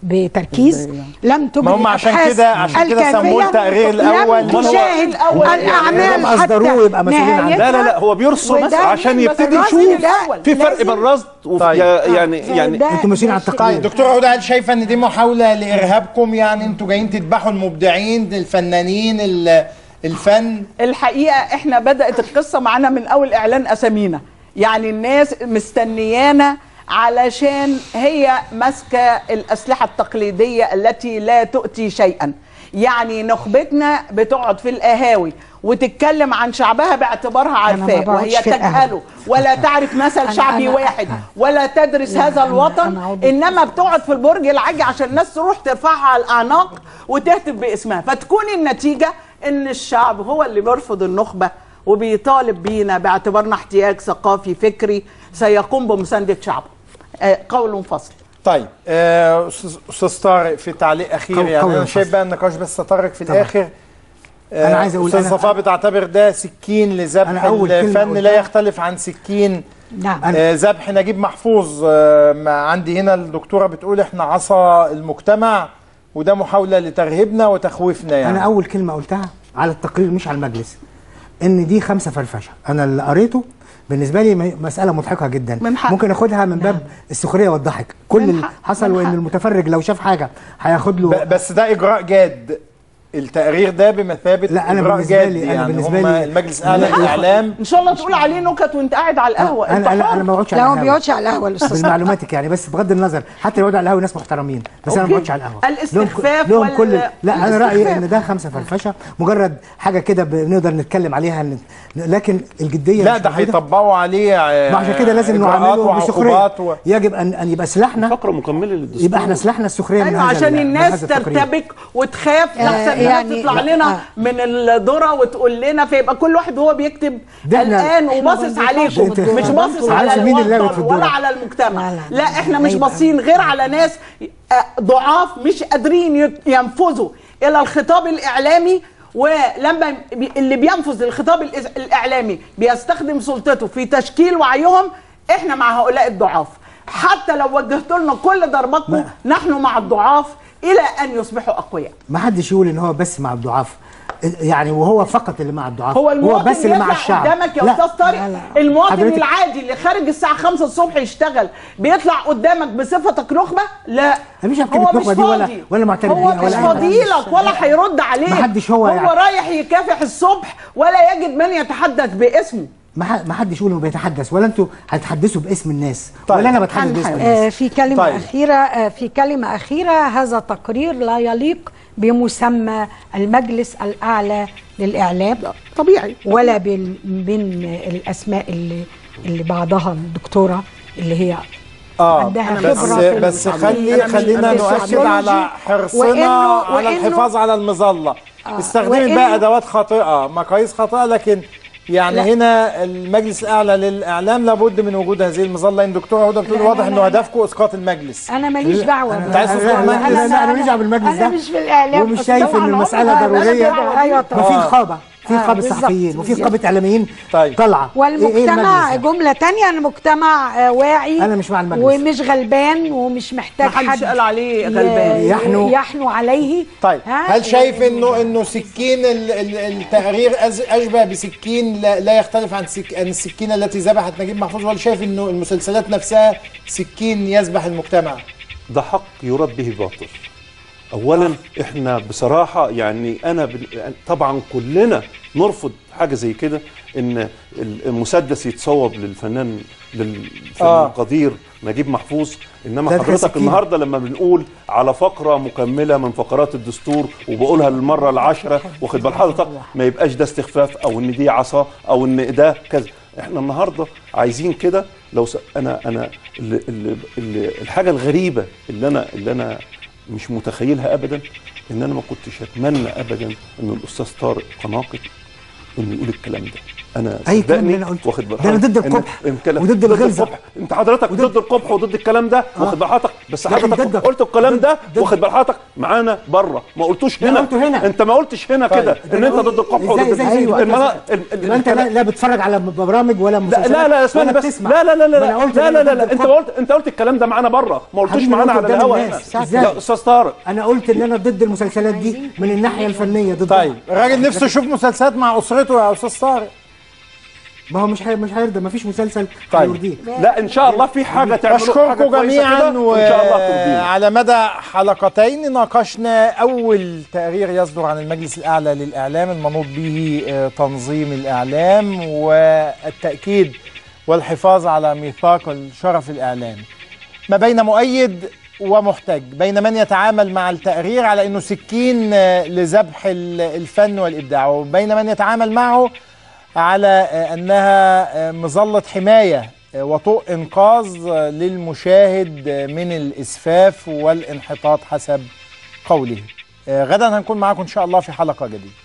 بتركيز لم تجري ما هم عشان الأبحاث كده- عشان كده سموه الكافية، التقرير الأول. لم تشاهد الاعمال لم حتى أصدروه يبقى مسؤولين عنه. نهايتها. لا لا لا هو بيرسم وده عشان يبتدي الرصد يشوف ده في فرق لازم- بين الرصد وفي طيب. يعني يعني ده- انتوا ماشيين على طيب التقرير دكتور هدى هل شايفه ان دي محاوله لارهابكم يعني انتوا جايين تذبحوا المبدعين الفنانين ال- الفن الحقيقه احنا بدات القصه معانا من اول اعلان اسامينا يعني الناس مستنيانا علشان هي ماسكه الاسلحه التقليديه التي لا تؤتي شيئا يعني نخبتنا بتقعد في القهاوي وتتكلم عن شعبها باعتبارها ما عارفاه بقعدش وهي في القهوة. تجهله ولا تعرف مثل أنا- شعبي أنا- واحد ولا تدرس لا، هذا أنا- الوطن أنا عضو. انما بتقعد في البرج العاجي عشان الناس تروح ترفعها على الاعناق وتهتف باسمها فتكون النتيجه ان الشعب هو اللي بيرفض النخبه وبيطالب بينا باعتبارنا احتياج ثقافي فكري سيقوم بمسانده شعبه آه، قول فصل طيب آه، استاذ أستاذ طارق في تعليق اخير قول- يعني قول انا الفصل. شايف بقى النقاش بس تطرق في طبعا. الاخر آه، أنا عايز أقول استاذ أنا- صفاء بتعتبر ده سكين لذبح أنا أول كلمة الفن لا قلتها- يختلف عن سكين نعم آه، ذبح نجيب محفوظ آه، ما عندي هنا الدكتوره بتقول احنا عصا المجتمع وده محاوله لترهيبنا وتخويفنا يعني انا اول كلمه قلتها على التقرير مش على المجلس ان دي خمسه فرفشه انا اللي قريته بالنسبه لي م- مساله مضحكه جدا من حق. ممكن اخدها من باب السخريه والضحك كل من اللي حق. حصل من وان حق. المتفرج لو شاف حاجه هياخد له ب- بس ده اجراء جاد التقرير ده بمثابه لا، أنا اجراء بالنسبة جاد لي- أنا يعني بالنسبة هم لي- المجلس الاعلى لا، للاعلام ان شاء الله تقول عليه نكت وانت قاعد على القهوه انت انا انا حر. انا ما بقعدش لا على هو القهوه بيقعدش على القهوه الاستاذ بالمعلوماتك يعني بس بغض النظر حتى لو يقعدوا على القهوه ناس محترمين بس انا ما أوكي. بقعدش على القهوه الاستخفاف لهم, وال- لهم كل لا انا رايي الاستخفاف. ان ده خمسه فرفشه مجرد حاجه كده بنقدر نتكلم عليها ن- لكن الجديه لا مش ده موجودة. هيطبقوا عليه آه، ما عشان كده لازم إجراءات نعامله بسخريه وعقوبات و... يجب ان ان يبقى سلاحنا فقره مكمله للدستور يبقى احنا سلاحنا السخريه من ايوه هذا عشان ال- من الناس هذا التقرير. ترتبك وتخاف آه، لحسن يعني- يعني تطلع لا، لنا آه. من الذره وتقول لنا فيبقى كل واحد وهو بيكتب ده احنا- قلقان إحنا وباصص ما عليكم بنطلعش مش بالذرة. باصص على عارف مين اللي لعبت في الوطن ولا الدورة؟ على المجتمع لا، لا، لا احنا مش هيبقى- باصين غير على ناس آه، ضعاف مش قادرين ي- ينفذوا الى الخطاب الاعلامي ولما بي- اللي بينفذ الخطاب الإز- الاعلامي بيستخدم سلطته في تشكيل وعيهم احنا مع هؤلاء الضعاف حتى لو وجهت لنا كل ضرباتكم نحن مع الضعاف الى ان يصبحوا اقوياء ما حدش يقول ان هو بس مع الضعاف يعني وهو فقط اللي مع الضعاف هو المواطن بس اللي مع بيطلع الشعب قدامك يا لا، استاذ طارق لا، لا. المواطن حضرتك- العادي اللي خارج الساعه 5 الصبح يشتغل بيطلع قدامك بصفتك نخبه لا مش هو كلمة مش نخبة دي ولا- فاضي. ولا معترف هو بيها مش ولا أي حاجة. فاضيلك ولا هيرد عليك محدش هو هو يعني. رايح يكافح الصبح ولا يجد من يتحدث باسمه ما ح- ما حدش يقول انه بيتحدث ولا انتوا هتحدثوا باسم الناس ولا انا بتحدث باسم آه الناس في كلمة طيب. أخيرة آه في كلمة أخيرة هذا تقرير لا يليق بمسمى المجلس الأعلى للإعلام طبيعي ولا بال- من الأسماء اللي اللي بعضها الدكتورة اللي هي اه عندها بس خبرة في بس التعليم. خلي أنا مش- خلينا في نؤكد السوسيولوجي. على حرصنا وإنه- على وإنه- الحفاظ على المظله آه، استخدمت وإنه- بقى ادوات خاطئه مقاييس خاطئه لكن يعني لا. هنا المجلس الاعلى للاعلام لابد من وجود هذه المظله لان دكتوره هدى بتقول لا، واضح لا، انه لا. هدفكم اسقاط المجلس أنا ماليش دعوة انت عايز تسقط لا لا لا, المجلس لا انا ماليش دعوه بالمجلس أنا ده مش في الإعلام ومش بس شايف طبعاً ان عمري المساله ما- ضروريه أنا- أيوة طبعاً. ما في رقابه في آه، قابه بالظبط، صحفيين وفي بالظبط. قابه اعلاميين طيب طالعه إيه- إيه والمجتمع المجلس ده؟ جملة تانية أنا مجتمع آه، واعي أنا مش مع المجلس. ومش غلبان ومش محتاج محدش حد قال عليه ي- غلبان. يحنو. يحنو عليه طيب ها؟ هل شايف انه انه سكين ال- ال- التقرير أز- اشبه بسكين لا, لا يختلف عن سك عن السكينه التي ذبحت نجيب محفوظ ولا شايف انه المسلسلات نفسها سكين يذبح المجتمع؟ ده حق يراد به باطل اولا احنا بصراحه يعني انا بال- طبعا كلنا نرفض حاجه زي كده ان المسدس يتصوب للفنان للفنان آه. القدير نجيب محفوظ انما ده كان حضرتك سكينة. النهارده لما بنقول على فقره مكمله من فقرات الدستور وبقولها للمره العاشره واخد بال حضرتك ما يبقاش ده استخفاف او ان دي عصا او ان ده كذا احنا النهارده عايزين كده لو س... انا انا اللي اللي اللي الحاجه الغريبه اللي انا اللي انا مش متخيلها ابدا ان انا ما كنتش اتمنى ابدا ان الاستاذ طارق قناقط انه يقول الكلام ده انا أي كلام صدقني اللي أنا قلته. واخد بال ده أنا حضرتك ضد إن- القبح إن- وضد الغلظة. القبح. انت حضرتك ضد القبح وضد الكلام ده واخد بال حضرتك بس لكن حضرتك ضدك. قلت الكلام ده واخد بال حضرتك معانا بره ما قلتوش ده أنا هنا قلته هنا. انت ما قلتش هنا طيب. كده ان انت ضد القبح ازاي وضد ازاي ايوه المنا- ال- ال- يبقى انت لا, لا بتتفرج على برامج ولا لا مسلسلات لا لا اسمعني ولا بس بتسمع. لا لا لا ما لا أنا قلت لا إن لا أنا لا, لا. ضد انت القبح. قلت انت قلت الكلام ده معانا بره ما قلتوش حبيبي معانا أنا على قدام الهوا الناس. هنا ازاي؟ لا استاذ طارق انا قلت ان انا ضد المسلسلات دي من الناحيه الفنيه ضد طيب الراجل نفسه يشوف مسلسلات مع اسرته يا استاذ طارق ما هو مش هي... مش هيرضى ما فيش مسلسل طيب. هيرضيه لا ان شاء الله في حاجه تعملوا حاجه أشكركم كويسة جميعا كده، وان شاء الله ترضينا وعلى مدى حلقتين ناقشنا أول تقرير يصدر عن المجلس الأعلى للإعلام المنوط به آه، تنظيم الإعلام والتأكيد والحفاظ على ميثاق الشرف الإعلامي ما بين مؤيد ومحتج بين من يتعامل مع التقرير على أنه سكين آه، لذبح ال- الفن والإبداع وبين من يتعامل معه على آه، أنها آه، مظلة حماية آه، وطوق إنقاذ آه، للمشاهد آه، من الإسفاف والانحطاط حسب قوله آه، غدا هنكون معاكم إن شاء الله في حلقة جديدة